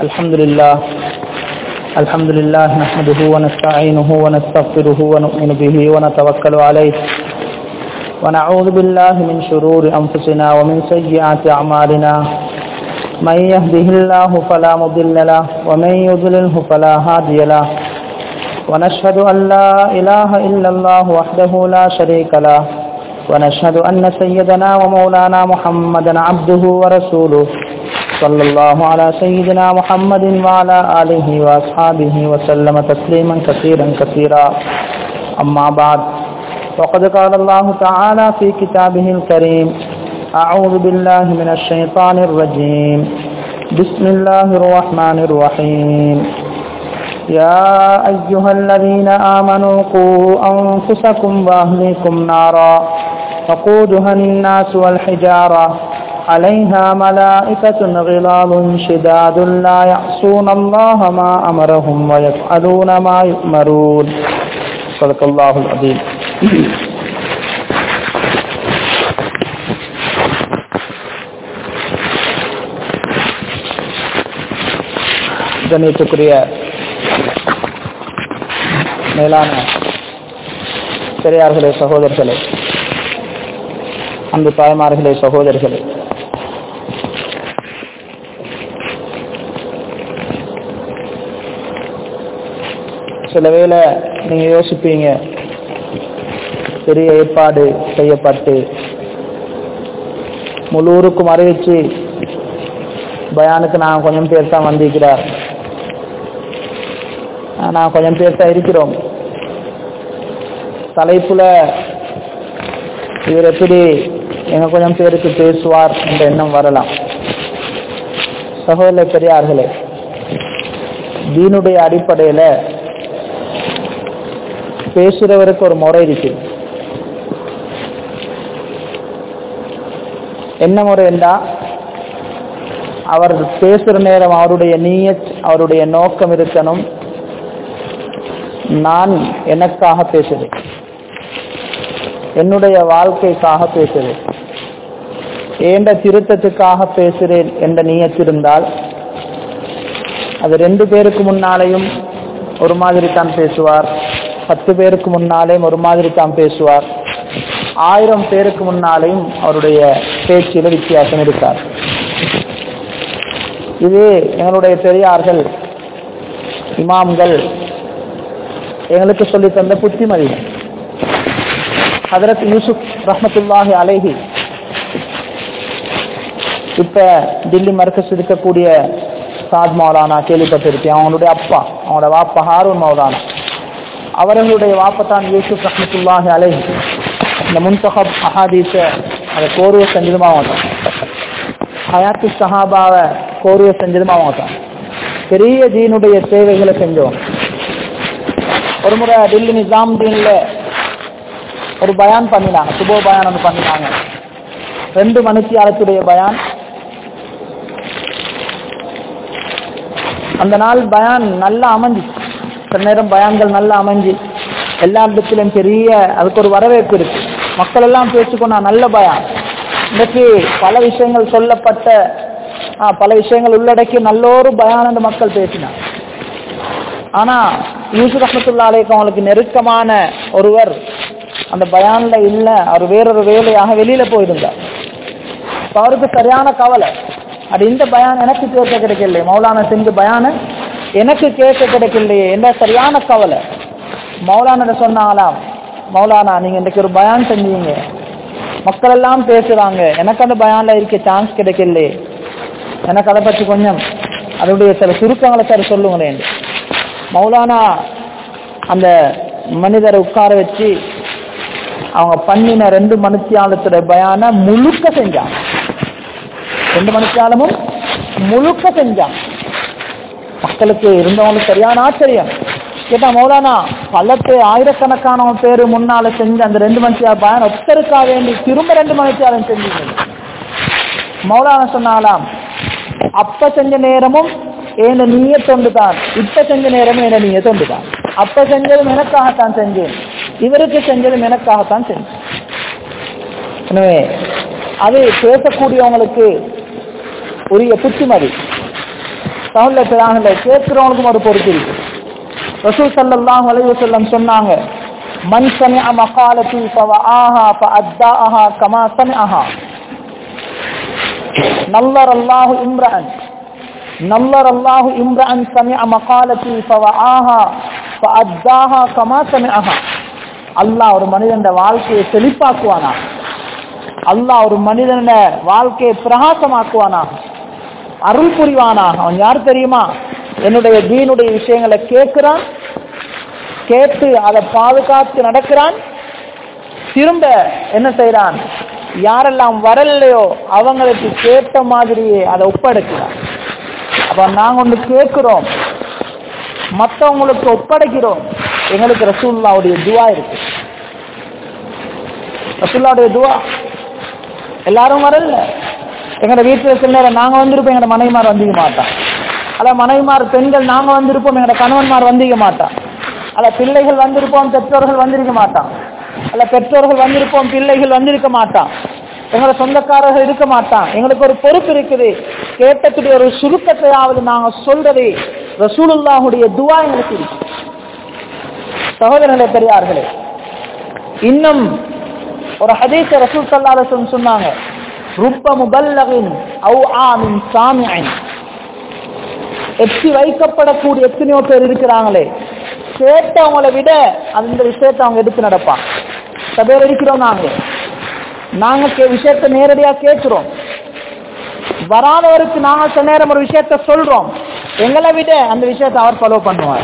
الحمد لله الحمد لله نحمده ونستعينه ونستغفره ونؤمن به ونتوكل عليه ونعوذ بالله من شرور أنفسنا ومن سيئات أعمالنا من يهده الله فلا مضل له ومن يضلله فلا هادي له ونشهد أن لا إله إلا الله وحده لا شريك له ونشهد أن سيدنا ومولانا محمدا عبده ورسوله صلى الله على سيدنا محمد وعلى آله وأصحابه وسلم تسليما كثيرا كثيرا أما بعد وقد قال الله تعالى في كتابه الكريم أعوذ بالله من الشيطان الرجيم بسم الله الرحمن الرحيم يا أيها الذين آمنوا قوا أنفسكم وأهليكم نارا وقودها الناس والحجارة عليها ملائكة غلال شداد لا يعصون الله ما أمرهم ويفعلون ما يؤمرون صدق الله العظيم கணியத்துக்குரிய மேலான பெரியார்களே சகோதரர்களே அன்பு தாய்மார்களே சகோதரர்களே சில வேளை நீங்க யோசிப்பீங்க பெரிய ஏற்பாடு செய்யப்பட்டு முழு ஊருக்கும் அறிவிச்சு பயானுக்கு நான் கொஞ்சம் பேர் தான் வந்திருக்கிறார் நான் கொஞ்சம் பேர் தான் இருக்கிறோம் தலைப்புல இவர் எப்படி எங்க கொஞ்சம் பேருக்கு பேசுவார் என்ற எண்ணம் வரலாம் சகோதர பெரியார்களே தீனுடைய அடிப்படையில பேசுறவருக்கு ஒரு முறை இருக்கு என்ன முறை என்றா அவர் பேசுற நேரம் அவருடைய நீயத் அவருடைய நோக்கம் இருக்கணும் நான் எனக்காக பேசுறேன் என்னுடைய வாழ்க்கைக்காக பேசுறேன் ஏண்ட திருத்தத்துக்காக பேசுறேன் என்ற நீயத்திருந்தால் அது ரெண்டு பேருக்கு முன்னாலேயும் ஒரு மாதிரி தான் பேசுவார் பத்து பேருக்கு முன்னாலேயும் ஒரு மாதிரி தான் பேசுவார் ஆயிரம் பேருக்கு முன்னாலேயும் அவருடைய பேச்சில் வித்தியாசம் இருக்கார் இது எங்களுடைய பெரியார்கள் இமாம்கள் எங்களுக்கு சொல்லி தந்த புத்திமதிகள் ஹதரத் யூசுப் ரஹமத்துல்லாஹி அலைஹி இப்ப தில்லி மர்க்கஸ் இருக்கக்கூடிய சாத் மௌலானா கேள்விப்பட்டிருக்கேன் அவங்களுடைய அப்பா அவங்களோட வாப்பா ஹாரூன் மௌலானா அவர்களுடைய வாப்பத்தான் யூசுப் ரஹமத்துல்லாஹி அலைஹி இந்த முன்தகப் அஹாதீஸ அதை கோருவை செஞ்சதுமா அவங்க ஹயாத்து சஹாபாவை கோருவை செஞ்சதுமா அவங்க தான் பெரிய தீனுடைய சேவைகளை செஞ்சோம் ஒரு முறை டெல்லி நிசாம் தீன்ல ஒரு பயான் பண்ணினாங்க சுபோ பயான் ஒன்று பண்ணினாங்க ரெண்டு மணித்தியாலத்துடைய பயான் அந்த நாள் பயான் நல்லா அமைஞ்சு சில நேரம் பயான்கள் நல்லா அமைஞ்சு எல்லா இடத்திலும் பெரிய அதுக்கு ஒரு வரவேற்பு இருக்கு மக்கள் எல்லாம் பேசிக்கொண்டா நல்ல பயான் இன்னைக்கு பல விஷயங்கள் சொல்லப்பட்ட பல விஷயங்கள் உள்ளடக்கி நல்லோரு பயான் என்று மக்கள் பேசினார் ஆனா யூசுப் ரஹமத்துல்லா அலேக்கு அவங்களுக்கு நெருக்கமான ஒருவர் அந்த பயான்ல இல்ல அவர் வேறொரு வேலையாக வெளியில போயிருந்தார் அவருக்கு சரியான கவலை அது இந்த பயான் எனக்கு கேட்க கிடைக்கலையே மௌலானா செஞ்சு பயான எனக்கு கேட்க கிடைக்கலையே என்ன சரியான கவலை மௌலான சொன்னாங்களாம் மௌலானா நீங்க இன்னைக்கு ஒரு பயான் செஞ்சீங்க மக்கள் எல்லாம் பேசுறாங்க எனக்கு அந்த பயான்ல இருக்க சான்ஸ் கிடைக்கலையே எனக்கு அதை பற்றி கொஞ்சம் அதனுடைய சில சுருக்கங்களை சார் சொல்லுங்களேன் மௌலானா அந்த மனிதரை உட்கார வச்சு அவங்க பண்ணின ரெண்டு மனுத்தியாலத்தோட பயான முழுக்க செஞ்சாங்க ரெண்டு மனுத்தியாலமும் முழுக்க செஞ்சாங்க மக்களுக்கு இருந்தவங்களுக்கு சரியான ஆச்சரியம் கேட்டா மௌலானா பல்லத்து ஆயிரக்கணக்கானவன் பேரு முன்னால செஞ்ச அந்த ரெண்டு மனுஷியா பயன் ஒத்தருக்கா வேண்டி திரும்ப ரெண்டு மனுஷியாலும் செஞ்சீங்க மௌலானா சொன்னாலாம் அப்ப செஞ்ச நேரமும் ஏன நீய தொண்டுதான் இப்ப செஞ்ச நேரமும் என நீய தொண்டுதான் அப்ப செஞ்சதும் எனக்காகத்தான் செஞ்சேன் இவருக்கு செஞ்சதும் எனக்காகத்தான் செஞ்சேன் எனவே அது பேசக்கூடியவங்களுக்கு உரிய புத்திமதி சகோதர பிராணில கேட்கிறவனுக்கும் ஒரு பொறுப்பு இருக்கு ரசூல் ஸல்லல்லாஹு அலைஹி வஸல்லம் சொன்னாங்க மன் சமிஅ மகாலத்தி ஃபவஆஹா ஃபஅத்தாஹா கமா சமிஅஹா நல்லர் அல்லாஹு இம்ரஅன் நல்லர் அல்லாஹு இம்ரஅன் சமிஅ மகாலத்தி ஃபவஆஹா ஃபஅத்தாஹா கமா சமிஅஹா அல்லாஹ் ஒரு மனிதன் வாழ்க்கையை செழிப்பாக்குவானா அல்லாஹ் ஒரு மனிதன வாழ்க்கையை பிரகாசமாக்குவானா அருள் புரிவானா அவன் யார் தெரியுமா என்னுடைய தீனுடைய விஷயங்களை கேட்கிறான் கேட்டு அதை பாதுகாத்து நடக்கிறான் திரும்ப என்ன செய்யறான் யாரெல்லாம் வரலையோ அவங்களுக்கு கேட்ட மாதிரியே அதை ஒப்படைக்கிறான் அப்ப நாங்க ஒன்று கேட்கிறோம் மற்றவங்களுக்கு ஒப்படைக்கிறோம் எங்களுக்கு ரசூல்லாவுடைய துவா இருக்கு ரசூல்லாவுடைய துவா எல்லாரும் வரல எங்களோட வீட்டில் சில நேரம் நாங்க வந்திருப்போம் எங்களோட மனைவிமார் வந்திக்க மாட்டான் அல்ல மனைவிமார் பெண்கள் நாங்க வந்திருப்போம் எங்களோட கணவன்மார் வந்திக்க மாட்டான் அல்ல பிள்ளைகள் வந்திருப்போம் பெற்றோர்கள் வந்திருக்க மாட்டான் அல்ல பெற்றோர்கள் வந்திருப்போம் பிள்ளைகள் வந்திருக்க மாட்டான் எங்களோட சொந்தக்காரர்கள் இருக்க மாட்டான் எங்களுக்கு ஒரு பொறுப்பு இருக்குது கேட்டக்கூடிய ஒரு சுருக்கத்தையாவது நாங்க சொல்றது ரசூலுல்லாஹுடைய துவா எங்களுக்கு இருக்கு சகோதரர்களே பெரியார்களே இன்னும் ஒரு ஹதீஸ ரசூல் ஸல்லல்லாஹு அலைஹி வஸல்லம் சொன்னாங்க ருப்ப முபல்லகின் அவு ஆமின் சாமியின் எத்தி வைக்கப்படக்கூடிய எத்தனையோ பேர் இருக்கிறாங்களே கேட்டவங்களை விட அந்த விஷயத்தை அவங்க எடுத்து நடப்பாங்க சில பேர் இருக்கிறோம் நாங்க நாங்க கே- விஷயத்தை நேரடியா கேட்கிறோம் வராதவருக்கு நாங்க சில நேரம் ஒரு விஷயத்த சொல்றோம் எங்களை விட அந்த விஷயத்தை அவர் ஃபாலோ பண்ணுவார்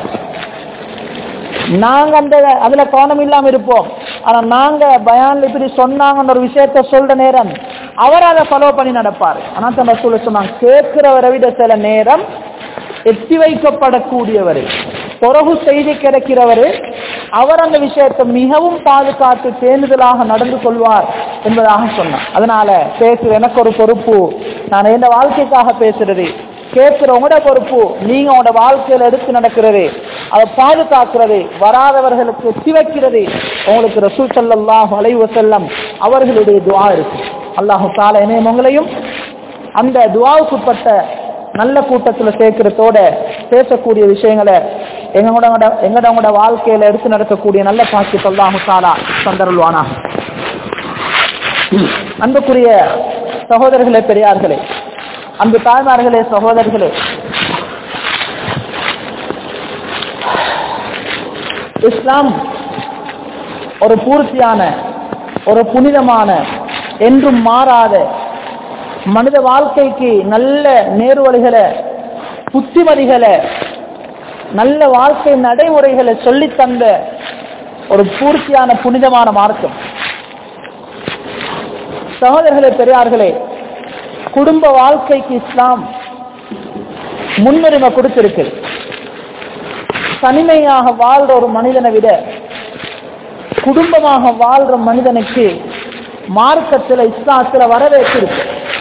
நாங்க அந்த அதுல கவனம் இல்லாம இருப்போம் ஆனா நாங்க பயான்ல இப்படி சொன்னாங்கன்ற ஒரு விஷயத்த சொல்ற நேரம் அவர் அதை ஃபாலோ பண்ணி நடப்பார் ஆனா தன் ரசூல் சொன்னாங்க கேட்கிறவரை விட சில நேரம் எத்தி வைக்கப்படக்கூடியவர் பிறகு செய்தி கிடைக்கிறவர் அவர் அந்த விஷயத்தை மிகவும் பாதுகாத்து பேணுதலாக நடந்து கொள்வார் என்பதாக சொன்னார் அதனால பேசுற எனக்கு ஒரு பொறுப்பு நான் எந்த வாழ்க்கைக்காக பேசுறது கேட்கிறவங்களோட பொறுப்பு நீங்க உங்களோட வாழ்க்கையில எடுத்து நடக்கிறது அதை பாதுகாக்கிறது வராதவர்களுக்கு எத்தி வைக்கிறது உங்களுக்கு ரசூல் ஸல்லல்லாஹு அலைஹி வஸல்லம் அவர்களுடைய துஆ இருக்கு அல்லாஹு தாலா என்னையும் உங்களையும் அந்த துவாவுக்குட்பட்ட நல்ல கூட்டத்துல சேர்க்கிறதோட பேசக்கூடிய விஷயங்களை எங்களோட எங்களோட வாழ்க்கையில எடுத்து நடக்கக்கூடிய நல்ல பாக்கி சொல்லாஹு தாலா சந்தருள்வானா அன்புக்குரிய சகோதரர்களே பெரியார்களே அன்பு தாய்மார்களே சகோதரர்களே இஸ்லாம் ஒரு பூர்த்தியான ஒரு புனிதமான என்றும் மாறாத மனித வாழ்க்கைக்கு நல்ல நேர்வழிகளை புத்திமதிகளை நல்ல வாழ்க்கை நடைமுறைகளை சொல்லித் தந்த ஒரு பூர்த்தியான புனிதமான மார்க்கம் சகோதரர்களே பெரியார்களே குடும்ப வாழ்க்கைக்கு இஸ்லாம் முன்னுரிமை கொடுத்திருக்கு தனிமையாக வாழ்ற ஒரு மனிதனை விட குடும்பமாக வாழ்ற மனிதனுக்கு மார்க்கத்துல இஸ்லாத்துல வரவேற்றிருக்கு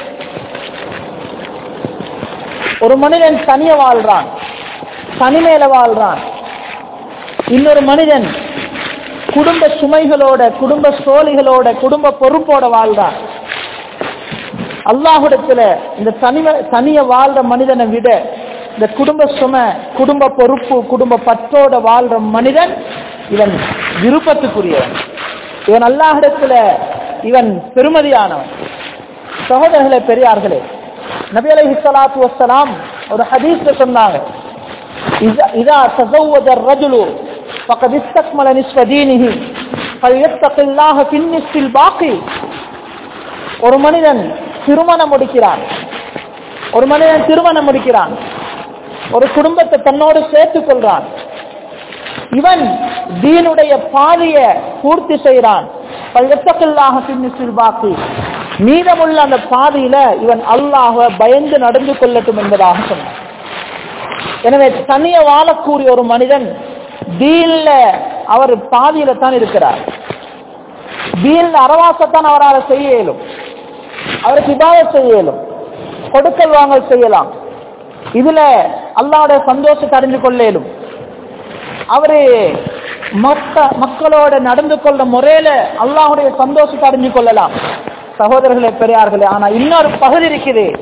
ஒரு மனிதன் தனிய வாழ்றான் தனிமையில வாழ்றான் இன்னொரு மனிதன் குடும்ப சுமைகளோட குடும்ப சோழிகளோட குடும்ப பொறுப்போட வாழ்றான் அல்லாஹுடத்துல இந்த தனிம தனிய வாழ்ற மனிதனை விட இந்த குடும்ப சுமை குடும்ப பொறுப்பு குடும்ப பற்றோட வாழ்ற மனிதன் இவன் விருப்பத்துக்குரியவன் இவன் அல்லாஹிடத்துல இவன் பெருமதியானவன் சகோதரர்களே பெரியார்களே நபி அலைஹி ஸலாத்து வஸ்ஸலாம் ஒரு ஹதீஸ்ல சொன்னாங்க إذا إذا تزوج الرجل فقد استكمل نصف دينه فليتق الله في النصف الباقي ஒரு மனிதன் திருமணம் முடிக்கிறான் ஒரு மனிதன் திருமணம் முடிக்கிறான் ஒரு குடும்பத்தை தன்னோடு சேர்த்துக் கொள்றான் இவன் தீனுடைய பாதைய பூர்த்தி செய்கிறான் பல்கத்தக்கல்லாக பின்னிசில் பாக்கி மீதமுள்ள அந்த பாதையில இவன் அல்லாஹ பயந்து நடந்து கொள்ளட்டும் என்பதாக சொன்னான் எனவே தனிய வாழக்கூடிய ஒரு மனிதன் தீன்ல அவர் பாதியில தான் இருக்கிறார் தீன்ல அறவாசத்தான் அவரால் செய்ய இயலும் அவருக்கு இபாதத் செய்ய இயலும் கொடுக்கல் வாங்கல் செய்யலாம் இதுல அல்லாவுடைய சந்தோஷத்தை அறிந்து கொள்ள இயலும் அவரு மக்க மக்களோட நடந்து கொள்ள முறையில அல்லாஹுடைய சந்தோஷத்தை அறிஞ்சு கொள்ளலாம் சகோதரர்களே பெரியார்களே ஆனா இன்னொரு பகுதி இருக்குது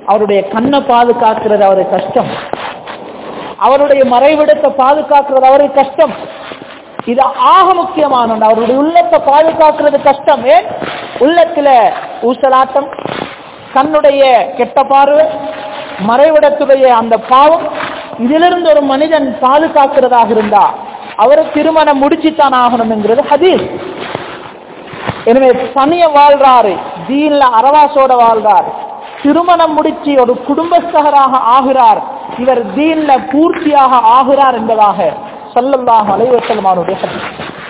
அவருடைய கண்ணை பாதுகாக்கிறது அவருக்கு கஷ்டம் அவருடைய மறைவிடத்தை பாதுகாக்கிறது அவருக்கு கஷ்டம் இது ஆக முக்கியமான ஒன்று. அவருடைய உள்ளத்தை பாதுகாக்கிறது கஷ்டம் ஏன் உள்ளத்துல ஊசலாட்டம் கண்ணுடைய கெட்ட பார்வை மறைவிடத்துடைய அந்த பாவம் இதிலிருந்து ஒரு மனிதன் பாதுகாக்கிறதாக இருந்தா அவரை திருமணம் முடிச்சுத்தான் ஆகணும் என்கிறது ஹதீஸ் எனவே தனிய வாழ்றாரு தீன்ல அரவாசோட வாழ்றாரு திருமணம் முடிச்சு ஒரு குடும்பஸ்தகராக ஆகிறார் இவர் தீன்ல பூர்த்தியாக ஆகிறார் என்பதாக சல்லல்லாஹு அலைஹி வஸல்லம் அவருடைய ஹதீஸ்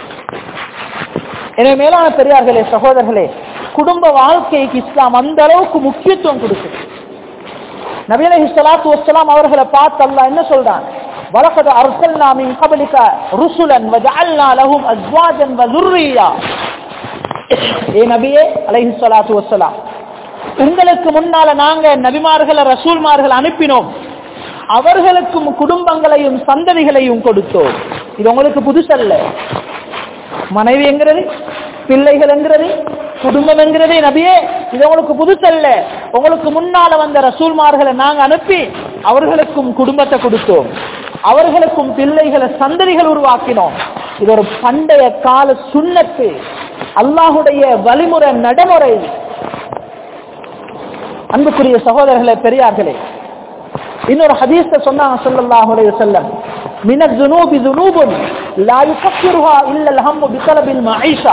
எனவே மேலான பெரியார்களே சகோதரர்களே குடும்ப வாழ்க்கைக்கு இஸ்லாம் அந்த அளவுக்கு முக்கியத்துவம் கொடுக்குது நபி அலைஹி ஸலாத்து வஸ்ஸலாம் அவர்களை பார்த்து அல்லாஹ் என்ன சொல்றான் வலகத அர்சல்னா மின் கபலிக ருசுலன் வஜஅல்னா லஹும் அஸ்வாஜன் வذريا ஏ நபியே அலைஹி ஸலாத்து வஸ்ஸலாம் உங்களுக்கு முன்னால நாங்க நபிமார்களை ரசூல்மார்கள் அனுப்பினோம் அவர்களுக்கும் குடும்பங்களையும் சந்ததிகளையும் கொடுத்தோம் இது உங்களுக்கு புதுசல்ல மனைவி என்கிறது பிள்ளைகள் என்கிறது குடும்பம் என்கிறதே நபியே இது உங்களுக்கு புதுசல்ல உங்களுக்கு முன்னால வந்த ரசூல்மார்களை நாங்க அனுப்பி அவர்களுக்கும் குடும்பத்தை கொடுத்தோம் அவர்களுக்கும் பிள்ளைகளை சந்ததிகள் உருவாக்கினோம் இது ஒரு பண்டைய கால சுண்ணத்து அல்லாஹுடைய வழிமுறை நடைமுறை அன்புக்குரிய சகோதரர்களே பெரியார்களே இன்னொரு ஹதீஸ சொன்னாங்க ஸல்லல்லாஹு அலைஹி வஸல்லம் மின ذنوب ذنوب لا يكفرها الا الهم بطلب المعيشه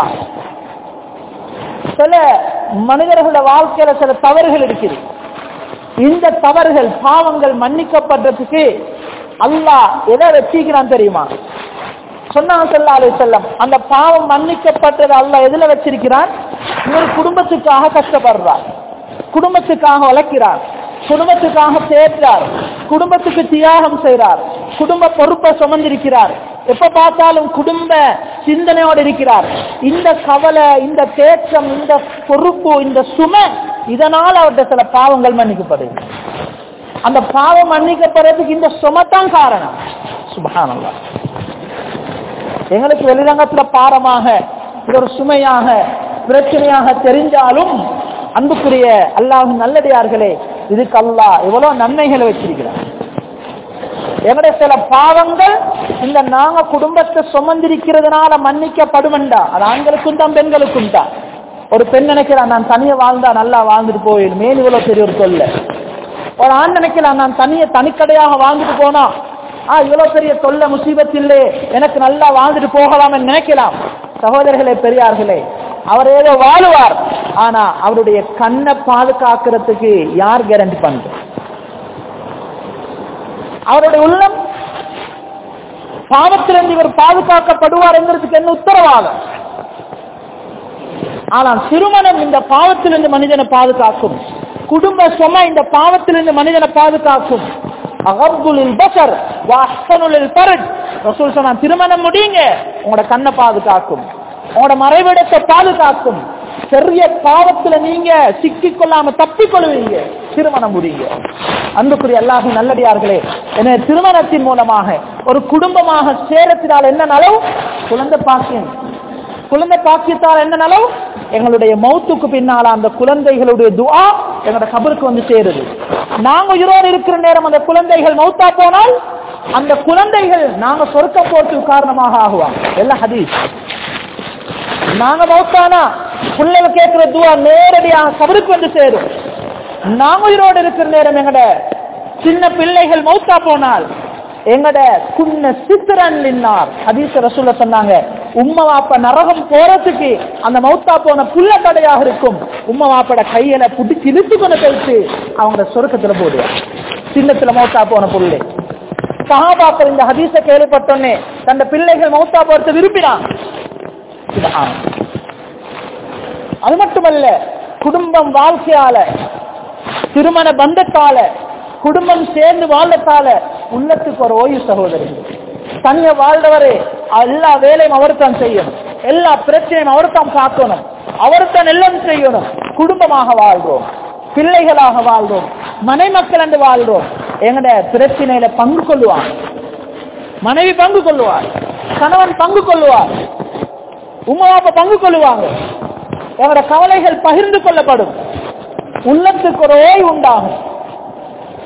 சில மனிதர்களோட வாழ்க்கையில சில தவறுகள் இருக்குது இந்த தவறுகள் பாவங்கள் மன்னிக்கப்படுறதுக்கு அல்லாஹ் எதை வச்சிக்கிறான் தெரியுமா சொன்னாங்க ஸல்லல்லாஹு அலைஹி வஸல்லம் அந்த பாவம் மன்னிக்கப்பட்டது அல்லாஹ் எதுல வச்சிருக்கிறான் இவர் குடும்பத்துக்காக கஷ்டப்படுறார் குடும்பத்துக்காக உழைக்கிறார் குடும்பத்துக்காக சேர்க்கிறார் குடும்பத்துக்கு தியாகம் செய்கிறார் குடும்ப பொறுப்பை சுமந்திருக்கிறார் எப்ப பார்த்தாலும் குடும்ப சிந்தனையோடு இருக்கிறார் இந்த கவலை இந்த தேற்றம் இந்த பொறுப்பு இந்த சுமை இதனால் அவருடைய சில பாவங்கள் மன்னிக்கப்படுது அந்த பாவம் மன்னிக்கப்படுறதுக்கு இந்த சுமத்தான் காரணம் சுபஹானல்லா எங்களுக்கு வெளிரங்கத்துல பாரமாக இது ஒரு சுமையாக பிரச்சனையாக தெரிஞ்சாலும் அன்புக்குரிய அல்லாஹ் நல்லடியார்களே இதுக்கு அல்லாஹ் எவ்வளவு நன்மைகளை வச்சிருக்கிறார் எங்களுடைய சில பாவங்கள் இந்த நாங்க குடும்பத்தை சுமந்திருக்கிறதுனால மன்னிக்கப்படுமெண்டா அது ஆண்களுக்கும் தான் பெண்களுக்கும் தான் ஒரு பெண் நினைக்கிறான் நான் தனியா வாழ்ந்தா நல்லா வாழ்ந்துட்டு போயிடும் மேல் இவ்வளவு பெரிய ஒரு தொல்லை ஒரு ஆண் நினைக்கலாம் நான் தனிய தனிக்கடையாக வாழ்ந்துட்டு போனா ஆ இவ்வளவு பெரிய தொல்லை முசீபத் இல்லே எனக்கு நல்லா வாழ்ந்துட்டு போகலாம் நினைக்கலாம் சகோதரர்களே பெரியார்களே அவர் ஏதோ வாழுவார் ஆனா அவருடைய கண்ணை பாதுகாக்கிறதுக்கு யார் கேரண்டி பண்ற அவருடைய உள்ளம் பாவத்திலிருந்து இவர் பாதுகாக்கப்படுவார் என்கிறதுக்கு என்ன உத்தரவாதம் ஆனால் திருமணம் இந்த பாவத்திலிருந்து மனிதனை பாதுகாக்கும் குடும்ப சும இந்த பாவத்திலிருந்து மனிதனை பாதுகாக்கும் அகப்புலில் பசர் வாசனுலில் பரட் ரசூல் சொன்னா திருமணம் முடியுங்க உங்களோட கண்ணை பாதுகாக்கும் உங்களோட மறைவிடத்தை பாதுகாக்கும் பெரிய பாவத்துல நீங்க சிக்கிக் கொள்ளாம தப்பிக் கொள்வீங்க திருமணம் முடியுங்க அன்புக்குரிய அல்லாஹி நல்லடியார்களே என திருமணத்தின் மூலமாக ஒரு குடும்பமாக சேரத்தினால் என்ன நலவு குழந்தை பாக்கியம் குழந்தை பாக்கியத்தால் என்ன நலவு எங்களுடைய மௌத்துக்கு பின்னால அந்த குழந்தைகளுடைய துஆ எங்களோட கபருக்கு வந்து சேருது நாங்க உயிரோடு இருக்கிற நேரம் அந்த குழந்தைகள் மௌத்தா போனால் அந்த குழந்தைகள் நாங்க சொர்க்க போட்டு காரணமாக ஆகுவாங்க எல்லாம் ஹதீஸ் நாங்க மௌத்தானா பிள்ளைகள் கேட்கிற துவா நேரடியாக கபருக்கு வந்து சேரும் நாங்க உயிரோடு இருக்கிற நேரம் எங்கட சின்ன பிள்ளைகள் மௌத்தா போனால் எங்கட குன்ன சித்திரன் நின்னார் ஹதீஸ் ரசூல சொன்னாங்க உம்மா வாப்ப நரகம் போறதுக்கு அந்த மௌத்தா போன புள்ள தடையாக இருக்கும் உம்மா வாப்பட கையில புடிச்சு இழுத்து கொண்டு போயிட்டு அவங்க சொருக்கத்துல போடுவார் சின்னத்துல மௌத்தா போன புள்ளை சஹாபாக்கள் இந்த ஹதீஸ கேள்விப்பட்டோன்னே தந்த பிள்ளைகள் மௌத்தா போறது விரும்பினான் சுபஹான். அது மட்டுமல்ல குடும்பம் வாழ்க்கையால திருமண பந்தத்தால குடும்பம் சேர்ந்து வாழ்றதால உள்ளத்துக்கு ஒரு ஓய்வு சகோதரி தனிய வாழ்றவரே எல்லா வேலையும் அவர்தான் செய்யணும் எல்லா பிரச்சனையும் அவர்தான் காக்கணும் அவர்தான் எல்லாம் செய்யணும் குடும்பமாக வாழ்றோம் பிள்ளைகளாக வாழ்றோம் மனை மக்கள் என்று வாழ்றோம் எங்கட பிரச்சனையில பங்கு கொள்ளுவான் மனைவி பங்கு கொள்ளுவார் கணவன் பங்கு கொள்ளுவார் உமா அப்பா பங்கு கொள்ளுவாங்க எங்களோட கவலைகள் பகிர்ந்து கொள்ளப்படும் உள்ளத்துக்கு ஒரு ஓய்வு உண்டாகும்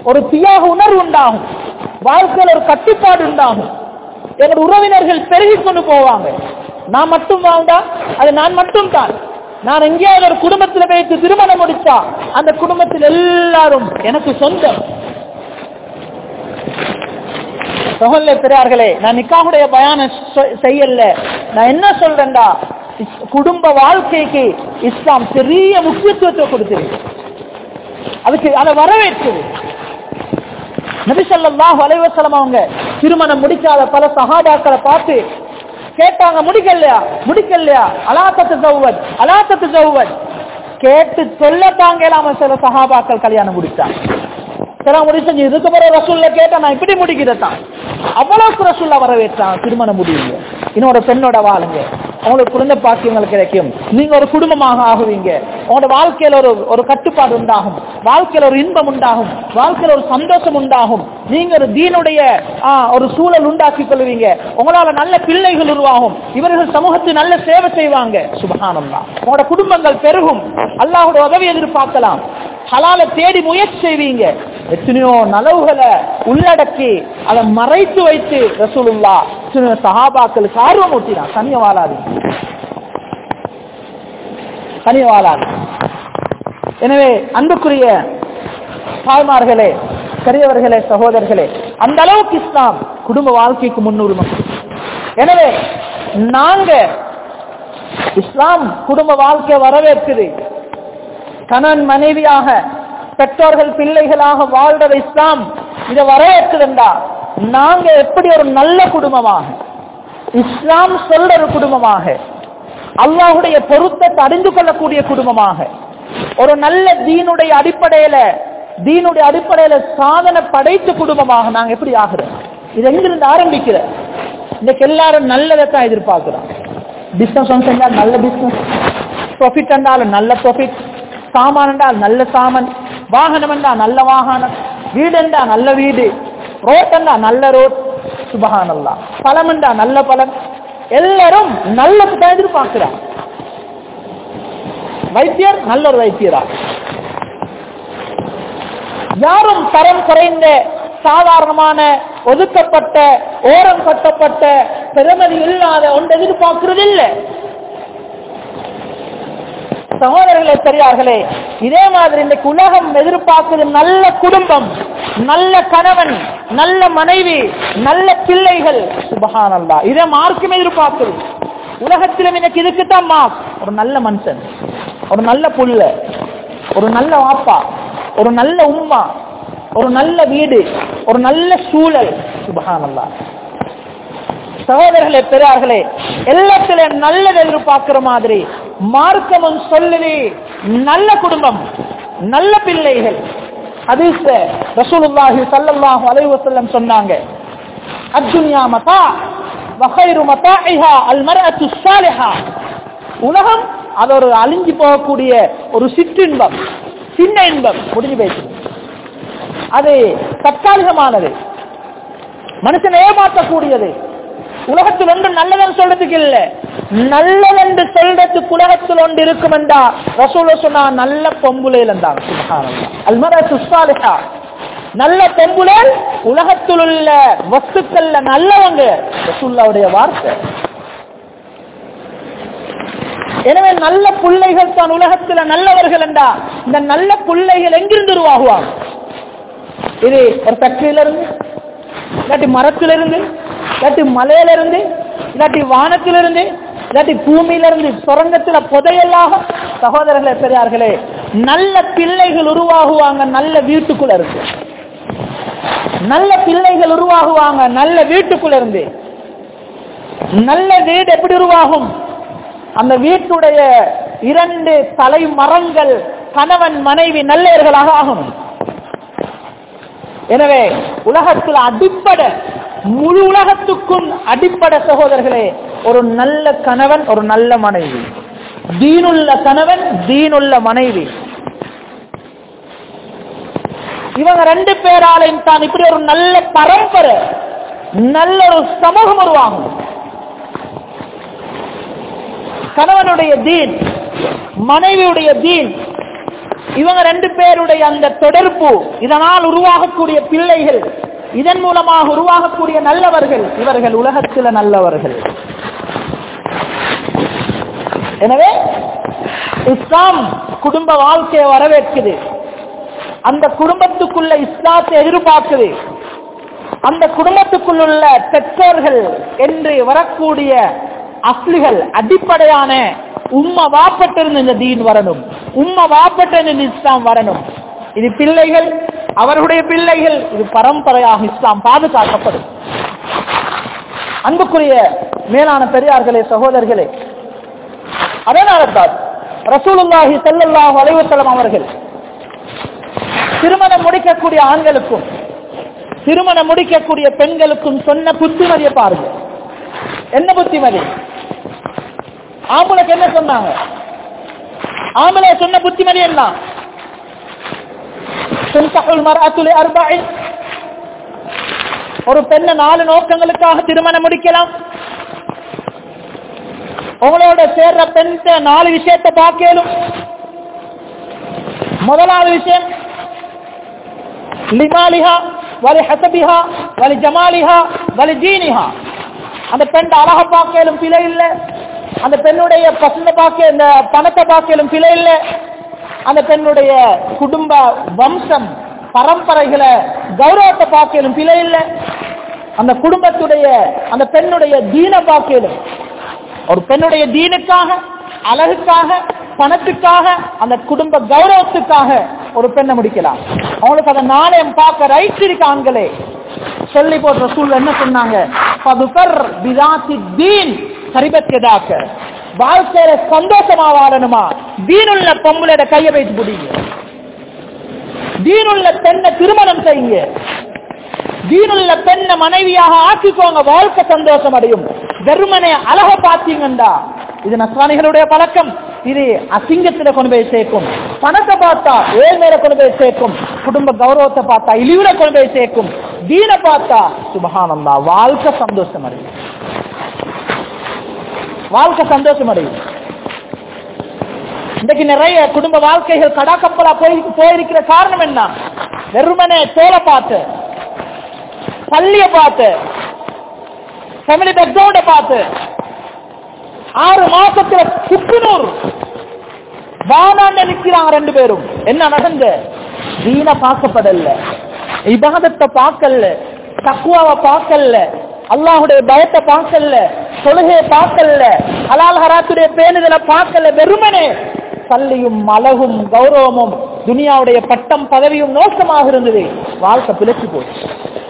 ஒரு தியாக உணர்வு உண்டாகும் வாழ்க்கையில் ஒரு கட்டுப்பாடு உண்டாகும் எங்கள் உறவினர்கள் பெருகி கொண்டு போவாங்க நான் மட்டும் வாழ்ந்தா அது நான் மட்டும் தான் நான் எங்கேயாவது ஒரு குடும்பத்தில் வைத்து திருமணம் முடிச்சா அந்த குடும்பத்தில் எல்லாரும் எனக்கு சொந்தம் சகோதர பெரியார்களே நான் நிக்காவுடைய பயான செய்யல நான் என்ன சொல்றேன்டா இஸ்- குடும்ப வாழ்க்கைக்கு இஸ்லாம் பெரிய முக்கியத்துவத்தை கொடுத்திருக்கு அதுக்கு அதை வரவேற்குது நபி ஸல்லல்லாஹு அலைஹி வஸல்லம் அவங்க திருமணம் முடிக்காத பல சஹாபாக்களை பார்த்து கேட்டாங்க முடிக்கலையா முடிக்கலையா அலாத்தத்து ஜௌவத் அலாத்தத்து ஜௌவத் கேட்டு சொல்ல தாங்க இல்லாம சில சஹாபாக்கள் கல்யாணம் முடிச்சாங்க சில முடிச்சு இதுக்கு பிறகு ரசூல்ல கேட்டா நான் இப்படி முடிக்கிறதான் அவ்வளவுக்கு ரசூல்லா வரவேற்றாங்க திருமணம் முடியுங்க இன்னொரு பெண்ணோட வாழுங்க உங்களுக்கு குழந்தை பாக்கியங்கள் கிடைக்கும் நீங்க ஒரு குடும்பமாக ஆகுவீங்க உங்களோட வாழ்க்கையில ஒரு ஒரு கட்டுப்பாடு உண்டாகும் வாழ்க்கையில ஒரு இன்பம் உண்டாகும் வாழ்க்கையில ஒரு சந்தோஷம் உண்டாகும் நீங்க ஒரு தீனுடைய ஆ, ஒரு சூழல் உண்டாக்கி கொள்வீங்க உங்களால நல்ல பிள்ளைகள் உருவாகும் இவர்கள் சமூகத்தை நல்ல சேவை செய்வாங்க சுபகானம்தான் உங்களோட குடும்பங்கள் பெருகும் அல்லாஹோட உதவி எதிர்பார்க்கலாம் ஹலால தேடி முயற்சி செய்வீங்க எத்தனையோ நலவுகளை உள்ளடக்கி அதை மறைத்து வைத்து ரசூலுல்லா எத்தனையோ சஹாபாக்களுக்கு ஆர்வம் ஊட்டினான் தனிய வாழாது தனிய வாழாது எனவே அன்புக்குரிய தாய்மார்களே பெரியவர்களே சகோதரர்களே அந்த அளவுக்கு இஸ்லாம் குடும்ப வாழ்க்கைக்கு முன்னுரிமை எனவே நாங்க இஸ்லாம் குடும்ப வாழ்க்கை வரவேற்குது கணவன் மனைவியாக பெற்றோர்கள் பிள்ளைகளாக வாழ்றது இஸ்லாம் இதை வரவேற்குதுண்டா நாங்க எப்படி ஒரு நல்ல குடும்பமாக இஸ்லாம் சொல்ற ஒரு குடும்பமாக அல்லாஹுடைய பொருத்தத்தை அறிந்து கொள்ளக்கூடிய குடும்பமாக ஒரு நல்ல தீனுடைய அடிப்படையில தீனுடைய அடிப்படையில சாதனை படைத்த குடும்பமாக நாங்க எப்படி ஆகிறோம் இது எங்கிருந்து ஆரம்பிக்கிற இன்னைக்கு எல்லாரும் நல்லதை தான் எதிர்பார்க்கிறோம் பிசினஸ் ஒன்று செஞ்சால் நல்ல பிசினஸ் ப்ராஃபிட் என்றால் நல்ல ப்ராஃபிட் சாமான் என்றால் நல்ல சாமான் வாகனம் என்றால் நல்ல வாகனம் வீடு என்றால் நல்ல வீடு ரோட் என்றால் நல்ல ரோட் சுபஹானல்லா பழம் என்றால் நல்ல பழம் எல்லாரும் நல்லது தான் எதிர்பார்க்கிறார் வைத்தியர் நல்ல ஒரு வைத்தியரா யாரும் தரம் குறைந்த சாதாரணமான ஒதுக்கப்பட்ட ஓரம் கட்டப்பட்ட பெருமதி இல்லாத ஒன்று எதிர்பார்க்கிறது இல்லை சகோதரர்களே பெரியார்களே இதே மாதிரி இன்றைக்கு உலகம் எதிர்பார்க்கிறது நல்ல குடும்பம் நல்ல கணவன் நல்ல மனைவி நல்ல பிள்ளைகள் சுபஹானல்லா இதை மார்க்கும் எதிர்பார்க்குது உலகத்திலும் எனக்கு இதுக்குத்தான் மார்க் ஒரு நல்ல மனுஷன் ஒரு நல்ல புள்ள ஒரு நல்ல வாப்பா ஒரு நல்ல உம்மா ஒரு நல்ல வீடு ஒரு நல்ல சூழல் சுபஹானல்லா சகோதரர்களே பெரியார்களே எல்லாத்திலும் நல்லது எதிர்பார்க்கிற மாதிரி மார்க்கமும் சொல்லுது நல்ல குடும்பம் நல்ல பிள்ளைகள் ஹதீஸ் ரசூலுல்லாஹி ஸல்லல்லாஹு அலைஹி வஸல்லம் சொன்னாங்க அத்துன்யா மதா வகைரு மதாஇஹா அல் மர்அத்து ஸாலிஹா உலகம் அது ஒரு அழிஞ்சு போகக்கூடிய ஒரு சிற்றின்பம் சின்ன இன்பம் முடிஞ்சு போயிடுச்சு அது தற்காலிகமானது மனுஷனை ஏமாற்றக்கூடியது உலகத்தில் ஒன்று நல்லதன் சொல்றதுக்கு இல்ல நல்லதென்று சொல்றதுக்கு உலகத்தில் ஒன்று இருக்கும் என்றா ரசூல சொன்னா நல்ல பொம்புலையில் இருந்தாங்க அல்மர சுஸ்தாலிகா நல்ல பொம்புலேல் உலகத்தில் உள்ள வஸ்துக்கள்ல நல்லவங்க ரசூல்லாவுடைய வார்த்தை எனவே நல்ல பிள்ளைகள் தான் உலகத்தில் நல்லவர்கள் என்றா இந்த நல்ல பிள்ளைகள் எங்கிருந்து உருவாகுவாங்க இது ஒரு ஃபேக்டரியில இருந்து இல்லாட்டி மரத்திலிருந்து இல்லாட்டி மலையிலிருந்து இல்லாட்டி வானத்திலிருந்து இல்லாட்டி பூமியிலிருந்து சுரங்கத்துல புதையல்லாக சகோதரர்களே பெரியார்களே நல்ல பிள்ளைகள் உருவாகுவாங்க நல்ல வீட்டுக்குள்ள இருக்கு நல்ல பிள்ளைகள் உருவாகுவாங்க நல்ல வீட்டுக்குள்ள இருந்து நல்ல வீடு எப்படி உருவாகும் அந்த வீட்டுடைய இரண்டு தலை மரங்கள் கணவன் மனைவி நல்லவர்களாக ஆகணும் எனவே உலகத்தில் அடிப்படை முழு உலகத்துக்கும் அடிப்படை சகோதரர்களே ஒரு நல்ல கணவன் ஒரு நல்ல மனைவி தீனுள்ள கணவன் தீனுள்ள மனைவி இவங்க ரெண்டு பேராலையும் தான் இப்படி ஒரு நல்ல பரம்பரை நல்ல ஒரு சமூகம் உருவாகும் கணவனுடைய தீன் மனைவியுடைய தீன் இவங்க ரெண்டு பேருடைய அந்த தொடர்பு இதனால் உருவாகக்கூடிய பிள்ளைகள் இதன் மூலமாக உருவாகக்கூடிய நல்லவர்கள் இவர்கள் உலகத்தில் நல்லவர்கள் எனவே இஸ்லாம் குடும்ப வாழ்க்கையை வரவேற்குது அந்த குடும்பத்துக்குள்ள இஸ்லாத்தை எதிர்பார்க்குது அந்த குடும்பத்துக்குள் உள்ள பெற்றோர்கள் என்று வரக்கூடிய அஸ்லிகள் அடிப்படையான உம்ம வாப்பட்டிருந்து இந்த தீன் வரணும் உம்ம வாப்பட்டிருந்து இந்த இஸ்லாம் வரணும் இது பிள்ளைகள் அவர்களுடைய பிள்ளைகள் இது பரம்பரையாக இஸ்லாம் பாதுகாக்கப்படும் அன்புக்குரிய மேலான பெரியார்களே சகோதரர்களே அதனால தான் ரசூலுல்லாஹி ஸல்லல்லாஹு அலைஹி வஸல்லம் அவர்கள் திருமணம் முடிக்கக்கூடிய ஆண்களுக்கும் திருமணம் முடிக்கக்கூடிய பெண்களுக்கும் சொன்ன புத்திமதியை பாருங்க என்ன புத்திமதி ஆம்பளைக்கு என்ன சொன்னாங்க ஆம்பளை சொன்ன புத்திமதி என்ன துன்சஹுல் மர்அத்து லிஅர்பஇ ஒரு பெண்ணை நாலு நோக்கங்களுக்காக திருமணம் முடிக்கலாம் உங்களோட சேர்ற பெண் நாலு விஷயத்தை பார்க்கலும் முதலாவது விஷயம் லிமாலிஹா வலி ஹசபிஹா வலி ஜமாலிஹா வலி ஜீனிஹா அந்த பெண் அழக பார்க்கலும் பிழை இல்லை அந்த பெண்ணுடைய பசங்க பார்க்க இந்த பணத்தை பார்க்கலும் பிழை இல்லை அந்த பெண்ணுடைய குடும்ப வம்சம் பரம்பரைகளை கௌரவத்தை பார்க்கலும் பிழை இல்லை அந்த குடும்பத்துடைய அந்த பெண்ணுடைய தீன பார்க்கலும் ஒரு பெண்ணுடைய தீனுக்காக அழகுக்காக பணத்துக்காக அந்த குடும்ப கௌரவத்துக்காக ஒரு பெண்ணை முடிக்கலாம் அவங்களுக்கு அதை நாணயம் பார்க்க ரைட் இருக்கு ஆண்களே சொல்லி போடுற சூழல் என்ன சொன்னாங்க பதுகர் பிதாசி தீன் சரிபத்தியதாக்க வாழ்க்கையில சந்தோஷமா வாழணுமா தீனுள்ள பொம்பளோட கையை வைத்து பிடிங்க தீனுள்ள பெண்ணை திருமணம் செய்யுங்க தீனுள்ள பெண்ணை மனைவியாக ஆக்கிக்கோங்க வாழ்க்கை சந்தோஷம் அடையும் வெறுமனை அழக பார்த்தீங்கண்டா இது நஸ்வானிகளுடைய பழக்கம் இது அசிங்கத்துல கொண்டு போய் சேர்க்கும் பணத்தை பார்த்தா ஏழ்மையில கொண்டு போய் சேர்க்கும் குடும்ப கௌரவத்தை பார்த்தா இழிவுல கொண்டு போய் சேர்க்கும் தீன பார்த்தா சுபகானந்தா வாழ்க்கை சந்தோஷம் அடையும் வாழ்க்கை சந்தோஷம் அடையும் இன்றைக்கு நிறைய குடும்ப வாழ்க்கைகள் கடாக்கப்பலா போய் போயிருக்கிற காரணம் என்ன வெறுமனே தோலை பார்த்து பள்ளிய பார்த்து ஃபேமிலி பேக்ரவுண்ட பார்த்து ஆறு மாசத்துல புத்துநூறு வானாண்ட நிக்கிறாங்க ரெண்டு பேரும் என்ன நடந்த தீன பார்க்கப்படல இபாதத்தை பார்க்கல தக்குவாவை பார்க்கல அல்லாஹுடைய பயத்தை பார்க்கல தொழுகையை பார்க்கல ஹலால் ஹராத்துடைய பேணுதலை பார்க்கல வெறுமனே பள்ளியும் அழகும் கௌரவமும் துனியாவுடைய பட்டம் பதவியும் நோக்கமாக இருந்தது வாழ்க்கை பிழைச்சு போச்சு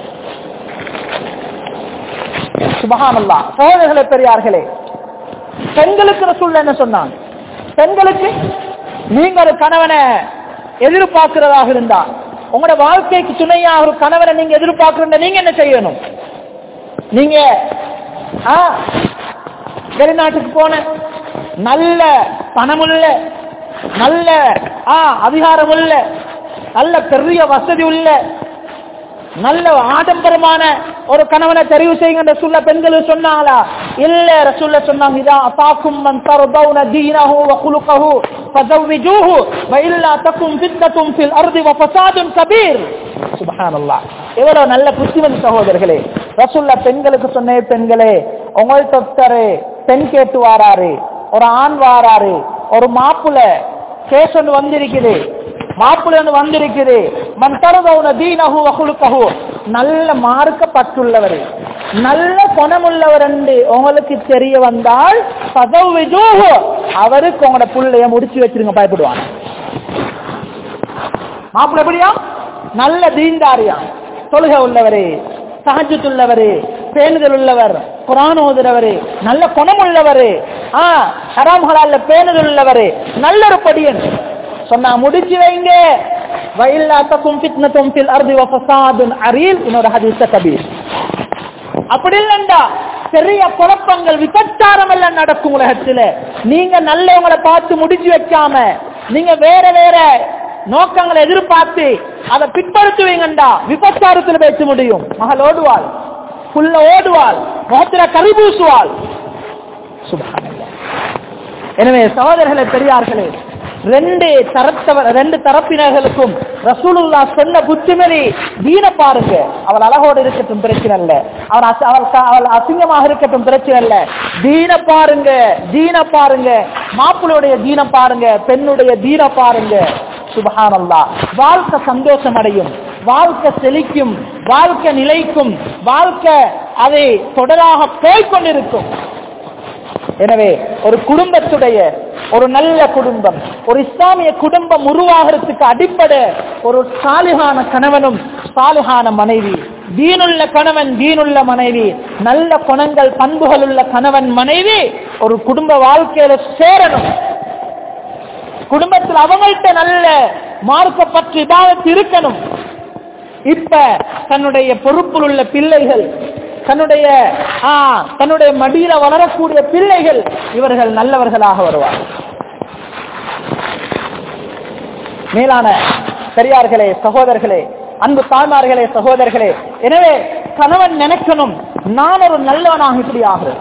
சுபகானல்லா சகோதரர்களே பெரியார்களே பெண்களுக்கு ரசூல் என்ன சொன்னாங்க பெண்களுக்கு நீங்க ஒரு கணவனை எதிர்பார்க்கிறதாக இருந்தா உங்களோட வாழ்க்கைக்கு துணையா ஒரு கணவனை நீங்க எதிர்பார்க்கிற நீங்க என்ன செய்யணும் நீங்க ஆ, வெளிநாட்டுக்கு போன நல்ல பணமுள்ள நல்ல ஆ அதிகாரம் உள்ள நல்ல பெரிய வசதி உள்ள நல்ல ஆடம்பரமான ஒரு கணவனை தெரிவு செய்யுங்க ரசூல்ல பெண்கள் சொன்னாங்களா இல்ல ரசூல்ல சொன்னாங்க இதா அதாக்கும் மன் தர்தௌன தீனஹு வ குலுகஹு ஃபஸவ்விஜூஹு வ இல்லா தகும் ஃபித்னத்தும் ஃபில் அர்தி வ ஃபஸாதுன் கபீர் சுப்ஹானல்லாஹ் எவ்வளவு நல்ல புத்திமதி சகோதரர்களே ரசூல்ல பெண்களுக்கு சொன்னே பெண்களே உங்கள்ட்ட ஒருத்தரு பெண் கேட்டு வாராரு ஒரு ஆண் வாராரு ஒரு மாப்புல கேஸ் ஒன்று வந்திருக்குது மாப்பிள்ளை வந்திருக்குது மன் தருதவுன தீனஹு வகுலுக்கஹு நல்ல மார்க்கப்பட்டுள்ளவர் நல்ல குணமுள்ளவர் என்று உங்களுக்கு தெரிய வந்தால் பதவிஜூஹு அவருக்கு உங்களோட புள்ளைய முடிச்சு வச்சிருங்க பயப்படுவாங்க மாப்பிள்ளை எப்படியா நல்ல தீன்தாரியா தொழுகை உள்ளவரு சஹஜத்துள்ளவரு பேணுதல் உள்ளவர் குரான் ஓதுறவரு நல்ல குணம் உள்ளவரு ஆ ஹராம் ஹலால்ல பேணுதல் உள்ளவரு நல்ல ஒரு படியன் சொன்னா முடிச்சு வைங்க வயல்லா தக்கும் ஃபித்னத்தும் ஃபில் அர்தி வ ஃபஸாதுன் அரீல் இன்னொரு ஹதீஸ் கபீர் அப்படி இல்லண்டா பெரிய குழப்பங்கள் விபச்சாரம் எல்லாம் நடக்கும் உலகத்துல நீங்க நல்லவங்களை பார்த்து முடிச்சு வைக்காம நீங்க வேற வேற நோக்கங்களை எதிர்பார்த்து அதை பிற்படுத்துவீங்கண்டா விபச்சாரத்துல பேச முடியும் மகள் ஓடுவாள் புள்ள ஓடுவாள் முகத்துல கறி பூசுவாள் சுபஹானல்லாஹ். எனவே சகோதரர்களே பெரியார்களே ரெண்டு தரத்தவர் ரெண்டு தரப்பினர்களுக்கும் ரசூலுல்லா சொன்ன புத்திமதி தீன பாருங்க அவள் அழகோடு இருக்கட்டும் பிரச்சனை இல்ல அவள் அச- அவள் க- அவள் அசிங்கமாக இருக்கட்டும் பிரச்சனை இல்ல தீன பாருங்க தீன பாருங்க மாப்பிளுடைய தீன பாருங்க பெண்ணுடைய தீன பாருங்க சுபஹானல்லா வாழ்க்கை சந்தோஷம் அடையும் வாழ்க்கை செழிக்கும் வாழ்க்கை நிலைக்கும் வாழ்க்கை அதை தொடராக போய்கொண்டிருக்கும் எனவே ஒரு குடும்பத்துடைய ஒரு நல்ல குடும்பம் ஒரு இஸ்லாமிய குடும்பம் உருவாகிறதுக்கு அடிப்படை ஒரு சாலிகான கணவனும் சாலிகான மனைவி தீனுள்ள கணவன் தீனுள்ள மனைவி நல்ல குணங்கள் பண்புகள் உள்ள கணவன் மனைவி ஒரு குடும்ப வாழ்க்கையில சேரணும் குடும்பத்தில் அவங்கள்ட்ட நல்ல மார்க்கப்பற்று இதாவத்து இருக்கணும் இப்ப தன்னுடைய பொறுப்பில் உள்ள பிள்ளைகள் தன்னுடைய ஆ, தன்னுடைய மடியில வளரக்கூடிய பிள்ளைகள் இவர்கள் நல்லவர்களாக வருவார் மேலான பெரியார்களே சகோதரர்களே அன்பு தாய்மார்களே சகோதரர்களே எனவே கணவன் நினைக்கணும் நான் ஒரு நல்லவனாக இப்படி ஆகிறேன்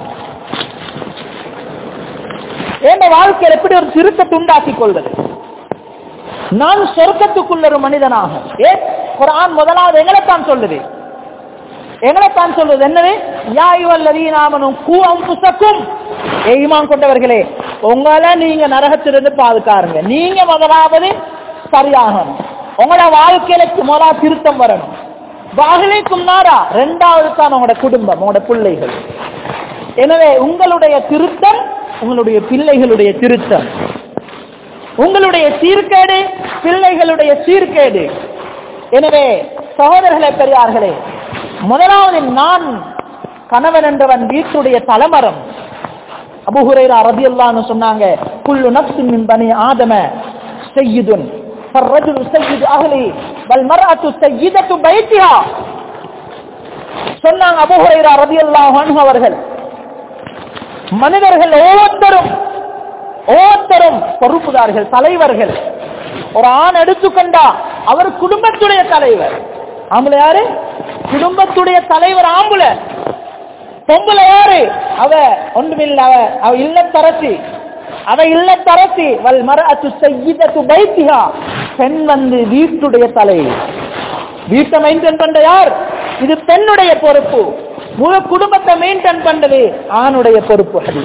என் வாழ்க்கையில் எப்படி ஒரு திருத்தத்தை உண்டாக்கிக் கொள்வது நான் சொர்க்கத்துக்குள்ள ஒரு மனிதனாக ஏன் குரான் முதலாவது எங்களைத்தான் சொல்லுது எங்களைத்தான் சொல்றது என்னது யாயுவல்லதி நாமனும் கூவம் புசக்கும் ஈமான் கொண்டவர்களே உங்களை நீங்க நரகத்திலிருந்து பாதுகாருங்க நீங்க முதலாவது சரியாகணும் உங்களோட வாழ்க்கையில முதலா திருத்தம் வரணும் வாகலிக்கும் நாரா ரெண்டாவது தான் உங்களோட குடும்பம் உங்களோட பிள்ளைகள் எனவே உங்களுடைய திருத்தம் உங்களுடைய பிள்ளைகளுடைய திருத்தம் உங்களுடைய சீர்கேடு பிள்ளைகளுடைய சீர்கேடு எனவே சகோதரர்களே பெரியார்களே முதலாவது நான் கணவன் என்றவன் வீட்டுடைய தலைமரம் அபுஹுரைரா ரதியல்லான்னு சொன்னாங்க குல்லு நப்சின் மின் பனி ஆதம சையிதுன் فالرجل سيد أهلي والمرأة سيدة بيتها சொன்னாங்க அபுஹுரைரா ரதியல்லாஹு அன்ஹு அவர்கள் மனிதர்கள் ஒவ்வொருத்தரும் ஒவ்வொருத்தரும் பொறுப்புதார்கள் தலைவர்கள் ஒரு ஆண் எடுத்துக்கொண்டா அவர் குடும்பத்துடைய தலைவர் ஆம்பளை யாரு குடும்பத்துடைய தலைவர் ஆம்புல பொம்பளை யாரு அவ ஒன்றுமில்ல அவ அவ இல்லத்தரசி அவ இல்லத்தரசி வல் மர அத்து செய்யத்து பைத்தியா பெண் வந்து வீட்டுடைய தலைவி வீட்டை மெயின்டைன் பண்ற யார் இது பெண்ணுடைய பொறுப்பு முழு குடும்பத்தை மெயின்டைன் பண்றது ஆணுடைய பொறுப்பு அது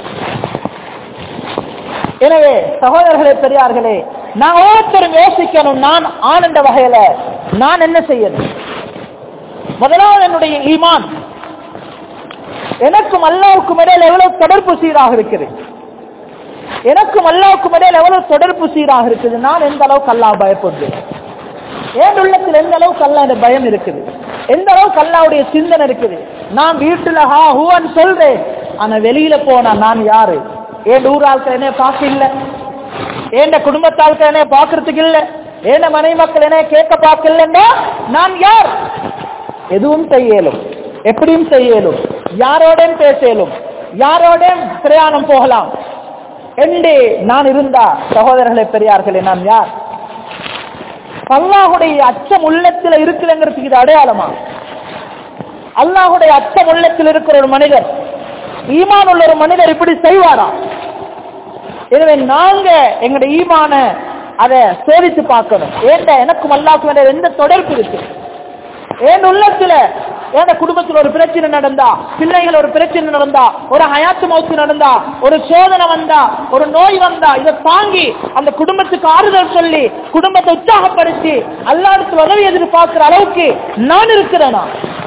எனவே சகோதரர்களே பெரியார்களே நான் ஒவ்வொருத்தரும் யோசிக்கணும் நான் ஆனந்த வகையில நான் என்ன செய்யணும் முதலாவது என்னுடைய ஈமான் எனக்கும் அல்லாவுக்கும் இடையில எவ்வளவு தொடர்பு சீராக இருக்குது எனக்கும் அல்லாவுக்கும் இடையில எவ்வளவு தொடர்பு சீராக இருக்குது நான் எந்த அளவுக்கு அல்லா பயப்படுறேன் என் உள்ளத்தில் எந்த அளவுக்கு அல்லா பயம் இருக்குது எந்த அளவுக்கு அல்லாவுடைய சிந்தனை இருக்குது நான் வீட்டுல ஹா ஹூன்னு சொல்றேன் ஆனா வெளியில போனா நான் யாரு என் ஊர் ஆட்கள் என்ன பார்க்க இல்ல என் குடும்பத்தாட்கள் என்ன பாக்குறதுக்கு இல்ல என் மனைவி மக்கள் என்ன கேட்க பார்க்க இல்லைன்னா நான் யார் எதுவும் செய்யலும் எப்படியும் செய்யலும் யாரோடையும் பேசலும் யாரோடையும் பிரயாணம் போகலாம் என்று நான் இருந்தா சகோதரர்களே பெரியார்களே நான் யார் அல்லாஹுடைய அச்சம் உள்ளத்தில் இருக்குதுங்கிறதுக்கு இது அடையாளமா அல்லாஹுடைய அச்சம் உள்ளத்தில் இருக்கிற ஒரு மனிதர் ஈமான் உள்ள ஒரு மனிதர் இப்படி செய்வாரா எனவே நாங்க எங்களுடைய ஈமான அதை சோதித்து பார்க்கணும் ஏன்டா எனக்கும் அல்லாஹுக்கும் இடையில எந்த தொடர்பு இருக்கு என் உள்ளத்துல என் குடும்பத்தில் ஒரு பிரச்சனை நடந்தா பிள்ளைகள் ஒரு பிரச்சனை நடந்தா ஒரு ஹயாத்து மௌத்து நடந்தா ஒரு சோதனை வந்தா ஒரு நோய் வந்தா இதை தாங்கி அந்த குடும்பத்துக்கு ஆறுதல் சொல்லி குடும்பத்தை உற்சாகப்படுத்தி அல்லாடுத்து உதவி எதிர்பார்க்கிற அளவுக்கு நான் இருக்கிறேனா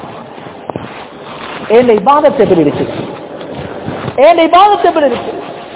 என் இபாதத்தை எப்படி இருக்கு என் இபாதத்தை எப்படி இருக்கு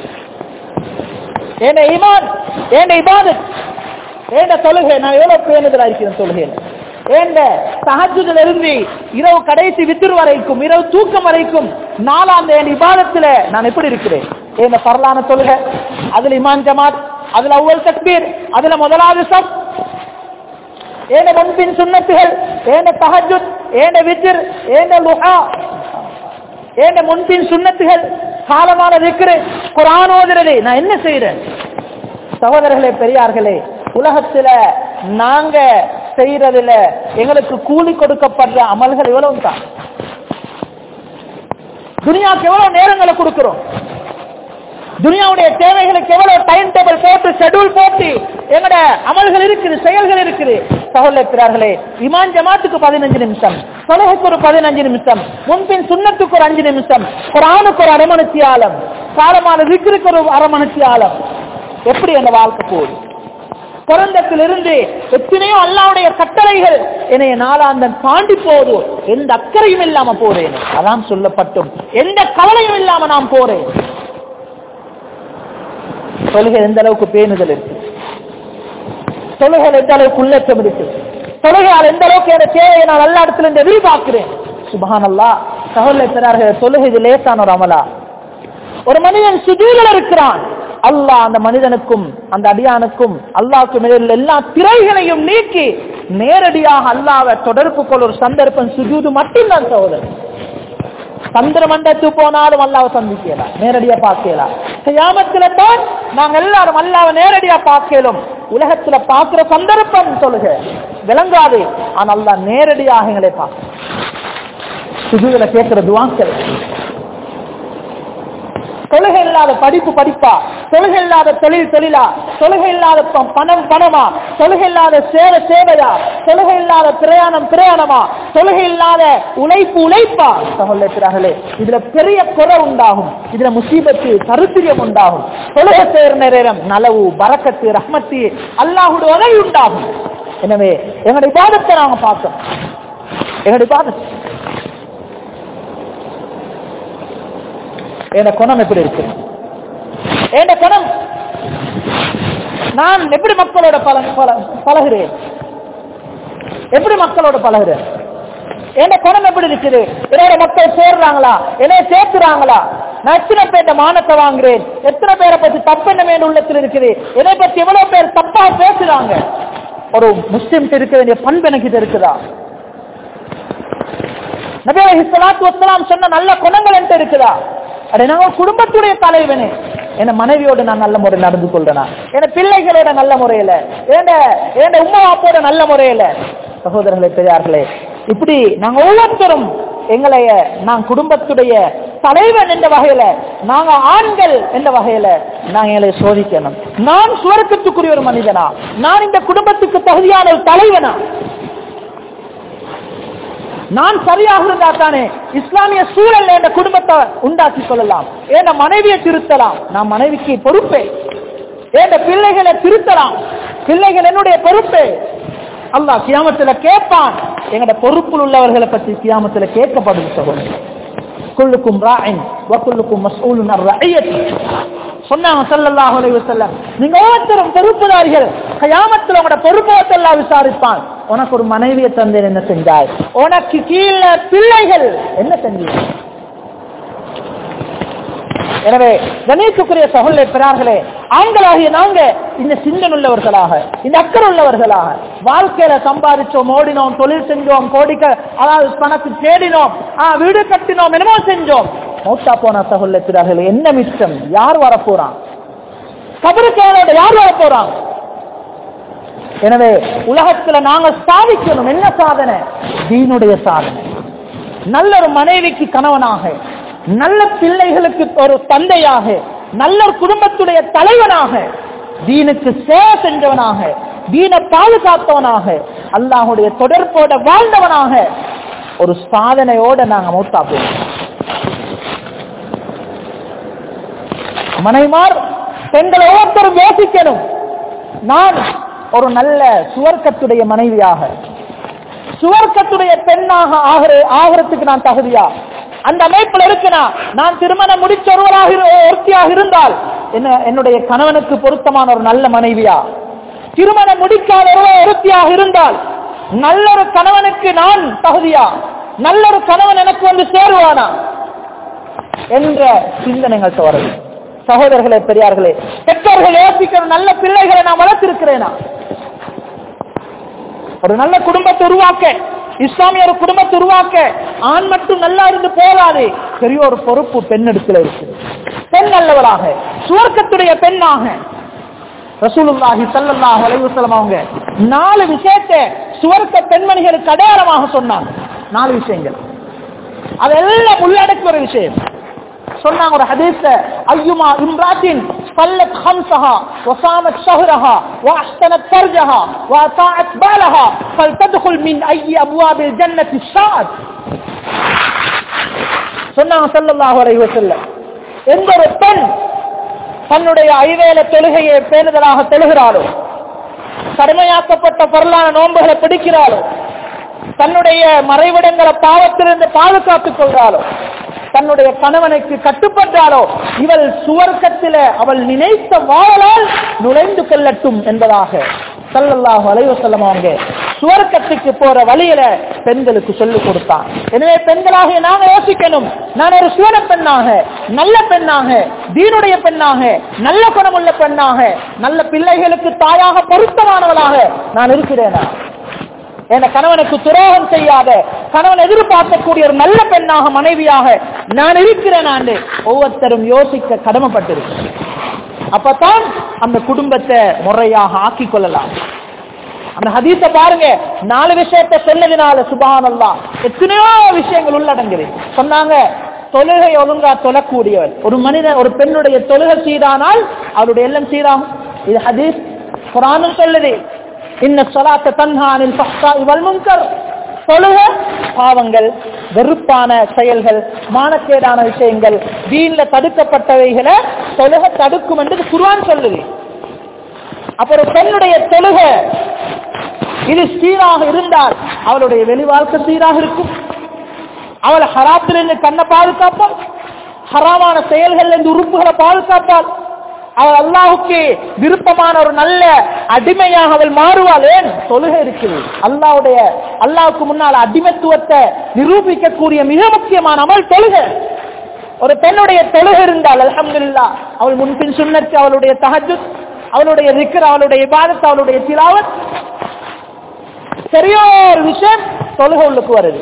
என் ஈமான் என் இபாதத் என் தொழுகை நான் எவ்வளவு பேணுதலா இருக்கிறேன் தொழுகையில ஏண்ட சஹஜுல இருந்து இரவு கடைசி வித்திரு வரைக்கும் இரவு தூக்கம் வரைக்கும் நாலாம் என் இபாதத்துல நான் எப்படி இருக்கிறேன் ஏன் பரலான தொழுகை அதுல இமான் ஜமாத் அதுல அவ்வளவு தக்பீர் அதுல முதலாவது சப் ஏன முன்பின் சுண்ணத்துகள் ஏன தஹஜுத் ஏன வித்திர் ஏன லுஹா ஏன முன்பின் சுண்ணத்துகள் காலமான திக்ரு குரான் ஓதுறது நான் என்ன செய்யறேன் சகோதரர்களே பெரியார்களே உலகத்துல நாங்க செய்யறதுல எங்களுக்கு கூலி கொடுக்கப்படுற அமல்கள் எவ்வளவு தான் துனியாக்கு எவ்வளவு நேரங்களை கொடுக்கிறோம் துனியாவுடைய தேவைகளுக்கு எவ்வளவு டைம் டேபிள் போட்டு ஷெட்யூல் போட்டு எங்கட அமல்கள் இருக்குது செயல்கள் இருக்குது சகோதரர்களே இமான் ஜமாத்துக்கு பதினஞ்சு நிமிஷம் தொழுகைக்கு ஒரு பதினஞ்சு நிமிஷம் முன்பின் சுண்ணத்துக்கு ஒரு அஞ்சு நிமிஷம் குரானுக்கு ஒரு அரை மணித்தி ஆழம் காலமான விக்கிற்கு ஒரு அரை மணித்தி ஆழம் எப்படி அந்த வாழ்க்கை போகுது பிறந்தத்திலிருந்து எத்தனையோ அல்லாவுடைய கட்டளைகள் என்னைய நாளாந்தன் தாண்டி போது எந்த அக்கறையும் இல்லாம போறேன் அதான் சொல்லப்பட்டும் எந்த கவலையும் இல்லாம நான் போறேன் தொழுகை எந்த அளவுக்கு பேணுதல் இருக்கு தொழுகை எந்த அளவுக்கு உள்ளச்சம் இருக்கு தொழுகையால் எந்த அளவுக்கு என தேவையை நான் எல்லா இடத்துல இருந்து எதிர்பார்க்கிறேன் சுபஹானல்லா சகோதர பிறார்கள் தொழுகை இது லேசான ஒரு அமலா ஒரு மனிதன் சுஜூதில் இருக்கிறான் அல்லாஹ் அந்த மனிதனுக்கும் அந்த அடியானுக்கும் அல்லாஹ்க்கும் இடையில் எல்லா திரைகளையும் நீக்கி நேரடியாக அல்லாவை தொடர்பு கொள்ள ஒரு சந்தர்ப்பம் சுஜூது மட்டும்தான் சகோதரர் சந்திர மண்டத்துக்கு போனாலும் அல்லாவை சந்திக்கலாம் நேரடியா பார்க்கலாம் கியாமத்துல தான் நாங்க எல்லாரும் அல்லாவை நேரடியா பார்க்கலும் உலகத்துல பார்க்கிற சந்தர்ப்பம் சொல்லுங்க விளங்காது ஆனா அல்லாஹ் நேரடியாக எங்களை பார்க்க சுஜூதுல கேட்கிற துவாக்கள் தொழுகை இல்லாத படிப்பு படிப்பா தொழுகை இல்லாத தொழில் தொழிலா தொழுகை இல்லாத ப- பணம் பணமா தொழுகை இல்லாத சேவை சேவையா தொழுகை இல்லாத பிரயாணம் பிரயாணமா தொழுகை இல்லாத உழைப்பு உழைப்பா சகோதரர்களே இதுல பெரிய குறை உண்டாகும் இதுல முசீபத்து கருத்திரியம் உண்டாகும் தொழுகை சேர்ந்த நேரம் நலவு பரக்கத்து ரஹ்மத்து அல்லாஹுடைய உதவி உண்டாகும் எனவே எங்களுடைய பாதத்தை நாங்க பார்த்தோம் எங்களுடைய பாதத்தை என் குணம் எப்படி இருக்கு என் குணம் நான் எப்படி மக்களோட பல பல- பழகுறேன் எப்படி மக்களோட பழகுறேன் என் குணம் எப்படி இருக்குது என்னோட மக்கள் சேர்றாங்களா என்னைய சேர்த்துறாங்களா நான் எத்தனை பேர்ட்ட மானத்தை வாங்குறேன் எத்தனை பேரை பத்தி தப்பெண்ணமே என் உள்ளத்தில் இருக்குது என்னை பத்தி எவ்வளவு பேர் தப்பா பேசுறாங்க ஒரு முஸ்லிம் இருக்க வேண்டிய பண்பு எனக்கு இது இருக்குதா நபி அலைஹி ஸலாத்து வஸ்ஸலாம் சொன்ன நல்ல குணங்கள் என்கிட்ட இருக்குதா அடே நான் ஒரு குடும்பத்துடைய தலைவனே என் மனைவியோட நான் நல்ல முறையில் நடந்து கொள்றேனா என் பிள்ளைகளோட நல்ல முறையில என் என் உம்மா அப்பாவோட நல்ல முறையில சகோதரர்களே பெரியார்களே இப்படி நாங்க ஒவ்வொருத்தரும் எங்களைய நான் குடும்பத்துடைய தலைவன் என்ற வகையில நாங்க ஆண்கள் என்ற வகையில நாங்க எங்களை சோதிக்கணும் நான் சுவர்க்கத்துக்குரிய ஒரு மனிதனா நான் இந்த குடும்பத்துக்கு தகுதியான ஒரு தலைவனா நான் சரியாக இருந்தா தானே இஸ்லாமிய சூழல் என்ற குடும்பத்தை உண்டாக்கி கொள்ளலாம் என் மனைவியை திருத்தலாம் நான் மனைவிக்கு பொறுப்பே என் பிள்ளைகளை திருத்தலாம் பிள்ளைகள் என்னுடைய பொறுப்பே அல்லாஹ் கியாமத்துல கேட்பான் எங்கட பொறுப்பில் உள்ளவர்களை பற்றி கியாமத்துல கேட்கப்படுது சகோதரர் குல்லுக்கும் ராயின் வக்குல்லுக்கும் மஸ்ஊலுன் அர் ரஅய்யத்தி சொன்னாங்க ஸல்லல்லாஹு அலைஹி வஸல்லம் நீங்க ஒவ்வொருத்தரும் பொறுப்புதாரிகள் கயாமத்தில் உங்களோட பொறுப்பை எல்லாம் விசாரிப்பான் உனக்கு ஒரு மனைவியை தந்தேன் என்ன செஞ்சாய் உனக்கு கீழே பிள்ளைகள் என்ன செஞ்சீங்க எனவே கணேசுக்குரிய சகோதர பிறார்களே ஆண்களாகிய நாங்க இந்த சிந்தனை உள்ளவர்களாக இந்த அக்கறை உள்ளவர்களாக வாழ்க்கையில சம்பாதிச்சோம் ஓடினோம் தொழில் செஞ்சோம் கோடிக்க அதாவது பணத்தை தேடினோம் ஆ, வீடு கட்டினோம் என்னமோ செஞ்சோம் மௌத்தா போன சகோதர பிறார்களே என்ன மிச்சம் யார் வரப்போறான் கபருக்கோட யார் வரப்போறான் எனவே உலகத்துல நாங்க சாதிக்கணும் என்ன சாதனை தீனுடைய சாதனை நல்ல ஒரு மனைவிக்கு கணவனாக நல்ல பிள்ளைகளுக்கு ஒரு தந்தையாக நல்ல ஒரு குடும்பத்துடைய தலைவனாக தீனுக்கு சேவை செஞ்சவனாக தீனை பாதுகாத்தவனாக அல்லாஹுடைய தொடர்போட வாழ்ந்தவனாக ஒரு சாதனையோட நாங்க மூத்தா போவோம் மனைமார் பெண்களை ஒவ்வொருத்தரும் யோசிக்கணும் நான் ஒரு நல்ல சுவர்க்கத்துடைய மனைவியாக சுவர்க்கத்துடைய பெண்ணாக ஆகிற ஆகிறதுக்கு நான் தகுதியா அந்த அமைப்புல இருக்குனா நான் திருமணம் முடிச்ச ஒருவராக இரு- ஒருத்தியாக இருந்தால் என்ன என்னுடைய கணவனுக்கு பொருத்தமான ஒரு நல்ல மனைவியா திருமணம் முடிக்காத ஒருவர் ஒருத்தியாக இருந்தால் நல்ல ஒரு கணவனுக்கு நான் தகுதியா நல்ல ஒரு கணவன் எனக்கு வந்து சேருவானா என்ற சிந்தனைகள் வருது சகோதரர்களே பெரியார்களே பெற்றோர்கள் யோசிக்கிற நல்ல பிள்ளைகளை நான் வளர்த்திருக்கிறேனா ஒரு நல்ல குடும்பத்தை உருவாக்க இஸ்லாமிய ஒரு குடும்பத்தை உருவாக்க ஆண் மட்டும் நல்லா இருந்து போகாது பெரிய ஒரு பொறுப்பு பெண் இடத்துல இருக்கு பெண் நல்லவராக சுவர்க்கத்துடைய பெண்ணாக ரசூலுல்லாஹி ஸல்லல்லாஹு அலைஹி வஸல்லம் அவங்க நாலு விஷயத்தை சுவர்க்க பெண்மணிகளுக்கு அடையாளமாக சொன்னாங்க நாலு விஷயங்கள் அதெல்லாம் உள்ளடக்கிய ஒரு விஷயம் சொன்னாங்க ஒரு ஹதீஸ்ல ஐயுமா இம்ராத்தின் صلت خمسها وصامت شهرها واحسنت فرجها واطاعت بالها فلتدخل من اي ابواب الجنه الشاءت சொன்னாங்க ஸல்லல்லாஹு அலைஹி வஸல்லம் எந்த ஒரு பெண் தன்னுடைய ஐவேல தொழுகையை பேணுதலாக தொழுகிறாளோ கடுமையாக்கப்பட்ட பொருளான நோன்புகளை பிடிக்கிறாளோ தன்னுடைய மறைவிடங்களை பாவத்திலிருந்து பாதுகாத்துக் கொள்றாளோ தன்னுடைய கணவனுக்கு கட்டுப்பட்டாலோ இவள் சுவர்க்கத்தில அவள் நினைத்த வாழலால் நுழைந்து கொள்ளட்டும் என்பதாக சல்லல்லாஹு அலைவசல்லம் அவங்க சுவர்க்கத்துக்கு போற வழியில பெண்களுக்கு சொல்லிக் கொடுத்தான் எனவே பெண்களாக நாங்க யோசிக்கணும் நான் ஒரு சிவன பெண்ணாக நல்ல பெண்ணாக தீனுடைய பெண்ணாக நல்ல குணமுள்ள பெண்ணாக நல்ல பிள்ளைகளுக்கு தாயாக பொருத்தமானவளாக நான் இருக்கிறேனா என கணவனுக்கு துரோகம் செய்யாத கணவன் எதிர்பார்க்கக்கூடிய ஒரு நல்ல பெண்ணாக மனைவியாக நான் இருக்கிறேன் ஆண்டு ஒவ்வொருத்தரும் யோசிக்க கடமைப்பட்டிருக்கு அப்பதான் அந்த குடும்பத்தை முறையாக ஆக்கிக் கொள்ளலாம் அந்த ஹதீஸ பாருங்க நாலு விஷயத்தை சொன்னதுனால சுபானல்லா எத்தனையோ விஷயங்கள் உள்ளடங்குது சொன்னாங்க தொழுகை ஒழுங்கா தொழக்கூடியவர் ஒரு மனிதன் ஒரு பெண்ணுடைய தொழுகை சீரானால் அவருடைய எல்லாம் சீராகும் இது ஹதீஸ் குரானும் சொல்லுது இன்ன சொலாத்த தன்ஹானில் பஹ்சா இவல் முன்கர் தொழுக பாவங்கள் வெறுப்பான செயல்கள் மானக்கேடான விஷயங்கள் தீன்ல தடுக்கப்பட்டவைகளை தொழுக தடுக்கும் என்று குர்ஆன் சொல்லுது அப்ப ஒரு பெண்ணுடைய தொழுக இது சீராக இருந்தால் அவளுடைய வெளி வாழ்க்கை சீராக இருக்கும் அவள் ஹராத்திலிருந்து கண்ணை பாதுகாப்பாள் ஹராமான செயல்கள் இருந்து உறுப்புகளை பாதுகாப்பாள் அவள் அல்லாஹுக்கு விருப்பமான ஒரு நல்ல அடிமையாக அவள் மாறுவாள் ஏன் தொழுகை இருக்குது அல்லாவுடைய அல்லாவுக்கு முன்னால் அடிமைத்துவத்தை நிரூபிக்கக்கூடிய மிக முக்கியமான அமல் தொழுகை ஒரு பெண்ணுடைய தொழுகை இருந்தால் அல்ஹம்துலில்லா அவள் முன்பின் சுன்னத்து அவளுடைய தஹஜுத் அவளுடைய ரிக்கர் அவளுடைய இபாதத் அவளுடைய திலாவத் பெரிய ஒரு விஷயம் தொழுகை உள்ளுக்கு வருது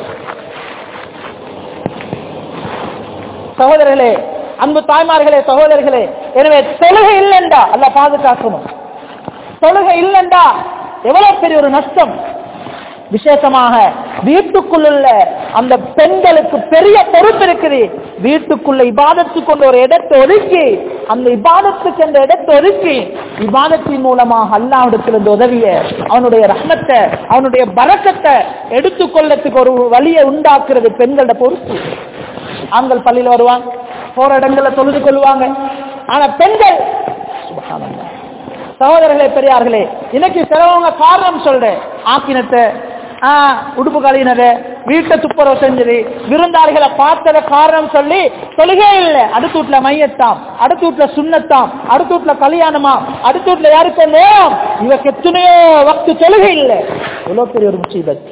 சகோதரர்களே அன்பு தாய்மார்களே சகோதரர்களே எனவே தொழுகை இல்லைண்டா அல்ல பாதுகாக்கணும் தொழுகை இல்லைண்டா எவ்வளவு பெரிய ஒரு நஷ்டம் விசேஷமாக வீட்டுக்குள்ள அந்த பெண்களுக்கு பெரிய பொறுப்பு இருக்குது வீட்டுக்குள்ள இபாதத்துக்கு கொண்ட ஒரு இடத்தை ஒதுக்கி அந்த இபாதத்துக்கு அந்த இடத்தை ஒதுக்கி இபாதத்தின் மூலமாக அல்லாவிடத்திலிருந்து உதவிய அவனுடைய ரஹ்மத்தை அவனுடைய பறக்கத்தை எடுத்துக்கொள்ளத்துக்கு ஒரு வழியை உண்டாக்குறது பெண்களோட பொறுப்பு ஆண்கள் பள்ளியில் வருவாங்க போற இடங்கள்ல தொழுது கொள்வாங்க ஆனா பெண்கள் சுப்ஹானல்லாஹ். சகோதரர்களே பெரியார்களே இன்னைக்கு சிலவங்க காரணம் சொல்றேன் ஆக்கினத்தை ஆஹ் உடுப்பு கழினது வீட்டை துப்புரவு செஞ்சது விருந்தாளிகளை பார்த்தத காரணம் சொல்லி தொழுகே இல்லை அடுத்த வீட்டுல மையத்தாம் அடுத்த வீட்டுல சுண்ணத்தாம் அடுத்த வீட்டுல கல்யாணமாம் அடுத்த வீட்டுல யாருக்கு நேரம் இவக்கு எத்தனையோ வக்து தொழுகை இல்லை எவ்வளவு பெரிய ஒரு முசீபத்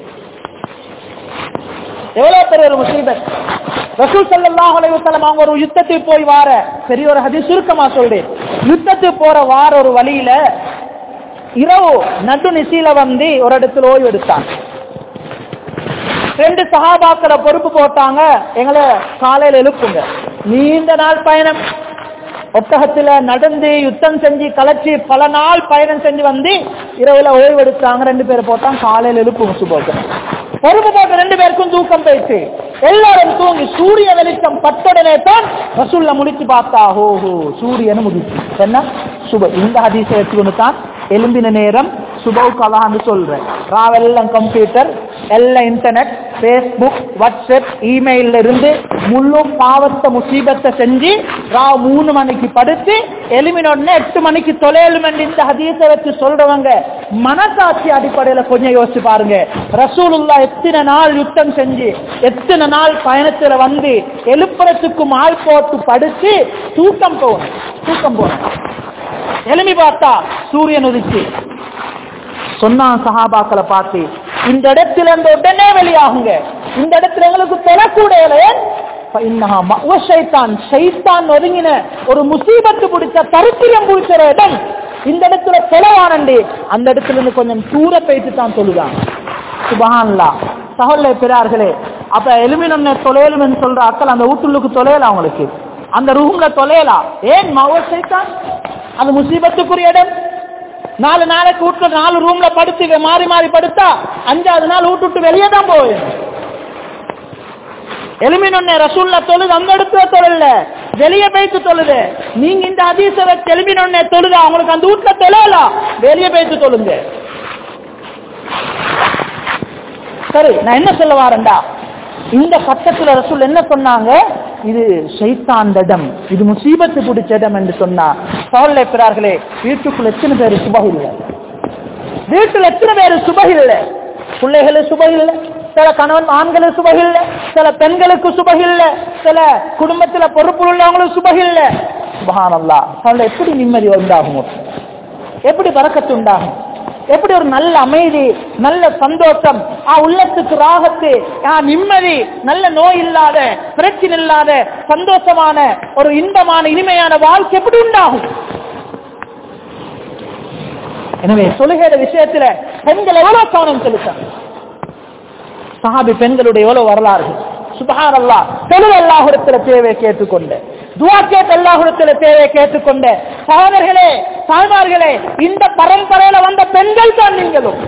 எவ்வளவு பெரிய ஒரு முசீபத் ரசூல் ஸல்லல்லாஹு அலைஹி வஸல்லம் அவங்க ஒரு யுத்தத்துக்கு போய் வார பெரிய ஒரு ஹதீஸ் சுருக்கமா சொல்றேன் யுத்தத்துக்கு போற வார ஒரு வழியில இரவு நடு நிசையில வந்து ஒரு இடத்துல ஓய்வு எடுத்தாங்க ரெண்டு சகாபாக்களை பொறுப்பு போட்டாங்க எங்களை காலையில எழுப்புங்க நீண்ட நாள் பயணம் ஒட்டகத்துல நடந்து யுத்தம் செஞ்சு கலைச்சு பல நாள் பயணம் செஞ்சு வந்து இரவுல ஓய்வு எடுத்தாங்க ரெண்டு பேரை போட்டாங்க காலையில எழுப்புங்க சுபோக்கு பொறுப்பு போட்ட ரெண்டு பேருக்கும் தூக்கம் போயிடுச்சு எல்லாரும் தூங்கி சூரிய வெளிச்சம் பட்டுடனே தான் ரசூல்ல முடிச்சு பார்த்தா ஹோ ஹோ சூரியன் முடிச்சு என்ன சுப இந்த ஹதீஸை எடுத்துக்கொண்டு தான் எலும்பின நேரம் சுபவுக்கு அல்லான்னு சொல்றேன் ராவெல்லாம் கம்ப்யூட்டர் எல்லாம் இன்டர்நெட் ஃபேஸ்புக் வாட்ஸ்அப் இமெயில்ல இருந்து முழு பாவத்தை முசீபத்தை செஞ்சு ரா மூணு மணிக்கு படுத்து எலுமின உடனே எட்டு மணிக்கு தொலையலுமென்று இந்த ஹதீஸை வச்சு சொல்றவங்க மனசாட்சி அடிப்படையில கொஞ்சம் யோசிச்சு பாருங்க ரசூலுல்லா எத்தனை நாள் யுத்தம் செஞ்சு எத்தனை நாள் பயணத்துல வந்து எழுப்புறத்துக்கும் ஆள் போட்டு படுத்து தூக்கம் போகணும் தூக்கம் போகணும் எழுமி பார்த்தா சூரியன் உதிச்சு சொன்னான் சஹாபாக்களை பார்த்து இந்த இடத்துல இருந்து உடனே வெளியாகுங்க இந்த இடத்துல எங்களுக்கு தொழக்கூடையில சைத்தான் சைத்தான் ஒதுங்கின ஒரு முசீபத்து பிடிச்ச தருத்திரம் பிடிச்ச இடம் இந்த இடத்துல செலவானண்டு அந்த இடத்துல இருந்து கொஞ்சம் தூர போயிட்டு தான் சொல்லுதான் சுபஹான்லா சகோதர பிறார்களே அப்ப எலுமினொன்ன தொலையலும் சொல்ற அக்கள் அந்த வீட்டுள்ளுக்கு தொலையலாம் அவங்களுக்கு அந்த ரூம்ல தொலையலாம் ஏன் மவ சைத்தான் அது முசீபத்துக்குரிய இடம் நாலு நாளைக்கு வீட்டுல நாலு ரூம்ல படுத்து இவன் மாறி மாறி படுத்தா அஞ்சாவது நாள் வீட்டு விட்டு வெளியே தான் போவேன் எலுமினொன்ன ரசூல்ல தொழுது அந்த இடத்துல தொழில்ல வெளியே போயிட்டு தொழுது நீங்க இந்த அதிசரை தெளிவினோடனே தொழுது அவங்களுக்கு அந்த வீட்டுல தொழலாம் வெளியே போயிட்டு தொழுங்க சரி நான் என்ன சொல்ல வாரேன்டா இந்த கட்டத்துல ரசூல் என்ன சொன்னாங்க இது ஷைத்தான் இடம் இது முசீபத்து பிடிச்ச இடம் என்று சொன்னா சோழ பிறார்களே வீட்டுக்குள்ள எத்தனை பேர் சுப இல்லை வீட்டுல எத்தனை பேர் சுப இல்லை பிள்ளைகளு சுப இல்லை சில கணவன் ஆண்களுக்கு சுப இல்லை சில பெண்களுக்கு சுப இல்லை சில குடும்பத்துல பொறுப்பு உள்ளவங்களுக்கு சுப இல்லை சுபஹானல்லா சொல்ல எப்படி நிம்மதி உண்டாகும் எப்படி பறக்கத்து உண்டாகும் எப்படி ஒரு நல்ல அமைதி நல்ல சந்தோஷம் ஆ உள்ளத்துக்கு ராகத்து ஆ நிம்மதி நல்ல நோய் இல்லாத பிரச்சனை இல்லாத சந்தோஷமான ஒரு இன்பமான இனிமையான வாழ்க்கை எப்படி உண்டாகும் எனவே சொல்லுகிற விஷயத்துல பெண்கள் எவ்வளவு கவனம் செலுத்த சஹாபி பெண்களுடைய எவ்வளவு வரலாறு சுபஹான் அல்லா தெளிவு அல்லாஹுடத்துல தேவை கேட்டுக்கொண்டு துவா கேட்டு அல்லாஹுடத்துல தேவை கேட்டுக்கொண்டு சகோதரர்களே தாய்மார்களே இந்த பரம்பரையில வந்த பெண்கள் தான் நீங்களும்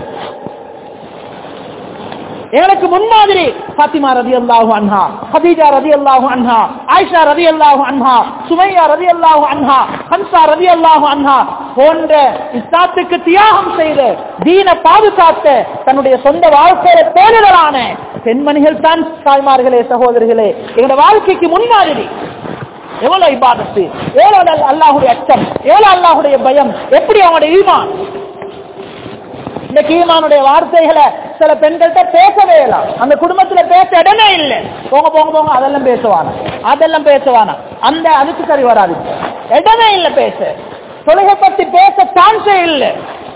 எங்களுக்கு முன்மாதிரி பாத்திமா ரதி அல்லாஹு அன்ஹா ஹதீஜா ரதி அல்லாஹு அன்ஹா ஆயிஷா ரதி அல்லாஹு அன்ஹா சுமையா ரதி அல்லாஹு அன்ஹா ஹன்சா ரதி அல்லாஹு அன்ஹா போன்ற இஸ்லாத்துக்கு தியாகம் செய்து தீன பாதுகாத்த தன்னுடைய சொந்த வாழ்க்கையில பேரிடலான பெண்மணிகள் தான் தாய்மார்களே சகோதரிகளே எங்களோட வாழ்க்கைக்கு முன்மாதிரி எவ்வளவு இபாதத்து எவ்வளவு அல்லாஹுடைய அச்சம் எவ்வளவு அல்லாஹுடைய பயம் எப்படி அவங்களுடைய ஈமான் இந்த கீமானுடைய வார்த்தைகளை சில பெண்கள்கிட்ட பேசவே இல்லை அந்த குடும்பத்துல பேச இடமே இல்லை போங்க போங்க போங்க அதெல்லாம் பேசுவானா அதெல்லாம் பேசுவானா அந்த அதுக்கு சரி வராது இடமே இல்லை பேச தொழுகை பத்தி பேச சான்ஸே இல்லை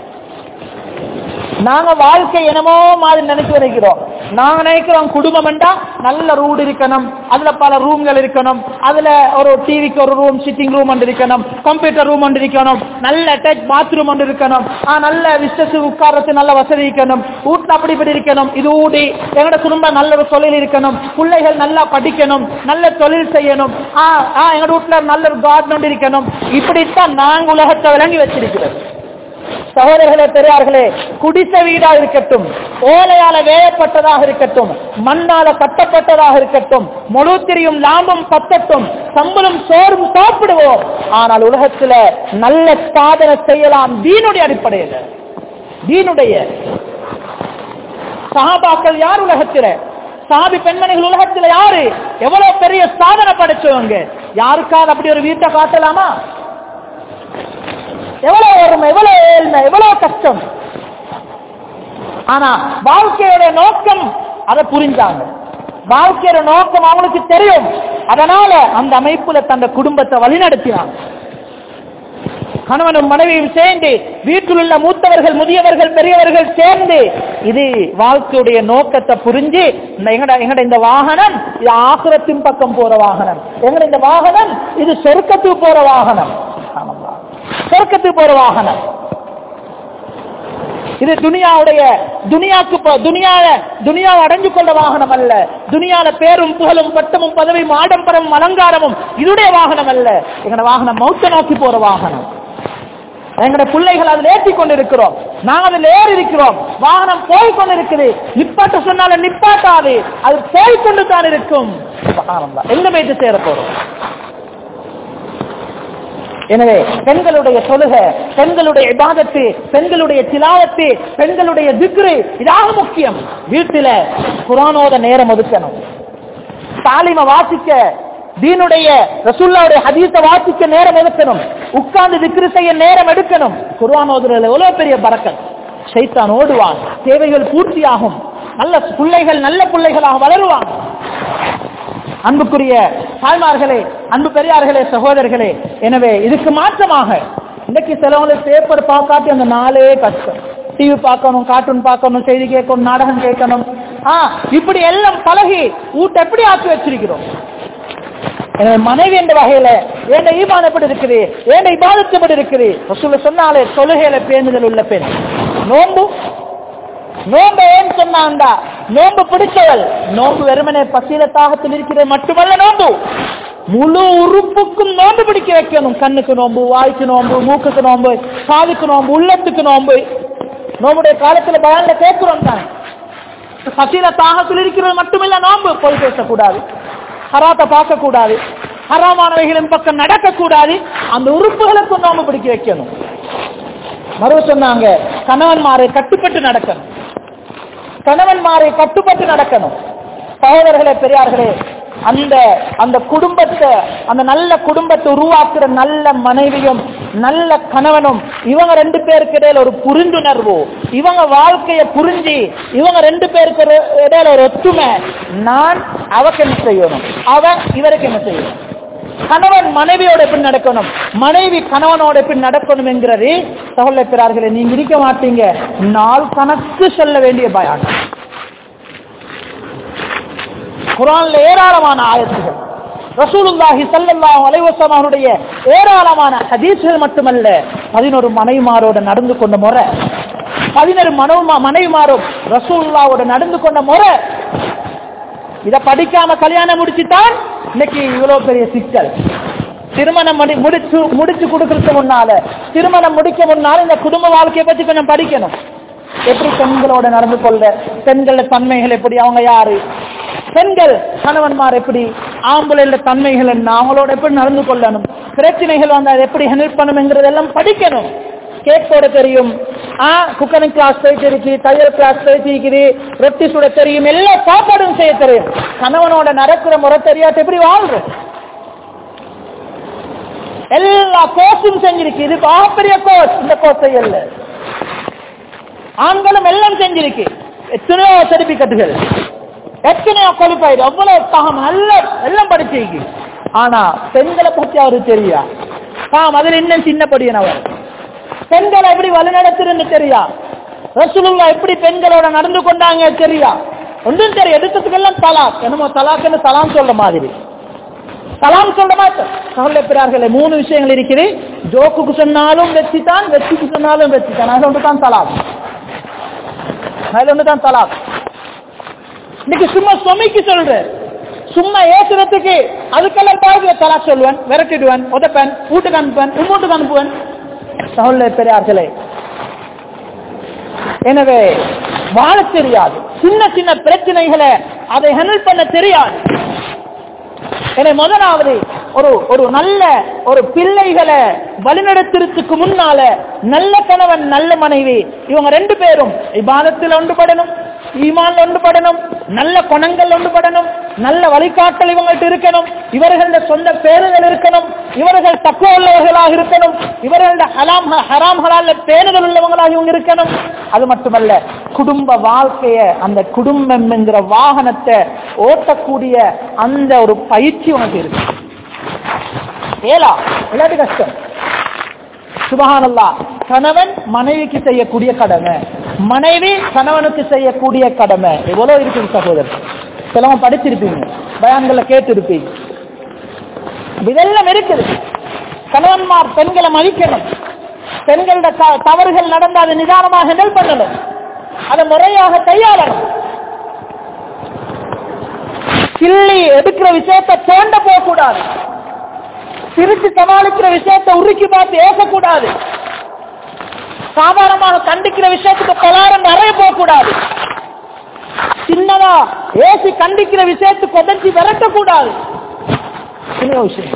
நாங்க வாழ்க்கை என்னமோ மாதிரி நினைச்சு நினைக்கிறோம் நாங்க நினைக்கிறோம் குடும்பம் என்றா நல்ல ரூட் இருக்கணும் அதுல பல ரூம்கள் இருக்கணும் அதுல ஒரு டிவிக்கு ஒரு ரூம் சிட்டிங் ரூம் ஒன்று இருக்கணும் கம்ப்யூட்டர் ரூம் ஒன்று இருக்கணும் நல்ல அட்டாச் பாத்ரூம் ஒன்று இருக்கணும் ஆ, நல்ல விசஸ் உட்கார்றது நல்ல வசதி இருக்கணும் வீட்டுல அப்படி இப்படி இருக்கணும் இது ஊடி எங்களோட குடும்பம் நல்ல ஒரு தொழில் இருக்கணும் பிள்ளைகள் நல்லா படிக்கணும் நல்ல தொழில் செய்யணும் ஆ ஆ எங்களோட வீட்டுல நல்ல ஒரு கார்டன் ஒன்று இருக்கணும் இப்படித்தான் நாங்க உலகத்தை விளங்கி வச்சிருக்கிறோம் சகோதரர்களே பெரியார்களே குடிச வீடா இருக்கட்டும் ஓலையால வேயப்பட்டதாக இருக்கட்டும் மண்ணால கட்டப்பட்டதாக இருக்கட்டும் முழுத்திரியும் லாபம் பத்தட்டும் சம்பளம் சோறும் சாப்பிடுவோம் ஆனால் உலகத்துல நல்ல சாதனை செய்யலாம் தீனுடைய அடிப்படையில் தீனுடைய சஹாபாக்கள் யார் உலகத்தில சாபி பெண்மணிகள் உலகத்துல யாரு எவ்வளவு பெரிய சாதனை படைச்சவங்க யாருக்காவது அப்படி ஒரு வீட்டை காட்டலாமா எவ்வளவு வறுமை எவ்வளவு ஏழ்மை எவ்வளவு கஷ்டம் ஆனா வாழ்க்கையோட நோக்கம் அதை புரிஞ்சாங்க வாழ்க்கையோட நோக்கம் அவங்களுக்கு தெரியும் அதனால அந்த அமைப்புல தந்த குடும்பத்தை வழிநடத்தினாங்க கணவனும் மனைவியும் சேர்ந்து வீட்டில் உள்ள மூத்தவர்கள் முதியவர்கள் பெரியவர்கள் சேர்ந்து இது வாழ்க்கையுடைய நோக்கத்தை புரிஞ்சு இந்த எங்கட எங்கட இந்த வாகனம் இது ஆசுரத்தின் பக்கம் போற வாகனம் எங்கட இந்த வாகனம் இது சொர்க்கத்துக்கு போற வாகனம் ஆமாம்மா. சொர்க்கத்துக்கு போற வாகனம் இது துனியாவுடைய துனியாக்கு போ- துனியால துனியாவை அடைஞ்சு கொண்ட வாகனம் அல்ல துனியால பேரும் புகழும் பட்டமும் பதவியும் ஆடம்பரமும் அலங்காரமும் இதுடைய வாகனம் அல்ல எங்கட வாகனம் மௌத்த நோக்கி போற வாகனம் எங்கட பிள்ளைகள் அதில் ஏற்றி கொண்டிருக்கிறோம் நாங்க அதில் ஏறி இருக்கிறோம் வாகனம் போய் கொண்டிருக்குது நிப்பாட்ட சொன்னால நிப்பாட்டாது அது போய் கொண்டு தான் இருக்கும் சுப்ஹானல்லாஹ். எங்க போயிட்டு சேர போறோம் எனவே பெண்களுடைய தொழுகை பெண்களுடைய இபாதத்து பெண்களுடைய திலாவத்து பெண்களுடைய திக்ரு இதாக முக்கியம் வீட்டில குரானோத நேரம் ஒதுக்கணும் தாலிம வாசிக்க தீனுடைய ரசூல்லாவுடைய ஹதீஸ வாசிக்க நேரம் ஒதுக்கணும் உட்கார்ந்து திக்ரு செய்ய நேரம் எடுக்கணும் குர்ஆன் ஓதுறதுல எவ்வளவு பெரிய பறக்கத் ஷைத்தான் ஓடுவான் தேவைகள் பூர்த்தியாகும் நல்ல பிள்ளைகள் நல்ல பிள்ளைகளாக வளருவாங்க அன்புக்குரிய தாய்மார்களே அன்பு பெரியார்களே சகோதரர்களே எனவே இதுக்கு மாற்றமாக இன்னைக்கு சிலவங்களுக்கு பேப்பர் பார்க்காட்டி அந்த நாளே கஷ்டம் டிவி பார்க்கணும் கார்ட்டூன் பார்க்கணும் செய்தி கேட்கணும் நாடகம் கேட்கணும் ஆ இப்படி எல்லாம் பழகி வீட்டை எப்படி ஆக்கி வச்சிருக்கிறோம் எனவே மனைவி என்ற வகையில ஏண்ட ஈமான் எப்படி இருக்குது ஏண்ட இபாதத்து எப்படி இருக்குது ரசூலுல்லாஹ் சொன்னாலே தொழுகையில பேணுதல் உள்ள பெண் நோம்பு நோம்பு ஏன் சொன்னாண்டா நோம்பு பிடிச்சவள் நோம்பு வெறுமனே பசியில தாகத்தில் இருக்கிறது மட்டுமல்ல நோம்பு முழு உறுப்புக்கும் நோம்பு பிடிக்க வைக்கணும் கண்ணுக்கு நோம்பு வாய்க்கு நோம்பு மூக்குக்கு நோம்பு காதுக்கு நோம்பு உள்ளத்துக்கு நோம்பு நோம்புடைய காலத்துல பயான்ல கேட்கிறோம் தான் பசியில தாகத்தில் இருக்கிறது மட்டுமில்ல நோம்பு பொய் பேசக்கூடாது ஹராத்தை பார்க்க கூடாது ஹராமானவைகளின் பக்கம் நடக்கக்கூடாது அந்த உறுப்புகளுக்கு நோம்பு பிடிக்க வைக்கணும் மறு சொன்னாங்க கணவன்மாரை கட்டுப்பட்டு நடக்கணும் கணவன்மாரை கட்டுப்பட்டு நடக்கணும் சகோதரர்களே பெரியார்களே அந்த அந்த குடும்பத்தை அந்த நல்ல குடும்பத்தை உருவாக்குற நல்ல மனைவியும் நல்ல கணவனும் இவங்க ரெண்டு பேருக்கு இடையில ஒரு புரிந்துணர்வு இவங்க வாழ்க்கைய புரிஞ்சு இவங்க ரெண்டு பேருக்கு ஒரு இடையில ஒரு ஒத்துமை நான் அவக்கு என்ன செய்யணும் அவ இவருக்கு என்ன செய்யணும் கணவன் மனைவியோட எப்படி நடக்கணும் மனைவி கணவனோட எப்படி நடக்கணும் என்கிறது சகோதர பிறார்களே நீங்க இருக்க மாட்டீங்க நாள் கணக்கு சொல்ல வேண்டிய பயம் குரான்ல ஏராளமான ஆயத்துகள் ரசூலுல்லாஹி ஸல்லல்லாஹு அலைஹி வஸல்லம் அவருடைய ஏராளமான ஹதீஸ்கள் மட்டுமல்ல பதினொரு மனைவிமாரோட நடந்து கொண்ட முறை பதினொரு மனவு மனைவிமாரும் ரசூலுல்லாவோட நடந்து கொண்ட முறை இத படிக்காம கல்யாணம் முடிச்சுட்டான் இன்னைக்கு இவ்வளவு பெரிய சிக்கல் திருமணம் முடி- முடிச்சு முடிச்சு கொடுக்கறதுக்கு முன்னால திருமணம் முடிக்க முன்னால இந்த குடும்ப வாழ்க்கையை பத்தி கொஞ்சம் படிக்கணும் எப்படி பெண்களோட நடந்து கொள்ள பெண்கள தன்மைகள் எப்படி அவங்க யாரு பெண்கள் கணவன்மார் எப்படி ஆம்பளைல தன்மைகள் என்ன அவங்களோட எப்படி நடந்து கொள்ளணும் பிரச்சனைகள் வந்தா அதை எப்படி ஹெல்ப் பண்ணணுங்கிறதெல்லாம் படிக்கணும் கேக்கோட தெரியும் ஆ குக்கரிங் கிளாஸ் போயிட்டு இருக்கு தையல் கிளாஸ் போயிட்டு இருக்குது ரொட்டி சுட தெரியும் எல்லா சாப்பாடும் செய்ய தெரியும் கணவனோட நடக்கிற முறை தெரியாத எப்படி வாழ்ற எல்லா கோர்ஸும் செஞ்சிருக்கு இது பெரிய கோர்ஸ் இந்த கோர்ஸ் செய்யல ஆண்களும் எல்லாம் செஞ்சிருக்கு எத்தனையோ சர்டிபிகேட்டுகள் எத்தனையோ குவாலிஃபைடு அவ்வளவு தாம் நல்ல எல்லாம் படிச்சிருக்கு ஆனா பெண்களை பத்தி அவருக்கு தெரியா தாம் அதுல இன்னும் சின்னப்படியன் அவர் பெண்களை எப்படி வழிநடத்துறன்னு தெரியா ரசூலுல்லா எப்படி பெண்களோட நடந்து கொண்டாங்க தெரியா ஒன்றும் தெரியும் எடுத்ததுக்கெல்லாம் தலாக் என்னமோ தலாக்னு சலாம் சொல்ல மாதிரி சலாம் சொல்ல மாட்டோம் சகோதர பிறார்களே மூணு விஷயங்கள் இருக்குது ஜோக்குக்கு சொன்னாலும் வெற்றி தான் வெற்றிக்கு சொன்னாலும் வெற்றி தான் அது ஒன்று தான் தலாக் அது ஒன்று தான் தலாக் இன்னைக்கு சும்மா சுமைக்கு சொல்றேன் சும்மா ஏசுறதுக்கு அதுக்கெல்லாம் பாருங்க தலாக் சொல்லுவேன் விரட்டிடுவேன் உதப்பேன் வீட்டுக்கு அனுப்புவேன் உம்மூட்டுக்கு அனுப்புவேன் சகோதர பெரியார்களே எனவே வாழ தெரியாது சின்ன சின்ன பிரச்சனைகளை அதை ஹேண்டில் பண்ண தெரியாது எனவே முதலாவது ஒரு ஒரு நல்ல ஒரு பிள்ளைகளை வழிநடத்துறதுக்கு முன்னால நல்ல கணவன் நல்ல மனைவி இவங்க ரெண்டு பேரும் இபாதத்தில் ஒன்றுபடணும் ஈமான் ஒன்றுபடணும் நல்ல குணங்கள் ஒன்றுபடணும் நல்ல வழிகாட்டல் இவங்கள்ட்ட இருக்கணும் இவர்களோட சொந்த பேருதல் இருக்கணும் இவர்கள் தக்குவ உள்ளவர்களாக இருக்கணும் இவர்களோட ஹலாம் ஹராம் ஹலால பேணுதல் உள்ளவங்களாக இவங்க இருக்கணும் அது மட்டுமல்ல குடும்ப வாழ்க்கைய அந்த குடும்பம் என்கிற வாகனத்தை ஓட்டக்கூடிய அந்த ஒரு பயிற்சி உனக்கு இருக்கு ஏலா இல்லாட்டி கஷ்டம் சுபஹானல்லா கணவன் மனைவிக்கு செய்யக்கூடிய கடமை மனைவி கணவனுக்கு செய்யக்கூடிய கடமை எவ்வளவு இருக்குது சகோதரர் சிலவங்க படிச்சிருப்பீங்க பயான்களை கேட்டிருப்பீங்க இதெல்லாம் இருக்குது கணவன்மார் பெண்களை மதிக்கணும் பெண்களோட த- தவறுகள் நடந்து அதை நிதானமாக ஹெண்டல் பண்ணணும் அதை முறையாக கையாளணும் கிள்ளி எடுக்கிற விஷயத்தை தோண்ட போக கூடாது திருச்சி சமாளிக்கிற விஷயத்தை உருக்கி பார்த்து ஏசக்கூடாது சாதாரணமாக கண்டிக்கிற விஷயத்துக்கு பலாரம் நிறைய போகக்கூடாது சின்னதா ஏசி கண்டிக்கிற விஷயத்துக்கு உதச்சி விரட்டக்கூடாது சின்ன விஷயம்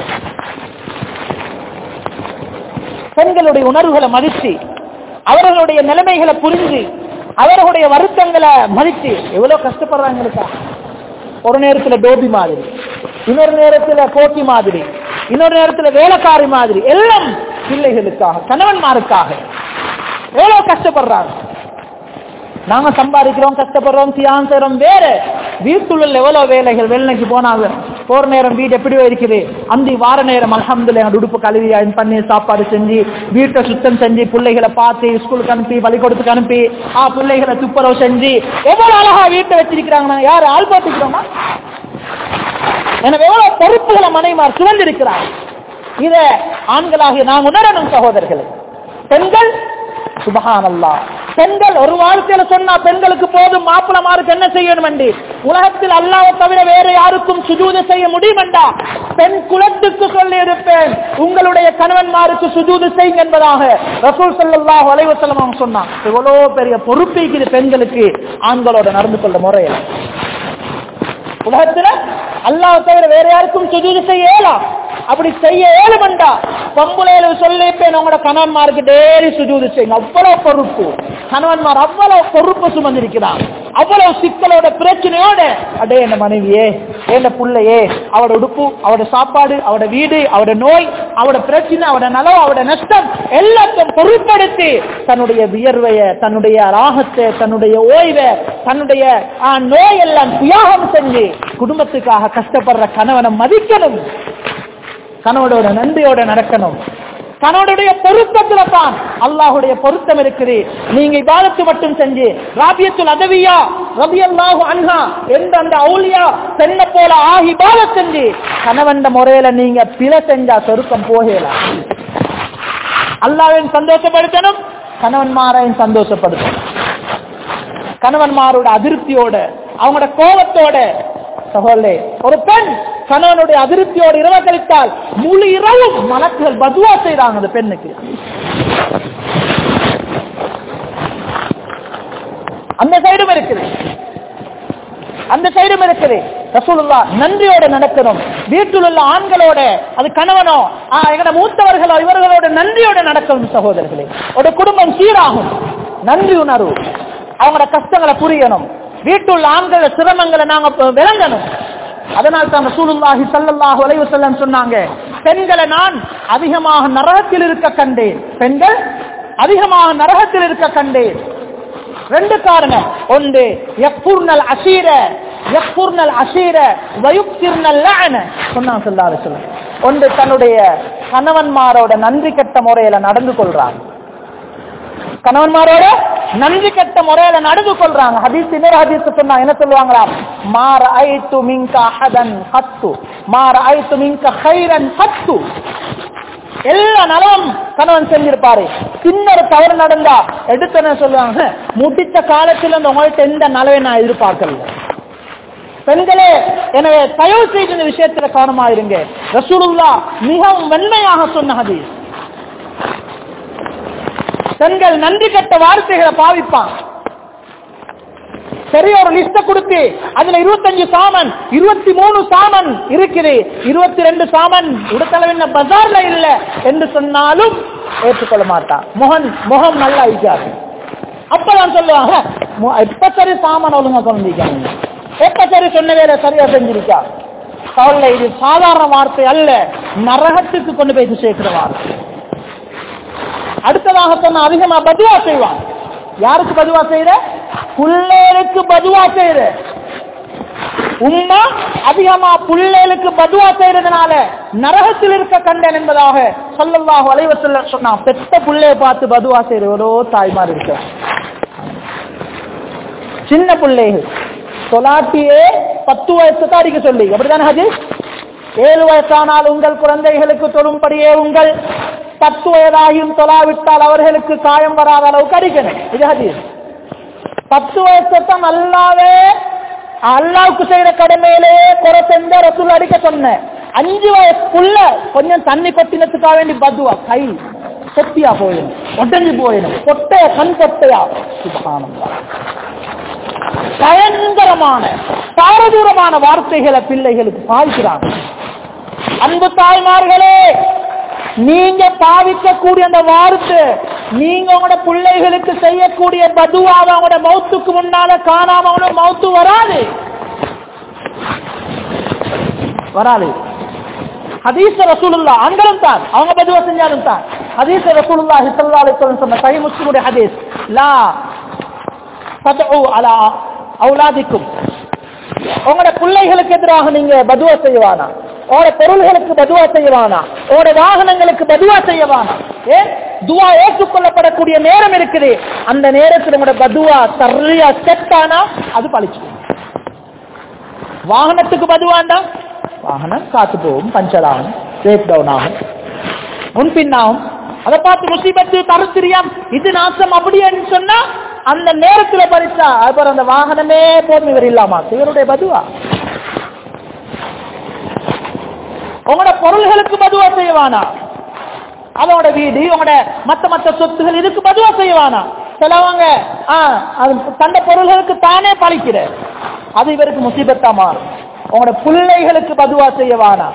பெண்களுடைய உணர்வுகளை மதிச்சு அவர்களுடைய நிலைமைகளை புரிஞ்சு அவர்களுடைய வருத்தங்களை மதிச்சு எவ்வளவு கஷ்டப்படுறாங்களுக்கா ஒரு நேரத்துல டோபி மாதிரி இன்னொரு நேரத்துல போட்டி மாதிரி இன்னொரு நேரத்துல வேலைக்காரி மாதிரி எல்லாம் பிள்ளைகளுக்காக கணவன்மாருக்காக எவ்வளவு கஷ்டப்படுறாங்க நாங்க சம்பாதிக்கிறோம் கஷ்டப்படுறோம் தியானம் செய்றோம் வேற வீட்டுள்ள எவ்வளவு வேலைகள் வேலைக்கு போனாங்க போற நேரம் வீடு எப்படி இருக்குது அந்த வார நேரம் அலமதுல எங்க உடுப்பு கழுவி iron பண்ணி சாப்பாடு செஞ்சு வீட்டை சுத்தம் செஞ்சு பிள்ளைகளை பார்த்து ஸ்கூலுக்கு அனுப்பி பள்ளிக்கூடத்துக்கு அனுப்பி ஆ பிள்ளைகளை துப்புரவு செஞ்சு எவ்வளவு அழகா வீட்டை வச்சிருக்கிறாங்க யாரு ஆள் பார்த்துக்கிறோமா எனவே எவ்வளவு பொறுப்புகளை மனைமார் சுமந்திருக்கிறார் இத ஆண்களாகிய நாம் உணரணும் சகோதரர்களே பெண்கள் சுபஹானல்லா பெண்கள் ஒரு வாழ்க்கையில சொன்னா பெண்களுக்கு போதும் மாப்பிளமாருக்கு என்ன செய்யணும் என்று உலகத்தில் அல்லாவை தவிர வேற யாருக்கும் சுஜூது செய்ய முடியுமெண்டா பெண் குலத்துக்கு சொல்லி இருப்பேன் உங்களுடைய கணவன்மாருக்கு சுஜூது செய்யுங்க என்பதாக ரசூல் ஸல்லல்லாஹு அலைஹி வஸல்லம் அவங்க சொன்னான் எவ்வளவு பெரிய பொறுப்பு இருக்குது பெண்களுக்கு ஆண்களோட நடந்து கொள்ள முறையில் உலகத்துல அல்லாஹ் தவிர வேற யாருக்கும் சுஜூது செய்ய இயலாம் அப்படி செய்ய ஏழுமண்டா பொம்புலேலு சொல்லிப்பேன் உங்களோட கணவன்மாருக்கு டேரி சுஜூது செய்யுங்க அவ்வளவு பொறுப்பு கணவன்மார் அவ்வளவு பொறுப்பு சுமந்திருக்கிறான் அவ்வளவு சிக்கலோட பிரச்சனையோட அடே என்ன மனைவியே என்ன புள்ளையே அவட உடுப்பு அவட சாப்பாடு அவட வீடு அவட நோய் அவட பிரச்சனை அவட நலம் அவட நஷ்டம் எல்லாத்தையும் பொருட்படுத்தி தன்னுடைய வியர்வைய தன்னுடைய ராகத்தை தன்னுடைய ஓய்வை தன்னுடைய ஆ, நோய் எல்லாம் தியாகம் செஞ்சு குடும்பத்துக்காக கஷ்டப்படுற கணவனை மதிக்கணும் கணவனோட நன்றியோட நடக்கணும் கணவனுடைய பொருத்தத்துல தான் அல்லாஹுடைய பொருத்தம் இருக்குது நீங்க இபாதத்து மட்டும் செஞ்சு ராபியத்துல் அதவியா ரபி அல்லாஹு அன்ஹா என்ற அந்த அவுலியா பெண்ணை போல ஆகி இபாதத் செஞ்சு கணவன் முறையில நீங்க பிழை செஞ்சா சொருக்கம் போகலாம் அல்லாவையும் சந்தோஷப்படுத்தணும் கணவன்மாரையும் சந்தோஷப்படுத்தணும் கணவன்மாரோட அதிருப்தியோட அவங்களோட கோபத்தோட சகோதரே ஒரு பெண் கணவனுடைய அதிருப்தியோடு இரவு கழித்தால் முழு இரவும் மலக்குகள் பதுவா செய்றாங்க அந்த பெண்ணுக்கு அந்த சைடும் இருக்குது அந்த சைடும் இருக்குது ரசூலுல்லா நன்றியோட நடக்கணும் வீட்டில் உள்ள ஆண்களோட அது கணவனோ ஆ, எங்கட மூத்தவர்களோ இவர்களோட நன்றியோட நடக்கணும் சகோதரர்களே ஒரு குடும்பம் சீராகும் நன்றி உணர்வு அவங்களோட கஷ்டங்களை புரியணும் வீட்டுள்ள ஆண்கள சிரமங்களை நாங்க ப- விளங்கணும் அதனால் தான் ரசூலுல்லாஹி ஸல்லல்லாஹு அலைஹி வஸல்லம் சொன்னாங்க பெண்களை நான் அதிகமாக நரகத்தில் இருக்க கண்டேன் பெண்கள் அதிகமாக நரகத்தில் இருக்க கண்டேன் ரெண்டு காரணம் ஒன்று யக்ஃபுர்னல் அசீர யக்ஃபுர்னல் அசீர வயுக்திர்னல் லஅன சொன்னாங்க ஸல்லல்லாஹு அலைஹி வஸல்லம் ஒன்று தன்னுடைய கணவன்மாரோட நன்றி கெட்ட முறையில நடந்து கொள்றாங்க கணவன்மாரோட நன்றி கெட்ட முறையில நடந்து கொள்றாங்க ஹதீஸ் இன்னொரு ஹதீஸ் சொன்னா என்ன சொல்லுவாங்களா மாற ஐத்து மின்க அஹதன் ஹத்து மாற ஐத்து மின்க ஹைரன் ஹத்து எல்லா நலவும் கணவன் செஞ்சிருப்பாரு சின்ன ஒரு தவறு நடந்தா எடுத்து என்ன சொல்லுவாங்க முடித்த காலத்துல இருந்து உங்கள்ட்ட எந்த நலவை நான் எதிர்பார்க்கல பெண்களே எனவே தயவு செய்து இந்த விஷயத்துல கவனமா இருங்க ரசூலுல்லா மிகவும் வெண்மையாக சொன்ன ஹதீஸ் பெண்கள் நன்றி கட்ட வார்த்தைகளை பாவிப்பான் பெரிய ஒரு லிஸ்ட கொடுத்து அதுல இருபத்தஞ்சு சாமன் இருபத்தி மூணு சாமன் இருக்குது இருபத்தி ரெண்டு சாமன் உடத்தளவின் பஜார்ல இல்ல என்று சொன்னாலும் ஏற்றுக்கொள்ள மாட்டான் முகன் முகம் நல்லா இருக்காது அப்பதான் சொல்லுவாங்க மு- எப்ப சரி சாமான் ஒழுங்கா குழந்தைக்காங்க எப்ப சரி சொன்ன வேலை சரியா செஞ்சிருக்கா கவலை இது சாதாரண வார்த்தை அல்ல நரகத்துக்கு கொண்டு போய் சேர்க்கிற வார்த்தை அடுத்ததாக சொன்ன அதிகமா பதுவா செய்வான் யாருக்கு பதுவா செய்யற புள்ளேலுக்கு பதுவா செய்யற உம்மா அதிகமா புள்ளேலுக்கு பதுவா செய்யறதுனால நரகத்தில் இருக்க கண்டேன் என்பதாக சொல்லல்லாஹு அலைவசல்ல சொன்னான் பெத்த புள்ளைய பார்த்து பதுவா செய்யற ஒரு தாய்மார் இருக்க சின்ன பிள்ளைகள் தொலாட்டியே பத்து வயசு தான் அடிக்க சொல்லி அப்படிதானே ஹஜீஸ் ஏழு வயசானால் உங்கள் குழந்தைகளுக்கு தொழும்படியே உங்கள் பத்து வயதாகியும் தொலாவிட்டால் அவர்களுக்கு காயம் வராத அளவுக்கு அடிக்கணும் இது ஹதீஸ் பத்து வயசத்தான் நல்லாவே அல்லாவுக்கு செய்யற கடமையிலேயே குறை செஞ்ச ரசூல் அடிக்க சொன்னேன் அஞ்சு வயசுக்குள்ள கொஞ்சம் தண்ணி கொட்டினத்துக்காக வேண்டி பதுவா கை சொத்தியா போயிடும் உடஞ்சு போயிடும் கொட்டையா கண் கொட்டையா சுபகானந்தா பயங்கரமான பாரதூரமான வார்த்தைகளை பிள்ளைகளுக்கு பாய்க்கிறாங்க அன்பு தாய்மார்களே நீங்க பாவிக்கக்கூடிய அந்த வார்த்தை நீங்க உங்களோட பிள்ளைகளுக்கு செய்யக்கூடிய பதுவாக அவங்களோட மௌத்துக்கு முன்னால காணாம அவங்களோட மௌத்து வராது வராது ஹதீஸ் ரசூலுல்லா ஆண்களும் தான் அவங்க பதுவா செஞ்சாலும் தான் ஹதீஸ் ரசூலுல்லா ஹிசல்லா அலிஸ்வலம் சொன்ன சஹி முஸ்லிமுடைய ஹதீஸ் லா ததஉ அலா அவுலாதிக்கும் உங்களோட பிள்ளைகளுக்கு எதிராக நீங்க பதுவா செய்வானா உங்களோட பொருள்களுக்கு பதுவா செய்வானா உங்களோட வாகனங்களுக்கு பதுவா செய்வானா ஏன் துவா ஏற்றுக்கொள்ளப்படக்கூடிய நேரம் இருக்குது அந்த நேரத்தில் உங்களோட பதுவா சரியா செட் ஆனா அது பழிச்சு வாகனத்துக்கு பதுவாண்டா வாகனம் காத்து போகும் பஞ்சர் ஆகும் பிரேக் டவுன் ஆகும் முன்பின்னாகும் அதை பார்த்து முசீபத்து தருத்திரியம் இது நாசம் அப்படின்னு சொன்னா அந்த நேரத்துல பறிச்சா அப்புறம் அந்த வாகனமே போதும் இவர் இல்லாமா இவருடைய பதுவா உங்களோட பொருள்களுக்கு பதுவா செய்வானா அவனோட வீடு உங்களோட மத்த மத்த சொத்துகள் இதுக்கு பதுவா செய்வானா சிலவங்க ஆ, அது தந்த பொருள்களுக்கு தானே பழிக்கிற அது இவருக்கு முசீபத்தா மாறும் உங்களோட பிள்ளைகளுக்கு பதுவா செய்யவானா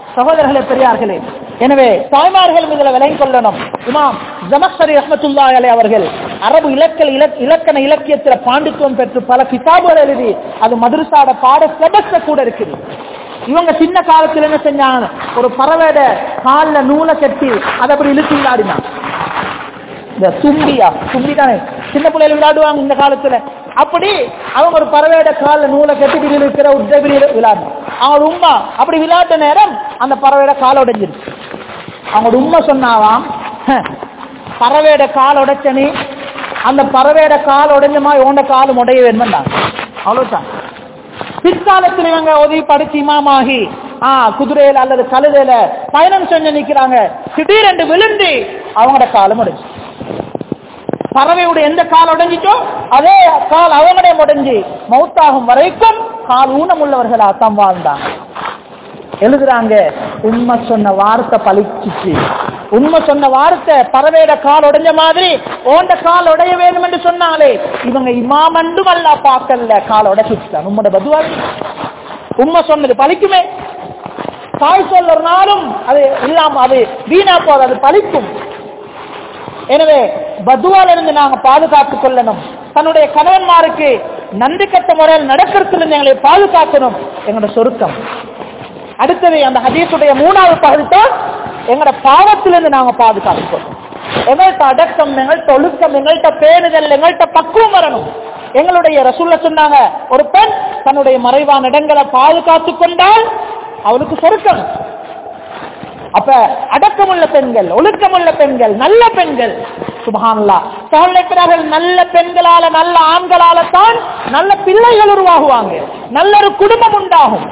சகோதரர்களே பெரியார்களே எனவே தாய்மார்களும் இதுல விளங்கி கொள்ளணும் இமாம் ஜமஸ்தரி ரஹமத்துல்லா அலை அவர்கள் அரபு இலக்கல் இலக்- இலக்கண இலக்கியத்துல பாண்டித்துவம் பெற்று பல கிதாபுகள் எழுதி அது மதுரசாட பாட சிலபஸ்ல கூட இருக்குது இவங்க சின்ன காலத்துல என்ன செஞ்சாங்க ஒரு பறவைட கால்ல நூலை கட்டி அதை அப்படி இழுத்து விளையாடினாங்க இந்த தும்பியா தும்பி தானே சின்ன பிள்ளைகள் விளையாடுவாங்க இந்த காலத்துல அப்படி அவங்க ஒரு பறவையோட கால நூலை கட்டி பிடியில் இருக்கிற உத்தபிரி விளையாடணும் அவங்களோட உம்மா அப்படி விளையாட்ட நேரம் அந்த பறவையோட கால் உடைஞ்சிருச்சு அவங்களோட உண்மை சொன்னாவாம் "ஹ, பறவையோட கால் உடைச்சனி அந்த பறவையோட கால் உடைஞ்சமா இவண்ட காலும் உடைய வேணுமெண்டாங்க அவ்வளவுதான் பிற்காலத்தில் இவங்க உதவி படிச்சு இமாமாகி ஆ குதிரையில அல்லது கழுதையில பயணம் செஞ்சு நிக்கிறாங்க திடீரென்று விழுந்து அவங்களோட காலம் உடைஞ்சு பறவையுடைய எந்த கால் உடைஞ்சிட்டோ அதே கால் அவங்களுடைய உடைஞ்சு மௌத்தாகும் வரைக்கும் கால் ஊனம் உள்ளவர்களா தான் வாழ்ந்தாங்க எழுதுறாங்க உண்மை சொன்ன வார்த்தை பழிச்சிச்சு உண்மை சொன்ன வார்த்தை பறவையோட கால் உடைஞ்ச மாதிரி ஓண்ட கால் உடைய வேணும் என்று சொன்னாலே இவங்க இமாமண்டும் அல்ல பார்க்கல கால் உடைச்சிட்டான் உம்மோட பதுவா உண்மை சொன்னது பழிக்குமே தாய் சொல்லறனாலும் அது இல்லாம அது வீணா போது அது பழிக்கும் எனவே பதுவால இருந்து நாங்க பாதுகாத்துக் கொள்ளணும் தன்னுடைய கணவன்மாருக்கு நன்றி கட்ட முறையில் நடக்கிறதுல இருந்து எங்களை பாதுகாக்கணும் எங்களோட சொருக்கம் அடுத்தது அந்த ஹதீஸுடைய மூணாவது பகுதி தான் எங்களோட பாவத்திலிருந்து நாங்க பாதுகாத்துக்கணும் எங்கள்கிட்ட அடக்கம் எங்கள்கிட்ட ஒழுக்கம் எங்கள்கிட்ட பேணுதல் எங்கள்கிட்ட பக்குவம் வரணும் எங்களுடைய ரசூல்ல சொன்னாங்க ஒரு பெண் தன்னுடைய மறைவான இடங்களை பாதுகாத்துக் கொண்டால் அவளுக்கு சொருக்கம் அப்ப அடக்கமுள்ள பெண்கள் ஒழுக்கமுள்ள பெண்கள் நல்ல பெண்கள் சுபஹானல்லா சகோதரர்கள் நல்ல பெண்களால நல்ல ஆண்களால தான் நல்ல பிள்ளைகள் உருவாகுவாங்க நல்ல ஒரு குடும்பம் உண்டாகும்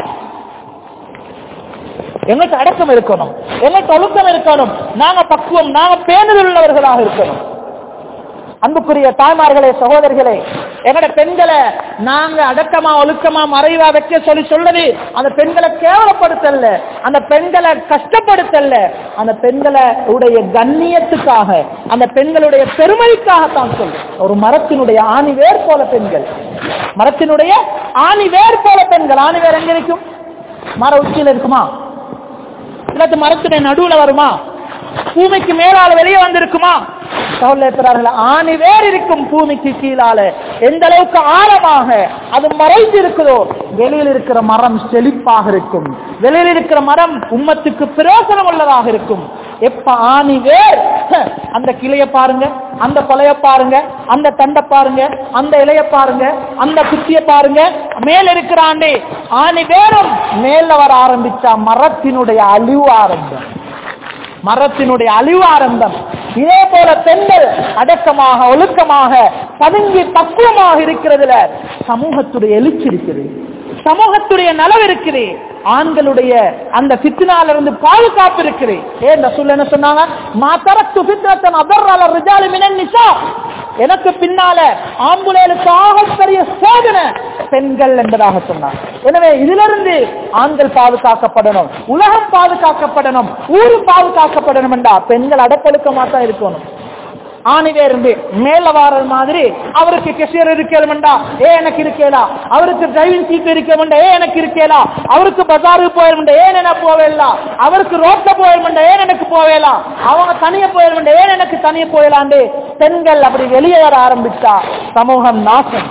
எங்களுக்கு அடக்கம் இருக்கணும் எங்களுக்கு ஒழுக்கம் இருக்கணும் நாங்க பக்குவம் நாங்க பேணுதல் உள்ளவர்களாக இருக்கணும் அன்புக்குரிய தாய்மார்களே சகோதரிகளே எங்கட பெண்களை நாங்க அடக்கமா ஒழுக்கமா மறைவா வைக்க சொல்லி சொல்றது அந்த பெண்களை கேவலப்படுத்தல அந்த பெண்களை கஷ்டப்படுத்தல அந்த பெண்களை உடைய கண்ணியத்துக்காக அந்த பெண்களுடைய பெருமைக்காகத்தான் சொல்றேன் ஒரு மரத்தினுடைய ஆணி வேர் போல பெண்கள் மரத்தினுடைய ஆணி வேர் போல பெண்கள் ஆணி வேர் எங்க இருக்கும் மர உச்சியில இருக்குமா இல்லாட்டி மரத்துடைய நடுவுல வருமா பூமிக்கு மேலால வெளியே வந்திருக்குமா சகோதரர்களே ஆணி வேர் இருக்கும் பூமிக்கு கீழால எந்த அளவுக்கு ஆழமாக அது மறைந்து இருக்குதோ வெளியில் இருக்கிற மரம் செழிப்பாக இருக்கும் வெளியில் இருக்கிற மரம் உம்மத்துக்கு பிரயோசனம் உள்ளதாக இருக்கும் எப்ப ஆணி வேர் ஹ, அந்த கிளைய பாருங்க அந்த கொலைய பாருங்க அந்த தண்டை பாருங்க அந்த இலைய பாருங்க அந்த குத்திய பாருங்க மேல இருக்கிற ஆண்டே ஆணி வேரும் மேல வர ஆரம்பிச்சா மரத்தினுடைய அழிவு ஆரம்பம் மரத்தினுடைய அழிவு ஆரம்பம் இதே போல பெண்கள் அடக்கமாக ஒழுக்கமாக பதுங்கி பக்குவமாக இருக்கிறதுல சமூகத்துடைய எழுச்சி இருக்குது சமூகத்துடைய நலவு இருக்குது ஆண்களுடைய அந்த பித்னால இருந்து பாதுகாப்பு இருக்குது ஏன் இந்த சொல்ல என்ன சொன்னாங்க மா தரத்து பித்னத்தன் அதர்ரால ரிஜாலி மினன் நிசா எனக்கு பின்னால ஆம்புலேலுக்கு ஆகப்பெரிய சோதனை பெண்கள் என்பதாக சொன்னார் எனவே இதிலிருந்து ஆண்கள் பாதுகாக்கப்படணும் உலகம் பாதுகாக்கப்படணும் ஊர் பாதுகாக்கப்படணும் என்றா பெண்கள் அடப்பொழுக்கமா தான் இருக்கணும் ஆணிவே இருந்து மேல வாரது மாதிரி அவருக்கு கெஷியர் இருக்கேடா ஏ எனக்கு இருக்கேலா அவருக்கு டிரைவிங் சீட் இருக்கேமண்டா ஏ எனக்கு இருக்கேலா அவருக்கு பஜாருக்கு போயிருமண்டா ஏன் என்ன போவேலா அவருக்கு ரோட்ல போயிருமண்டா ஏன் எனக்கு போவேலா அவங்க தனிய போயிருமண்டா ஏன் எனக்கு தனிய போயலாண்டு பெண்கள் அப்படி வெளியே வர ஆரம்பிச்சா சமூகம் நாசம்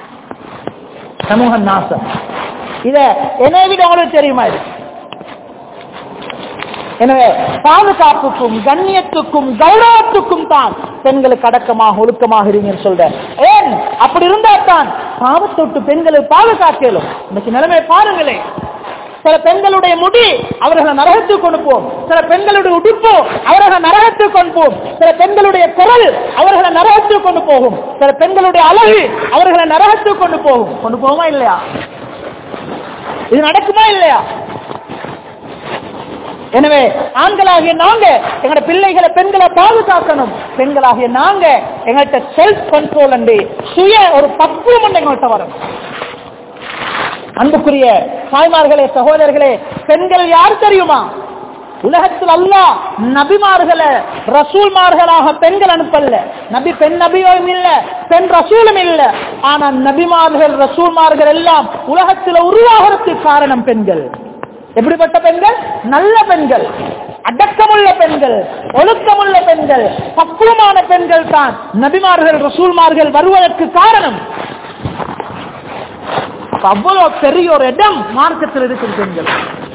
சமூகம் நாசம் இத என்னை விட உங்களுக்கு தெரியுமா இது எனவே பாதுகாப்புக்கும் கண்ணியத்துக்கும் கௌரவத்துக்கும் தான் பெண்களுக்கு அடக்கமாக ஒழுக்கமாக இருங்கன்னு சொல்றேன் ஏன் அப்படி இருந்தா தான் பாவத்தொட்டு பெண்களை பாதுகாக்கலும் இன்னைக்கு நிலைமை பாருங்களேன் சில பெண்களுடைய முடி அவர்களை நரகத்துக்கு கொண்டு போகும் சில பெண்களுடைய உடுப்பு அவர்களை நரகத்துக்கு கொண்டு போகும் சில பெண்களுடைய குரல் அவர்களை நரகத்துக்கு கொண்டு போகும் சில பெண்களுடைய அழகு அவர்களை நரகத்துக்கு கொண்டு போகும் கொண்டு போகுமா இல்லையா இது நடக்குமா இல்லையா எனவே ஆண்களாகிய நாங்க எங்களோட பிள்ளைகளை பெண்களை பாதுகாக்கணும் பெண்களாகிய நாங்க எங்கள்கிட்ட செல்ஃப் கண்ட்ரோல் அண்டு சுய ஒரு பக்குவம் ஒன்று எங்கள்கிட்ட வரணும் அன்புக்குரிய தாய்மார்களே சகோதரர்களே பெண்கள் யார் தெரியுமா உலகத்தில் அல்ல நபிமார்களை ரசூல்மார்களாக பெண்கள் அனுப்பல நபி பெண் நபியும் இல்ல பெண் ரசூலும் இல்ல ஆனா நபிமார்கள் ரசூல்மார்கள் எல்லாம் உலகத்தில் உருவாகிறதுக்கு காரணம் பெண்கள் எப்படிப்பட்ட பெண்கள் நல்ல பெண்கள் அடக்கமுள்ள பெண்கள் ஒழுக்கமுள்ள பெண்கள் பக்குவமான பெண்கள் தான் நபிமார்கள் ரசூல்மார்கள் வருவதற்கு காரணம் அப்ப அவ்வளவு பெரிய ஒரு இடம் மார்க்கத்தில் இருக்கிற பெண்கள்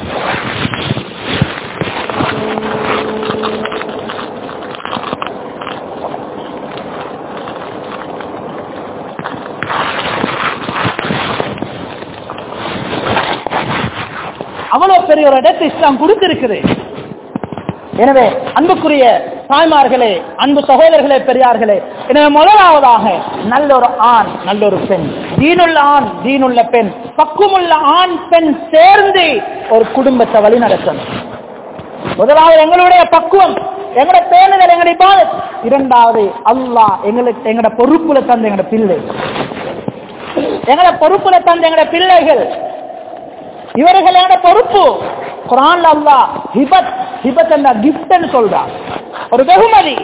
அவ்வளவு பெரிய ஒரு இடத்தை இஸ்லாம் கொடுத்திருக்குது எனவே அன்புக்குரிய தாய்மார்களே அன்பு சகோதரர்களே பெரியார்களே எனவே முதலாவதாக நல்ல ஒரு ஆண் நல்ல ஒரு பெண் தீனுள்ள ஆண் தீனுள்ள பெண் பக்குவமுள்ள ஆண் பெண் சேர்ந்து ஒரு குடும்பத்தை வழி நடத்தணும் முதலாவது எங்களுடைய பக்குவம் எங்கட பேணுதல் எங்களுடைய இபாதத் இரண்டாவது அல்லாஹ் எங்களுக்கு எங்கட பொறுப்புல தந்த எங்கட பிள்ளை எங்கட பொறுப்புல தந்த எங்கட பிள்ளைகள் இவர்கள் எங்கட பொறுப்பு குரான் அல்லாஹ் ஹிபத் ஹிபத் என்ற கிஃப்ட்னு சொல்றான் ஒரு வெகுமதி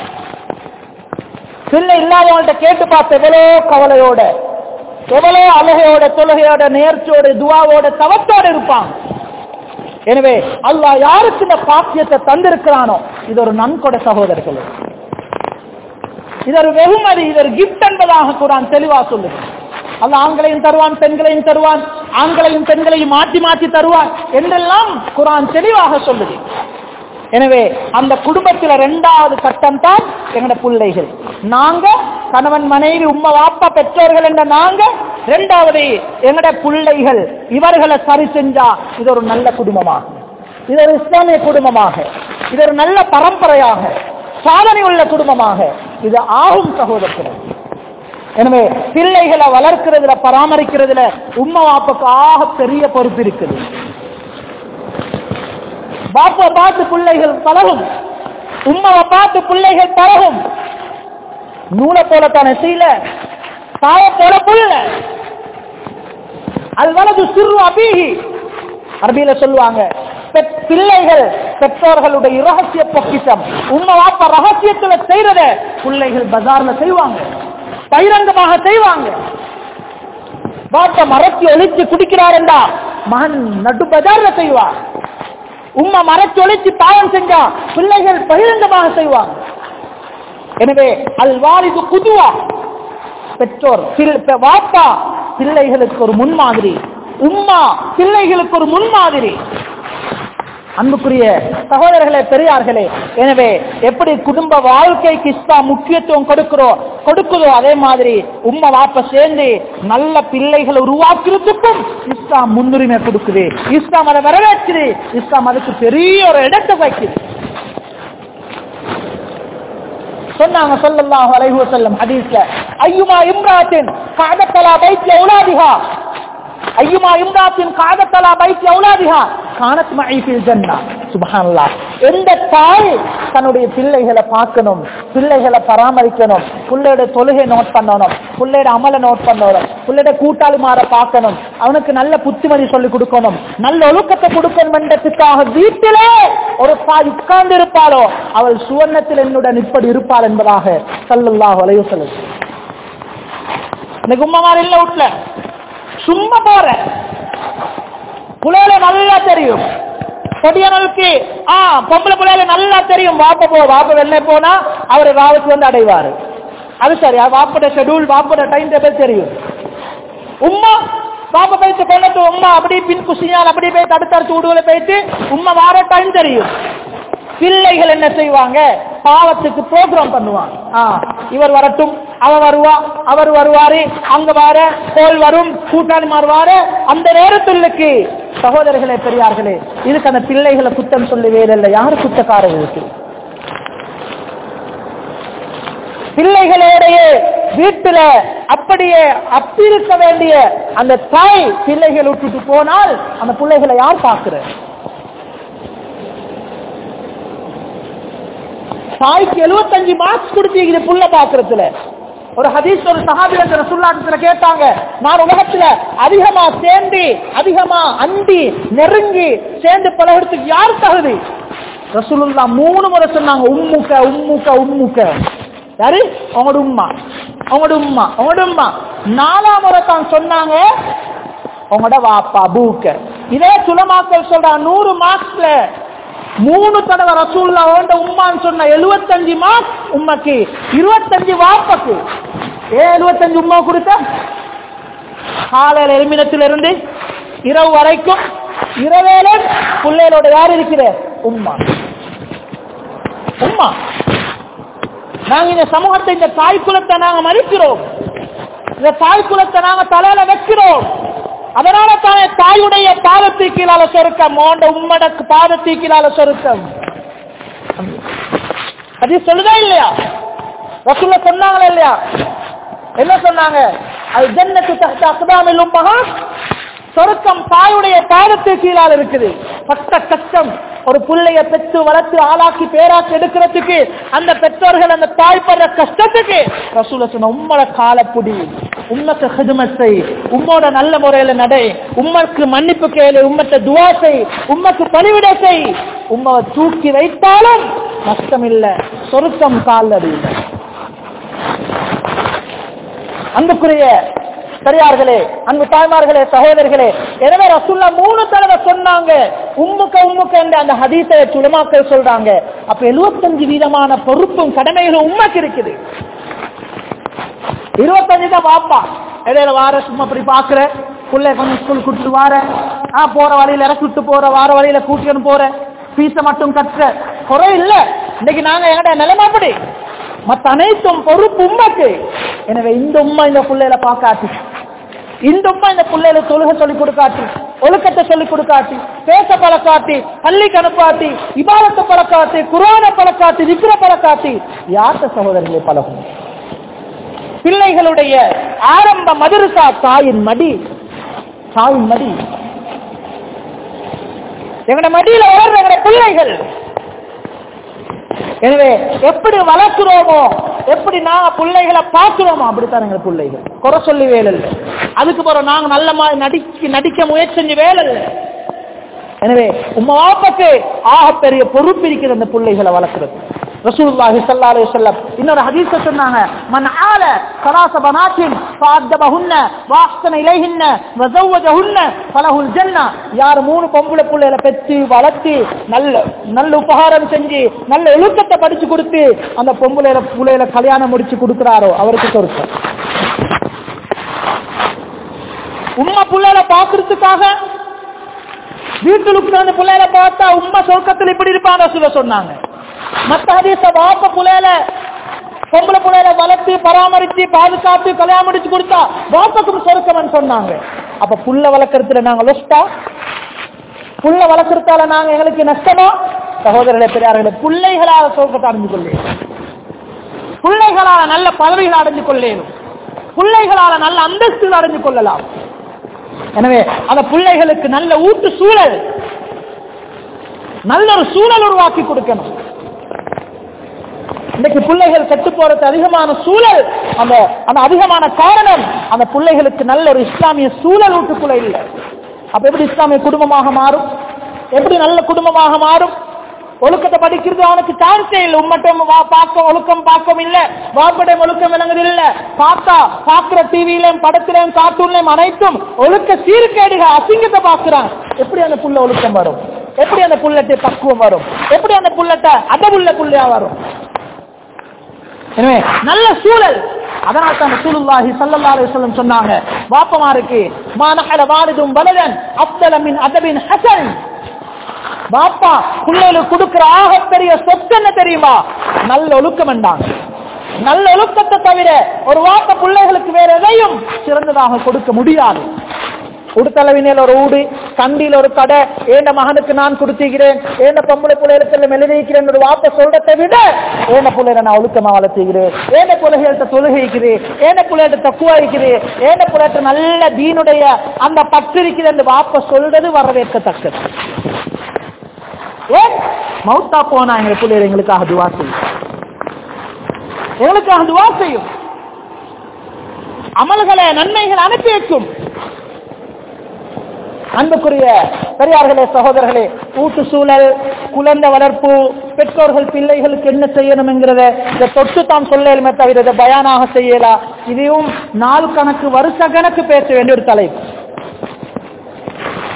பிள்ளை இல்லாதவங்கள்ட்ட கேட்டு பார்த்து எவ்வளோ கவலையோட எவ்வளோ அழகையோட தொழுகையோட நேர்ச்சியோட துவாவோட தவத்தோட இருப்பான் எனவே அல்லாஹ் யாருக்கு இந்த பாக்கியத்தை தந்திருக்கிறானோ இது ஒரு நன்கொடை சகோதரர்களே இது ஒரு வெகுமதி இது ஒரு கிஃப்ட் என்பதாக குரான் தெளிவா சொல்லுது அல்ல ஆண்களையும் தருவான் பெண்களையும் தருவான் ஆண்களையும் பெண்களையும் மாற்றி மாற்றி தருவான் என்றெல்லாம் குரான் தெளிவாக சொல்லுது எனவே அந்த குடும்பத்தில் இரண்டாவது கட்டம் தான் எங்கட பிள்ளைகள் நாங்க கணவன் மனைவி உம்மா வாப்பா பெற்றோர்கள் என்ற நாங்க இரண்டாவது எங்கட பிள்ளைகள் இவர்களை சரி செஞ்சா இது ஒரு நல்ல குடும்பமாக இது ஒரு இஸ்லாமிய குடும்பமாக இது ஒரு நல்ல பரம்பரையாக சாதனை உள்ள குடும்பமாக இது ஆகும் சகோதரர்கள் எனவே பிள்ளைகளை வளர்க்கிறதுல பராமரிக்கிறதுல உம்மா வாப்புக்கு ஆக பெரிய பொறுப்பு இருக்குது பாப்பா பார்த்து பிள்ளைகள் பழகும் உம்மாவை பார்த்து பிள்ளைகள் பழகும் நூலை போலத்தான சீல தாய போல புள்ள அது வலது சிறு அபிஹி அரபியில சொல்லுவாங்க பெற்- பிள்ளைகள் பெற்றோர்களுடைய ரகசிய பொக்கிஷம் உண்மை வாப்ப ரகசியத்துல செய்யறத பிள்ளைகள் பஜார்ல செய்வாங்க பகிரங்கமாக செய்வாங்க பாப்ப மரத்தி ஒழிச்சு குடிக்கிறாருண்டா மகன் நடு பஜார்ல செய்வார் உம்மா மரத்தி ஒழிச்சு பாயம் செஞ்சா பிள்ளைகள் பகிரங்கமாக செய்வாங்க எனவே அல் வாலிது புதுவா பெற்றோர் பிள்- பெ- வாப்பா பிள்ளைகளுக்கு ஒரு முன்மாதிரி உம்மா பிள்ளைகளுக்கு ஒரு முன்மாதிரி அன்புக்குரிய சகோதரர்களே பெரியார்களே எனவே எப்படி குடும்ப வாழ்க்கைக்கு இஸ்லாம் முக்கியத்துவம் கொடுக்கிறோம் கொடுக்குதோ அதே மாதிரி உம்மா வாப்ப சேர்ந்து நல்ல பிள்ளைகளை உருவாக்குறதுக்கும் இஸ்லாம் முன்னுரிமை கொடுக்குது இஸ்லாம் அதை வரவேற்குது இஸ்லாம் அதுக்கு பெரிய ஒரு இடத்தை வைக்குது சொன்னாங்க ஸல்லல்லாஹு அலைஹி வஸல்லம் ஹதீஸ்ல ஐயுமா இம்ராத்தின் காதத்தலா பைத்தி அவுலாதிஹா ஐயுமா இம்ராத்தின் காதத்தலா பைத்தி அவுலாதிஹா கானத் மஇ ஃபில் ஜன்னா சுப்ஹானல்லாஹ் எந்த தாய் தன்னுடைய பிள்ளைகளை பார்க்கணும் பிள்ளைகளை பராமரிக்கணும் பிள்ளையோட தொழுகை நோட் பண்ணணும் பிள்ளையோட அமலை நோட் பண்ணணும் பிள்ளையோட கூட்டாளிமார பார்க்கணும் அவனுக்கு நல்ல புத்திமதி சொல்லி கொடுக்கணும் நல்ல ஒழுக்கத்தை கொடுக்கணும் என்றதுக்காக வீட்டிலே ஒரு தாய் உட்கார்ந்து இருப்பாளோ அவள் சுவர்ணத்தில் என்னுடன் இப்படி இருப்பாள் என்பதாக சல்லல்லாஹு அலைஹி வஸல்லம் இன்னைக்கு உம்மமார் இல்ல வீட்டுல சும்மா போற புள்ளையில நல்லா தெரியும் பொடியனருக்கு ஆ பொம்பளை பிள்ளையில நல்லா தெரியும் வாப்ப போ வாப்ப வெளில போனா அவர் ராவுக்கு வந்து அடைவாரு அது சரி அது வாப்போட ஷெட்யூல் வாப்போட டைம் டேபிள் தெரியும் உம்மா பாப்பா போயிட்டு கொள்ளட்டு உம்மா அப்படி பின் குசியால் அப்படி போய் தடுத்தடுத்து விடுவதை போயிட்டு உம்மா வார டைம் தெரியும் பிள்ளைகள் என்ன செய்வாங்க பாவத்துக்கு ப்ரோக்ராம் பண்ணுவாங்க ஆ, இவர் வரட்டும் அவ வருவா அவர் வருவாரு அங்க வார கோல் வரும் கூட்டாளி மாறுவாரு அந்த நேரத்துக்கு சகோதரர்களே பெரியார்களே இதுக்கு அந்த பிள்ளைகளை குத்தம் சொல்லி வேலை யாரு குத்தக்காரர்களுக்கு பிள்ளைகளோடைய வீட்டுல அப்படியே அப்பி இருக்க வேண்டிய அந்த தாய் பிள்ளைகள் விட்டுட்டு போனால் அந்த பிள்ளைகளை யார் பார்க்கிற தாய்க்கு 75 மார்க்ஸ் கொடுத்தீங்க புள்ள பாக்குறதுல ஒரு ஹதீஸ் ஒரு சஹாபில ரசூல்லாட்டத்துல கேட்டாங்க நான் உலகத்துல அதிகமா சேர்ந்து அதிகமா அண்டி நெருங்கி சேர்ந்து பழகிறதுக்கு யார் தகுதி ரசூலுல்லா மூணு முறை சொன்னாங்க உம்முக்க உம்முக்க உம்முக்க யாரு உங்களோட உம்மா உங்களோட உம்மா உங்களோட உம்மா நாலாம் முறை தான் சொன்னாங்க உங்களோட வாப்பா பூக்க இதே சுலமாக்கள் சொல்ற நூறு மார்க்ஸ்ல மூணு தடவை ரசூல்லா ஓண்ட உம்மான்னு சொன்ன எழுபத்தஞ்சு மார்க் உம்மக்கு இருபத்தஞ்சு வாப்பக்கு ஏன் எழுபத்தஞ்சு உம்மா கொடுத்த காலையில எலுமினத்திலிருந்து இரவு வரைக்கும் இரவேல பிள்ளைகளோட யார் இருக்கிற உம்மா உம்மா நாங்க இந்த சமூகத்தை இந்த தாய் குலத்தை நாங்க மதிக்கிறோம் இந்த தாய் குலத்தை நாங்க தலையில வைக்கிறோம் அதனால தானே தாயுடைய பாதத்தை கீழால சொருக்கம் மோண்ட உம்மட பாதத்தை கீழால சொருக்கம் அது சொல்லுதா இல்லையா ரசூல்ல சொன்னாங்களா இல்லையா என்ன சொன்னாங்க அது ஜன்னத்து தஹ்த அக்தாமில் உம்மஹா சொருக்கம் தாயுடைய பாதத்தை கீழால் இருக்குது பட்ட கஷ்டம் ஒரு பிள்ளைய பெற்று வளர்த்து ஆளாக்கி பேராக்கி எடுக்கிறதுக்கு அந்த பெற்றோர்கள் அந்த தாய் படுற கஷ்டத்துக்கு ரசூல சொன்ன உம்மட காலப்புடி உம்மக்கு ஹிதுமத்தை உம்மோட நல்ல முறையில நடை உம்மக்கு மன்னிப்பு கேளு உம்மட்ட துவா செய் உம்மக்கு பணிவிட செய் உம்மவை தூக்கி வைத்தாலும் நஷ்டம் இல்லை சொருக்கம் கால் அடியில் அன்புக்குரிய பெரியார்களே அன்பு தாய்மார்களே சகோதரர்களே எனவே ரசுல்லா மூணு தடவை சொன்னாங்க உம்முக்க உம்முக்க என்ற அந்த ஹதீசை சுலமாக்கள் சொல்றாங்க அப்ப எழுபத்தஞ்சு வீதமான பொறுப்பும் கடமைகளும் உண்மைக்கு இருக்குது இருபத்தஞ்சு தான் வாப்பா இடையில வார சும்மா அப்படி பாக்குற பிள்ளை கொஞ்சம் ஸ்கூல் கூட்டிட்டு வார ஆ போற வழியில இறக்கி விட்டு போற வார வழியில கூட்டிட்டு போற ஃபீஸை மட்டும் கட்டுற குறை இல்ல இன்னைக்கு நாங்க எங்கட நிலைமை அப்படி மத்த அனைத்தும் பொறுப்பு உண்மைக்கு எனவே இந்த உண்மை இந்த பிள்ளையில பார்க்காட்டி இந்த உண்மை இந்த பிள்ளையில தொழுகை சொல்லி கொடுக்காட்டி ஒழுக்கத்தை சொல்லி கொடுக்காட்டி பேச பழக்காட்டி பள்ளி கணுப்பாட்டி இபாலத்தை பழக்காட்டி குரான பழக்காட்டி விக்கிர பழக்காட்டி யார்த்த சகோதரர்களே பழகும் பிள்ளைகளுடைய ஆரம்ப மதுரசா தாயின் மடி தாயின் மடி எங்கட மடியில வளர்ற எங்கட பிள்ளைகள் எனவே எப்படி வளர்க்கிறோமோ எப்படி நாங்க பிள்ளைகளை பார்க்கிறோமோ அப்படித்தான் எங்க பிள்ளைகள் குறை சொல்லி வேலை இல்லை அதுக்கு பிறகு நாங்க நல்ல மாதிரி நடிக்க நடிக்க முயற்சி செஞ்சு வேலை இல்லை எனவே உங்க வாப்பக்கு ஆக பெரிய பொறுப்பு இருக்கிற அந்த பிள்ளைகளை வளர்க்கிறது ரசூலுல்லாஹி ஸல்லல்லாஹு அலைஹி வஸல்லம் இன்னொரு ஹதீஸ் சொன்னாங்க மன் ஆல ثلاث بنات فادبهن واحسن اليهن وزوجهن فله الجنه யார் மூணு பொம்பளை பிள்ளைகளை பெற்று வளர்த்து நல்ல நல்ல உபகாரம் செஞ்சு நல்ல ஒழுக்கத்தை படிச்சு கொடுத்து அந்த பொம்பளை பிள்ளைகளை கல்யாணம் முடிச்சு கொடுக்கிறாரோ அவருக்கு சொர்க்கம் உண்மை பிள்ளைகளை பாக்குறதுக்காக வீட்டில் உட்கார்ந்து பிள்ளைகளை பார்த்தா உண்மை சொர்க்கத்தில் இப்படி இருப்பாங்க சொல்ல சொன்னாங்க மத்த ஹதீஸ வாப்ப புலையில பொம்பளை புலையில வளர்த்து பராமரிச்சு பாதுகாத்து கல்யாணம் முடிச்சு கொடுத்தா வாப்பக்கும் சொருக்கம்னு சொன்னாங்க அப்ப புள்ள வளர்க்கறதுல நாங்க லொஸ்டா புள்ள வளர்க்கறதால நாங்க எங்களுக்கு நஷ்டமா சகோதரர்களே பெரியார்களே பிள்ளைகளால சொர்க்கத்தை அடைஞ்சு கொள்ளேன் பிள்ளைகளால நல்ல பதவிகள் அடைஞ்சு கொள்ளேனும் பிள்ளைகளால நல்ல அந்தஸ்துகள் அடைஞ்சு கொள்ளலாம் எனவே அந்த பிள்ளைகளுக்கு நல்ல ஊட்டு சூழல் நல்ல ஒரு சூழல் உருவாக்கி கொடுக்கணும் இன்னைக்கு பிள்ளைகள் கெட்டு போறது அதிகமான சூழல் அந்த அந்த அதிகமான காரணம் அந்த பிள்ளைகளுக்கு நல்ல ஒரு இஸ்லாமிய சூழல் வீட்டுக்குள்ள இல்லை அப்ப எப்படி இஸ்லாமிய குடும்பமாக மாறும் எப்படி நல்ல குடும்பமாக மாறும் ஒழுக்கத்தை படிக்கிறது அவனுக்கு சான்ஸே இல்லை உம்மட்டம் பார்க்க ஒழுக்கம் பார்க்கம் இல்ல வாப்படைய ஒழுக்கம் விளங்குது இல்ல பார்த்தா பாக்குற டிவியிலும் படத்திலும் கார்ட்டூன்லயும் அனைத்தும் ஒழுக்க சீர்கேடுகள் அசிங்கத்தை பார்க்கிறான் எப்படி அந்த புள்ள ஒழுக்கம் வரும் எப்படி அந்த புள்ளத்தை பக்குவம் வரும் எப்படி அந்த புள்ளட்ட அதவுள்ள புள்ளையா வரும் எனவே நல்ல சூழல் அதனால் தான் ரசூலுல்லாஹி ஸல்லல்லாஹு அலைஹி வஸல்லம் சொன்னாங்க வாப்பமாருக்கு மானஹல வாலிதும் வலதன் அஃதல மின் அதபின் ஹஸன் பாப்பா பிள்ளைகளுக்கு கொடுக்கிற ஆகப்பெரிய சொத்து என்ன தெரியுமா நல்ல ஒழுக்கம் என்றாங்க நல்ல ஒழுக்கத்தை தவிர ஒரு வாப்ப பிள்ளைகளுக்கு வேற எதையும் சிறந்ததாக கொடுக்க முடியாது உடுத்தளவினில் ஒரு ஊடு கண்டியில் ஒரு கடை ஏண்ட மகனுக்கு நான் கொடுத்துக்கிறேன் ஏண்ட பொம்பளை பிள்ளைகளுக்கு எல்லாம் எழுதிக்கிறேன் ஒரு வாப்ப சொல்றதை விட ஏண்ட பிள்ளைகளை நான் ஒழுக்கமா வளர்த்துக்கிறேன் ஏண்ட பிள்ளைகள்கிட்ட தொழுகைக்கிறேன் ஏண்ட பிள்ளைகிட்ட தக்குவா இருக்கிறேன் ஏண்ட பிள்ளைகிட்ட நல்ல தீனுடைய அந்த பற்று இருக்கிற அந்த வாப்ப சொல்றது வரவேற்கத்தக்கது ஏன் மௌத்தா போனா எங்க பிள்ளைகள் எங்களுக்காக துவா செய்யும் எங்களுக்காக துவா செய்யும் அமல்களை நன்மைகள் அனுப்பி வைக்கும் அன்புக்குரிய பெரியார்களே சகோதரர்களே ஊட்டு சூழல் குழந்தை வளர்ப்பு பெற்றோர்கள் பிள்ளைகளுக்கு என்ன செய்யணும் என்கிறத இதை தொட்டு தாம் சொல்லலுமே தவிர இதை பயானாக செய்யலா இதையும் நாள் கணக்கு வருஷ கணக்கு பேச வேண்டிய ஒரு தலைப்பு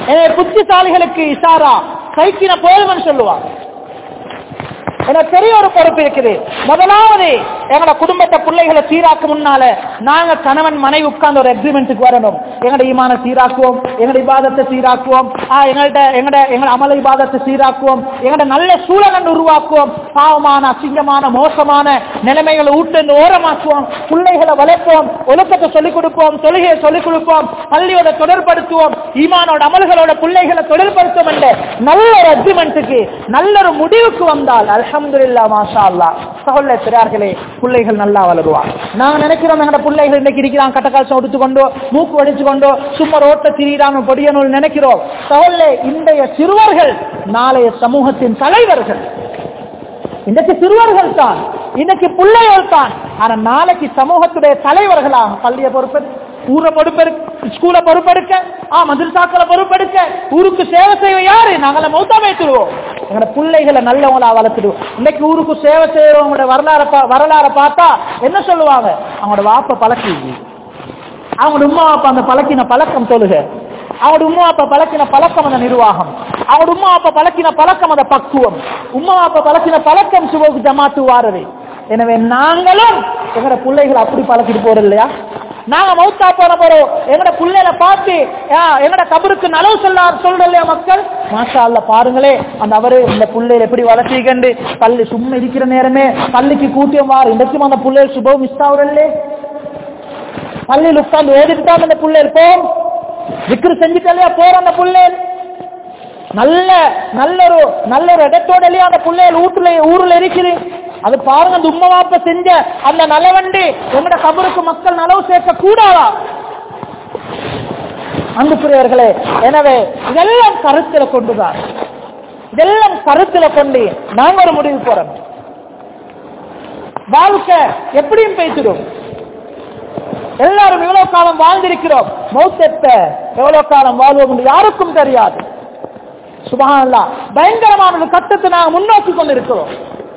எனவே புத்திசாலிகளுக்கு இசாரா சைக்கின போதும்னு சொல்லுவாங்க எனக்கு பெரிய ஒரு பொறுப்பு இருக்குது முதலாவது எங்களோட குடும்பத்தை பிள்ளைகளை சீராக்க முன்னால நாங்க கணவன் மனைவி உட்கார்ந்து ஒரு அக்ரிமெண்ட்டுக்கு வரணும் எங்களோட ஈமான சீராக்குவோம் எங்களோட இபாதத்தை சீராக்குவோம் ஆ, எங்கள்ட்ட எங்களோட எங்களோட அமல இபாதத்தை சீராக்குவோம் எங்களோட நல்ல சூழலை உருவாக்குவோம் பாவமான அசிங்கமான மோசமான நிலைமைகளை ஊட்டு ஓரமாக்குவோம் பிள்ளைகளை வளர்ப்போம் ஒழுக்கத்தை சொல்லிக் கொடுப்போம் தொழுகையை சொல்லிக் கொடுப்போம் பள்ளியோட தொடர்படுத்துவோம் ஈமானோட அமல்களோட பிள்ளைகளை தொடர்படுத்தும் என்ற நல்ல ஒரு அக்ரிமெண்ட்டுக்கு நல்ல ஒரு முடிவுக்கு வந்தால் அல்ஹம்துலில்லா மாஷா அல்லா சகோதர பெரியார்களே பிள்ளைகள் நல்லா வளருவாங்க நாங்க நினைக்கிறோம் எங்கட பிள்ளைகள் இன்னைக்கு இருக்கிறாங்க கட்டக்கால்சம் எடுத்து கொண்டோ மூக்கு வடிச்சு கொண்டோ சும்மா ரோட்ட திரியிறாங்க பொடியனூல் நினைக்கிறோம் சகோதரே இன்றைய சிறுவர்கள் நாளைய சமூகத்தின் தலைவர்கள் இன்றைக்கு சிறுவர்கள் தான் இன்னைக்கு பிள்ளைகள் தான் ஆனா நாளைக்கு சமூகத்துடைய தலைவர்களாக பள்ளியை பொறுப்பெடுக்க ஊரை பொறுப்பெடுக்க ஸ்கூலை பொறுப்பெடுக்க ஆ மதுரசாக்களை பொறுப்பெடுக்க ஊருக்கு சேவை செய்வ யாரு நாங்கள மௌத்தா வைத்துருவோம் எங்களோட பிள்ளைகளை நல்லவங்களா வளர்த்துடுவோம் இன்னைக்கு ஊருக்கு சேவை செய்யறவங்களோட வரலாற பா- வரலாற பார்த்தா என்ன சொல்லுவாங்க அவங்களோட வாப்ப பழக்கி அவங்களோட உம்மா அப்பா அந்த பழக்கின பழக்கம் தொழுக அவங்களோட உம்மா அப்பா பழக்கின பழக்கம் அந்த நிர்வாகம் அவங்களோட உம்மா அப்பா பழக்கின பழக்கம் அந்த பக்குவம் உம்மா அப்பா பழக்கின பழக்கம் சுபோக்கு ஜமாத்து வாரது எனவே நாங்களும் எங்களோட பிள்ளைகளை அப்படி பழக்கிட்டு போறது இல்லையா நாங்க மௌத்தா போன போறோம் எங்கட பிள்ளைகளை பார்த்து ஆ, எங்கட கபருக்கு நலவு சொல்ல சொல்ற இல்லையா மக்கள் மாஷா அல்ல பாருங்களே அந்த அவரு இந்த பிள்ளைகளை எப்படி வளர்த்திக்கண்டு பள்ளி சும்மா இருக்கிற நேரமே பள்ளிக்கு கூட்டியம் வார் இன்றைக்கும் அந்த பிள்ளைகள் சுபம் மிஸ் ஆகுறல்லே பள்ளியில் உட்கார்ந்து ஓதிட்டு தான் அந்த பிள்ளைகள் போம் விக்ரு செஞ்சுட்டாலே போற அந்த பிள்ளைகள் நல்ல நல்ல ஒரு நல்ல ஒரு இடத்தோடலயே அந்த பிள்ளைகள் வீட்டுல ஊர்ல இருக்குது அது பாருங்க அந்த உம்மா வாப்ப செஞ்ச அந்த நலவண்டி எங்கட கபருக்கு மக்கள் நலவு சேர்க்க கூடாதா அன்புக்குரியவர்களே எனவே இதெல்லாம் கருத்துல கொண்டுதான் இதெல்லாம் கருத்துல கொண்டு நாங்க ஒரு முடிவு போறோம் வாழ்க்கை எப்படியும் பேசிடும் எல்லாரும் எவ்வளவு காலம் வாழ்ந்திருக்கிறோம் மௌத்தெத்த எவ்வளவு காலம் வாழ்வோம் என்று யாருக்கும் தெரியாது சுபஹானல்லா பயங்கரமான ஒரு கட்டத்தை நாங்கள் முன்னோக்கி கொண்டிருக்கிறோம்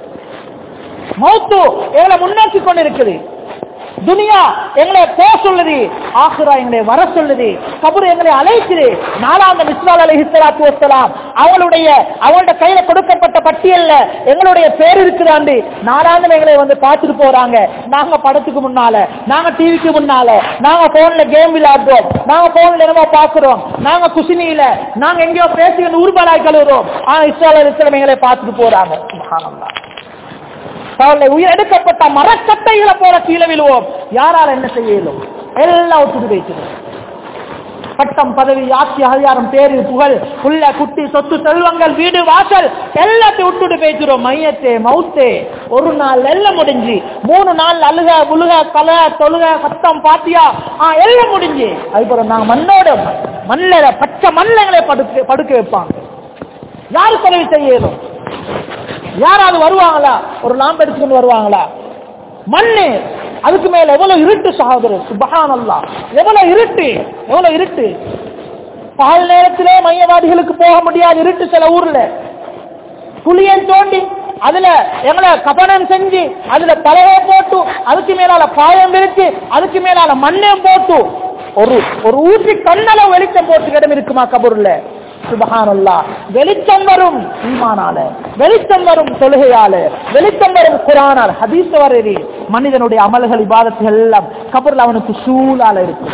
மௌத்து எங்களை முன்னோக்கி கொண்டிருக்குது துனியா எங்களை போ சொல்லுது ஆசுரா எங்களை வர சொல்லுது கபர் எங்களை அழைக்குது நாலாந்த மிஸ்வால் அலி ஹிஸ்லாத்து வசலாம் அவங்களுடைய அவங்களோட கையில கொடுக்கப்பட்ட பட்டியல்ல எங்களுடைய பேர் இருக்குதாண்டு நாலாந்து எங்களை வந்து பார்த்துட்டு போறாங்க நாங்க படத்துக்கு முன்னால நாங்க டிவிக்கு முன்னால நாங்க போன்ல கேம் விளையாடுறோம் நாங்க போன்ல என்னமோ பாக்குறோம் நாங்க குசினியில நாங்க எங்கேயோ பேசி ஊர்பலாய் கழுவுறோம் ஆனா இஸ்லால் அலிஸ்லாம் எங்களை பார்த்துட்டு போறாங்க சுப்ஹானல்லாஹ். அவளை உயிரெடுக்கப்பட்ட மரக்கட்டைகளை போல கீழே விழுவோம் யாரால என்ன செய்ய இயலும் எல்லாம் ஒத்துட்டு வைக்கிறோம் பட்டம் பதவி ஆட்சி அதிகாரம் பேரு புகழ் புள்ள குட்டி சொத்து செல்வங்கள் வீடு வாசல் எல்லாத்தையும் விட்டுட்டு பேசுறோம் மையத்தே மவுத்தே ஒரு நாள் எல்லாம் முடிஞ்சு மூணு நாள் அழுக புழுக கல தொழுக சத்தம் பாத்தியா ஆ எல்லாம் முடிஞ்சு அதுக்கப்புறம் நாங்க மண்ணோட மண்ணில பச்சை மண்ணில படுக்க படுக்க வைப்பாங்க யாரு உதவி செய்யணும் யாராவது வருவாங்களா ஒரு லாம்பு எடுத்துக்கொண்டு வருவாங்களா மண்ணு அதுக்கு மேல எவ்வளவு இருட்டு சகோதரர் சுபஹானல்லா எவ்வளவு இருட்டு எவ்வளவு இருட்டு பகல் நேரத்திலே மையவாதிகளுக்கு போக முடியாது இருட்டு சில ஊர்ல புளியன் தோண்டி அதுல எங்களை கபனம் செஞ்சு அதுல தலையை போட்டு அதுக்கு மேலால பாயம் விரிச்சு அதுக்கு மேலால மண்ணையும் போட்டு ஒரு ஒரு ஊற்றி கண்ணளவு வெளிச்சம் போட்டு இடம் இருக்குமா கபூர்ல சுபஹானல்லா வெளிச்சம் வரும் ஈமானால வெளிச்சம் வரும் தொழுகையால வெளிச்சம் வரும் குரானால ஹதீஸ் வரது மனிதனுடைய அமல்கள் இபாதத்துகள் எல்லாம் கபூர்ல அவனுக்கு சூழால இருக்கும்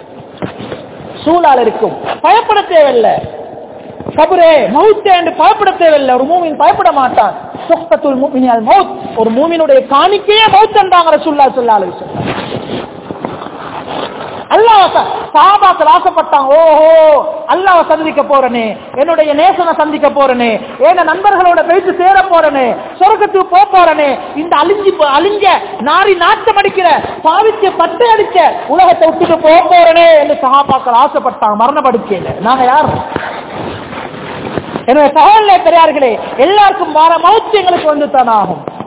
சூழால இருக்கும் பயப்பட தேவையில்லை கபரே மவுத்தே என்று பயப்பட தேவையில்லை ஒரு மூமின் பயப்பட மாட்டான் சுஹ்பத்துல் மூமினியால் மவுத் ஒரு மூமினுடைய காணிக்கையே மவுத் என்றாங்க ரசூல்லா ஸல்லல்லாஹு அலைஹி வஸல்லம் அல்லாஹ் சாபாக்கள் ஆசைப்பட்டாங்க ஓஹோ அல்லாஹ் சந்திக்க போறனே என்னுடைய நேசனை சந்திக்க போறனே என் நண்பர்களோட போயிட்டு சேர போறனே சொர்க்கத்துக்கு போக போறனே இந்த அழிஞ்சு போ- அழிஞ்ச நாரி நாட்டம் அடிக்கிற பாவிச்ச பட்டு அடிச்ச உலகத்தை விட்டுட்டு போக போறனே என்று சகாபாக்கள் ஆசைப்பட்டாங்க மரணப்படுக்கையில நாங்க யார் எனவே சகோதரே பெரியார்களே எல்லாருக்கும் வர மௌத்து எங்களுக்கு வந்து ஆகும்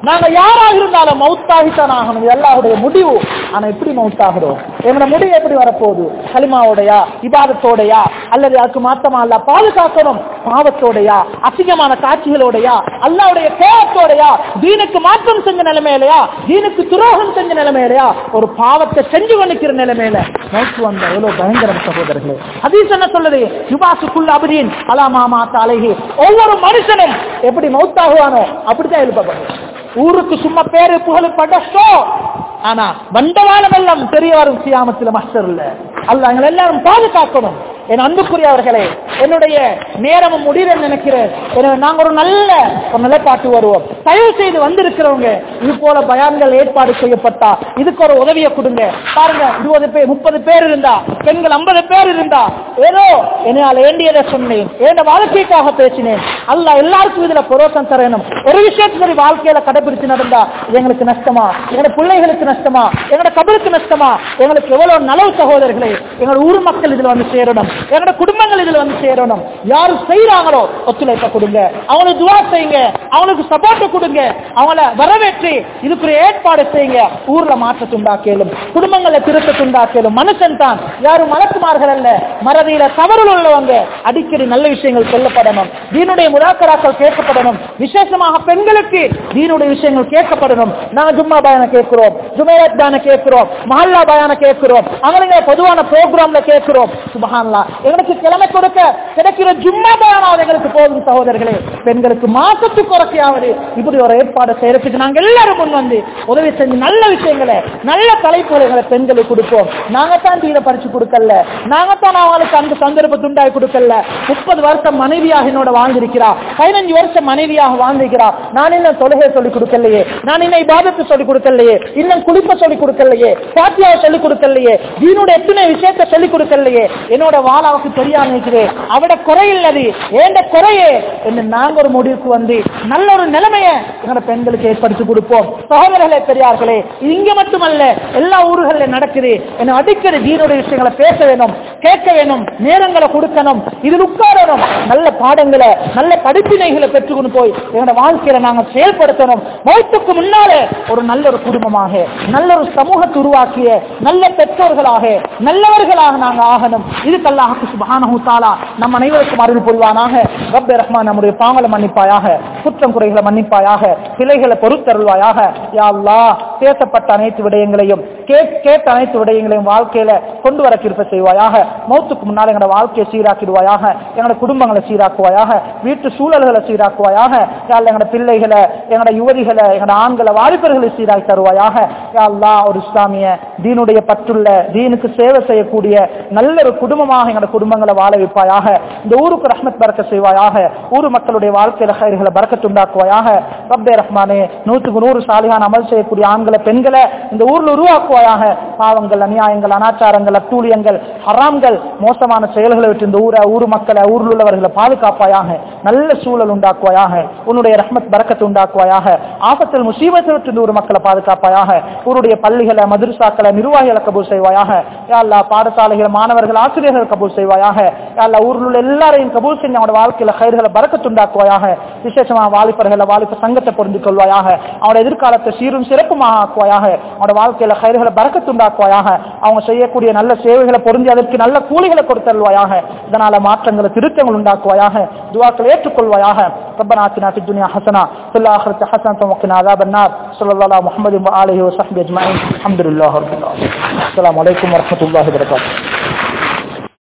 நாங்க யாராக இருந்தாலும் மௌத்தாகித்தான் ஆகணும் இது அல்லாஹ்வுடைய முடிவு ஆனா எப்படி மௌத்தாகிறோம் எங்களோட முடிவு எப்படி வரப்போகுது கலிமாவோடையா இபாதத்தோடையா அல்லது அதுக்கு மாத்தமா அல்ல பாதுகாக்கணும் பாவத்தோடையா அசிங்கமான காட்சிகளோடையா அல்லாவுடைய கோபத்தோடையா தீனுக்கு மாற்றம் செஞ்ச நிலைமையிலையா தீனுக்கு துரோகம் செஞ்ச நிலைமையிலையா ஒரு பாவத்தை செஞ்சு கொண்டிருக்கிற நிலைமையில மௌத்து வந்த எவ்வளவு பயங்கரம் சகோதரர்களே ஹதீஸ் என்ன சொல்லுது யுபாசுக்குள்ள அபதீன் அலாமாமா தாலேஹி ஒவ்வொரு மனுஷனும் எப்படி மௌத்தாகுவானோ அப்படித்தான் எழுப்பப்படும் ஊருக்கு சும்மா பேரு புகழ் படஸ்டோ ஆனா வண்டவாளம் எல்லாம் தெரிய வரும் சியாமத்துல மாஸ்டர் இல்ல அல்ல எங்களை எல்லாரும் பாதுகாக்கணும் என் அன்புக்குரியவர்களே என்னுடைய நேரமும் முடிவுன்னு நினைக்கிறேன் எனவே நாங்க ஒரு நல்ல ஒரு நிலைப்பாட்டு வருவோம் தயவு செய்து வந்திருக்கிறவங்க இது போல பயான்கள் ஏற்பாடு செய்யப்பட்டா இதுக்கு ஒரு உதவியை கொடுங்க பாருங்க இருபது பேர் முப்பது பேர் இருந்தா பெண்கள் ஐம்பது பேர் இருந்தா ஏதோ என்னால் வேண்டியதை சொன்னேன் என் வாழ்க்கைக்காக பேசினேன் அல்ல எல்லாருக்கும் இதுல புரோசம் தரணும் ஒரு விஷயத்து சரி வாழ்க்கையில கடைபிடிச்சு நடந்தா இது எங்களுக்கு நஷ்டமா எங்களோட பிள்ளைகளுக்கு நஷ்டமா எங்களோட கபருக்கு நஷ்டமா எங்களுக்கு எவ்வளவு நலவு சகோதரர்களே எங்களோட ஊர் மக்கள் இதுல வந்து சேரணும் எங்களோட குடும்பங்கள் இதுல வந்து சேரணும் யாரு செய்யறாங்களோ ஒத்துழைப்ப கொடுங்க அவங்களுக்கு துவா செய்யுங்க அவங்களுக்கு சப்போர்ட் கொடுங்க அவங்கள வரவேற்று இதுக்கு ஒரு ஏற்பாடு செய்யுங்க ஊர்ல மாற்றத்தை உண்டாக்கலும் குடும்பங்களை திருத்தத்தை உண்டாக்கலும் மனுஷன் தான் யாரும் மலக்குமார்கள் அல்ல மறதியில தவறுகள் உள்ளவங்க அடிக்கடி நல்ல விஷயங்கள் சொல்லப்படணும் தீனுடைய முதாக்கராக்கள் கேட்கப்படணும் விசேஷமாக பெண்களுக்கு தீனுடைய விஷயங்கள் கேட்கப்படணும் நாங்க ஜும்மா பயான கேட்கிறோம் ஜுமேரத் பயான கேட்கிறோம் மஹல்லா பயான கேட்கிறோம் அவங்களுங்க பொதுவான ப்ரோக்ராம்ல கேட்கிறோம் சுபஹான்லா எங்களுக்கு கிழமை கொடுக்க கிடைக்கிற ஜும்மா பயானாவது எங்களுக்கு போதும் சகோதரர்களே பெண்களுக்கு மாசத்துக்கு குறைக்கையாவது இப்படி ஒரு ஏற்பாடு செய்யறதுக்கு நாங்க எல்லாரும் முன் வந்து உதவி செஞ்சு நல்ல விஷயங்களை நல்ல தலைப்புகளை எங்களை பெண்களுக்கு கொடுப்போம் நாங்க தான் தீர பறிச்சு கொடுக்கல நாங்க தான் அவங்களுக்கு அந்த சந்தர்ப்பத்தை உண்டாக்கி கொடுக்கல முப்பது வருஷம் மனைவியாக என்னோட வாழ்ந்திருக்கிறா பதினஞ்சு வருஷம் மனைவியாக வாழ்ந்திருக்கிறா நான் இன்னும் தொழுகை சொல்லிக் கொடுக்கலையே நான் இன்னும் இபாதத்தை சொல்லிக் கொடுக்கலையே இன்னும் குளிப்ப சொல்லிக் கொடுக்கலையே பாத்தியாவை சொல்லிக் கொடுக்கலையே தீனோட எத்தனை விஷயத்தை சொல்லிக் கொடுக்கலையே என்னோட வாழ அவக்கு தெரியாம இருக்கிறேன் அவட குறை இல்லது ஏண்ட குறையே என்று நாங்க ஒரு முடிவுக்கு வந்து நல்ல ஒரு நிலைமையை எங்களோட பெண்களுக்கு ஏற்படுத்தி கொடுப்போம் சகோதரர்களே பெரியார்களே இது இங்க மட்டுமல்ல எல்லா ஊர்களில் நடக்குது என்ன அடிக்கடி தீனுடைய விஷயங்களை பேச வேணும் கேட்க வேணும் நேரங்களை கொடுக்கணும் இதில் உட்காரணும் நல்ல பாடங்களை நல்ல படிப்பினைகளை பெற்றுக்கொண்டு போய் எங்களோட வாழ்க்கையில நாங்க செயல்படுத்தணும் மௌத்துக்கு முன்னாலே ஒரு நல்ல ஒரு குடும்பமாக நல்ல ஒரு சமூகத்தை உருவாக்கிய நல்ல பெற்றோர்களாக நல்லவர்களாக நாங்க ஆகணும் இதுக்கெல்லாம் சுபஹானஹு தஆலா நம் அனைவருக்கும் அருள் புரிவானாக ரப்பே ரஹ்மான் நம்முடைய பாவங்களை மன்னிப்பாயாக குற்றம் குறைகளை மன்னிப்பாயாக பிழைகளை பொறுத்தருள்வாயாக யா அல்லாஹ் பேசப்பட்ட அனைத்து விடயங்களையும் கேட்- கேட்ட அனைத்து விடயங்களையும் வாழ்க்கையில கொண்டு வர கிருப்ப செய்வாயாக மௌத்துக்கு முன்னால் எங்களோட வாழ்க்கையை சீராக்கிடுவாயாக எங்களோட குடும்பங்களை சீராக்குவாயாக வீட்டு சூழல்களை சீராக்குவாயாக யாழ் எங்களோட பிள்ளைகளை எங்களோட யுவதிகளை எங்களோட ஆண்களை வாலிபர்களை சீராக்கி தருவாயாக யா அல்லாஹ் ஒரு இஸ்லாமிய தீனுடைய பற்றுள்ள தீனுக்கு சேவை செய்யக்கூடிய நல்ல ஒரு குடும்பமாக எங்களோட குடும்பங்களை வாழ வைப்பாயாக இந்த ஊருக்கு ரஹ்மத் பறக்க செய்வாயாக ஊர் மக்களுடைய வாழ்க்கையில கயிறுகளை பறக்கத்து உண்டாக்குவாயாக ரப்பே ரஹ்மானே நூற்றுக்கு நூறு சாலிகான அமல் செய்யக்கூடிய ஆண்களை பெண்களை இந்த ஊர்ல உருவாக்குவாயாக பாவங்கள் அநியாயங்கள் அனாச்சாரங்கள் அத்தூழியங்கள் ஹராம்கள் மோசமான செயல்களை விட்டு இந்த ஊரை ஊர் மக்களை ஊரில் உள்ளவர்களை பாதுகாப்பாயாக நல்ல சூழல் உண்டாக்குவாயாக உன்னுடைய ரஹ்மத் பறக்கத்து உண்டாக்குவாயாக ஆபத்தில் முசீபத்தை விட்டு இந்த ஊர் மக்களை பாதுகாப்பாயாக ஊருடைய பள்ளிகளை மதுரசாக்களை நிர்வாகிகளை கபூல் செய்வாயாக யா அல்லாஹ் பாடசாலைகள் மாணவர்கள் ஆசிரியர்கள் கபூல் செய்வாயாக யா அல்லாஹ் ஊரில் உள்ள எல்லாரையும் கபூல் செஞ்சு அவனோட வாழ்க்கையில கயிறுகளை பறக்கத்து உண்டாக்குவாயாக விசேஷமாக வாலிபர்களை வாலிப சங்கத்தை புரிந்து கொள்வாயாக அவனோட எதிர்காலத்தை சீரும் சிறப்புமாக ஆக்குவாயாக அவனோட வாழ்க்கையில கயிறுகளை பறக்கத்து உண்டாக்குவாயாக அவங்க செய்யக்கூடிய நல்ல சேவைகளை பொருந்தி அதற்கு நல்ல கூலிகளை கொடுத்தருள்வாயாக இதனால மாற்றங்களை திருத்தங்கள் உண்டாக்குவாயாக துவாக்களை ஏற்றுக்கொள்வாயாக ربنا آتنا في الدنيا حسنة في الآخرة حسنة وقنا عذاب النار صلى الله على محمد وآله وصحبه أجمعين الحمد لله رب العالمين السلام عليكم ورحمة الله وبركاته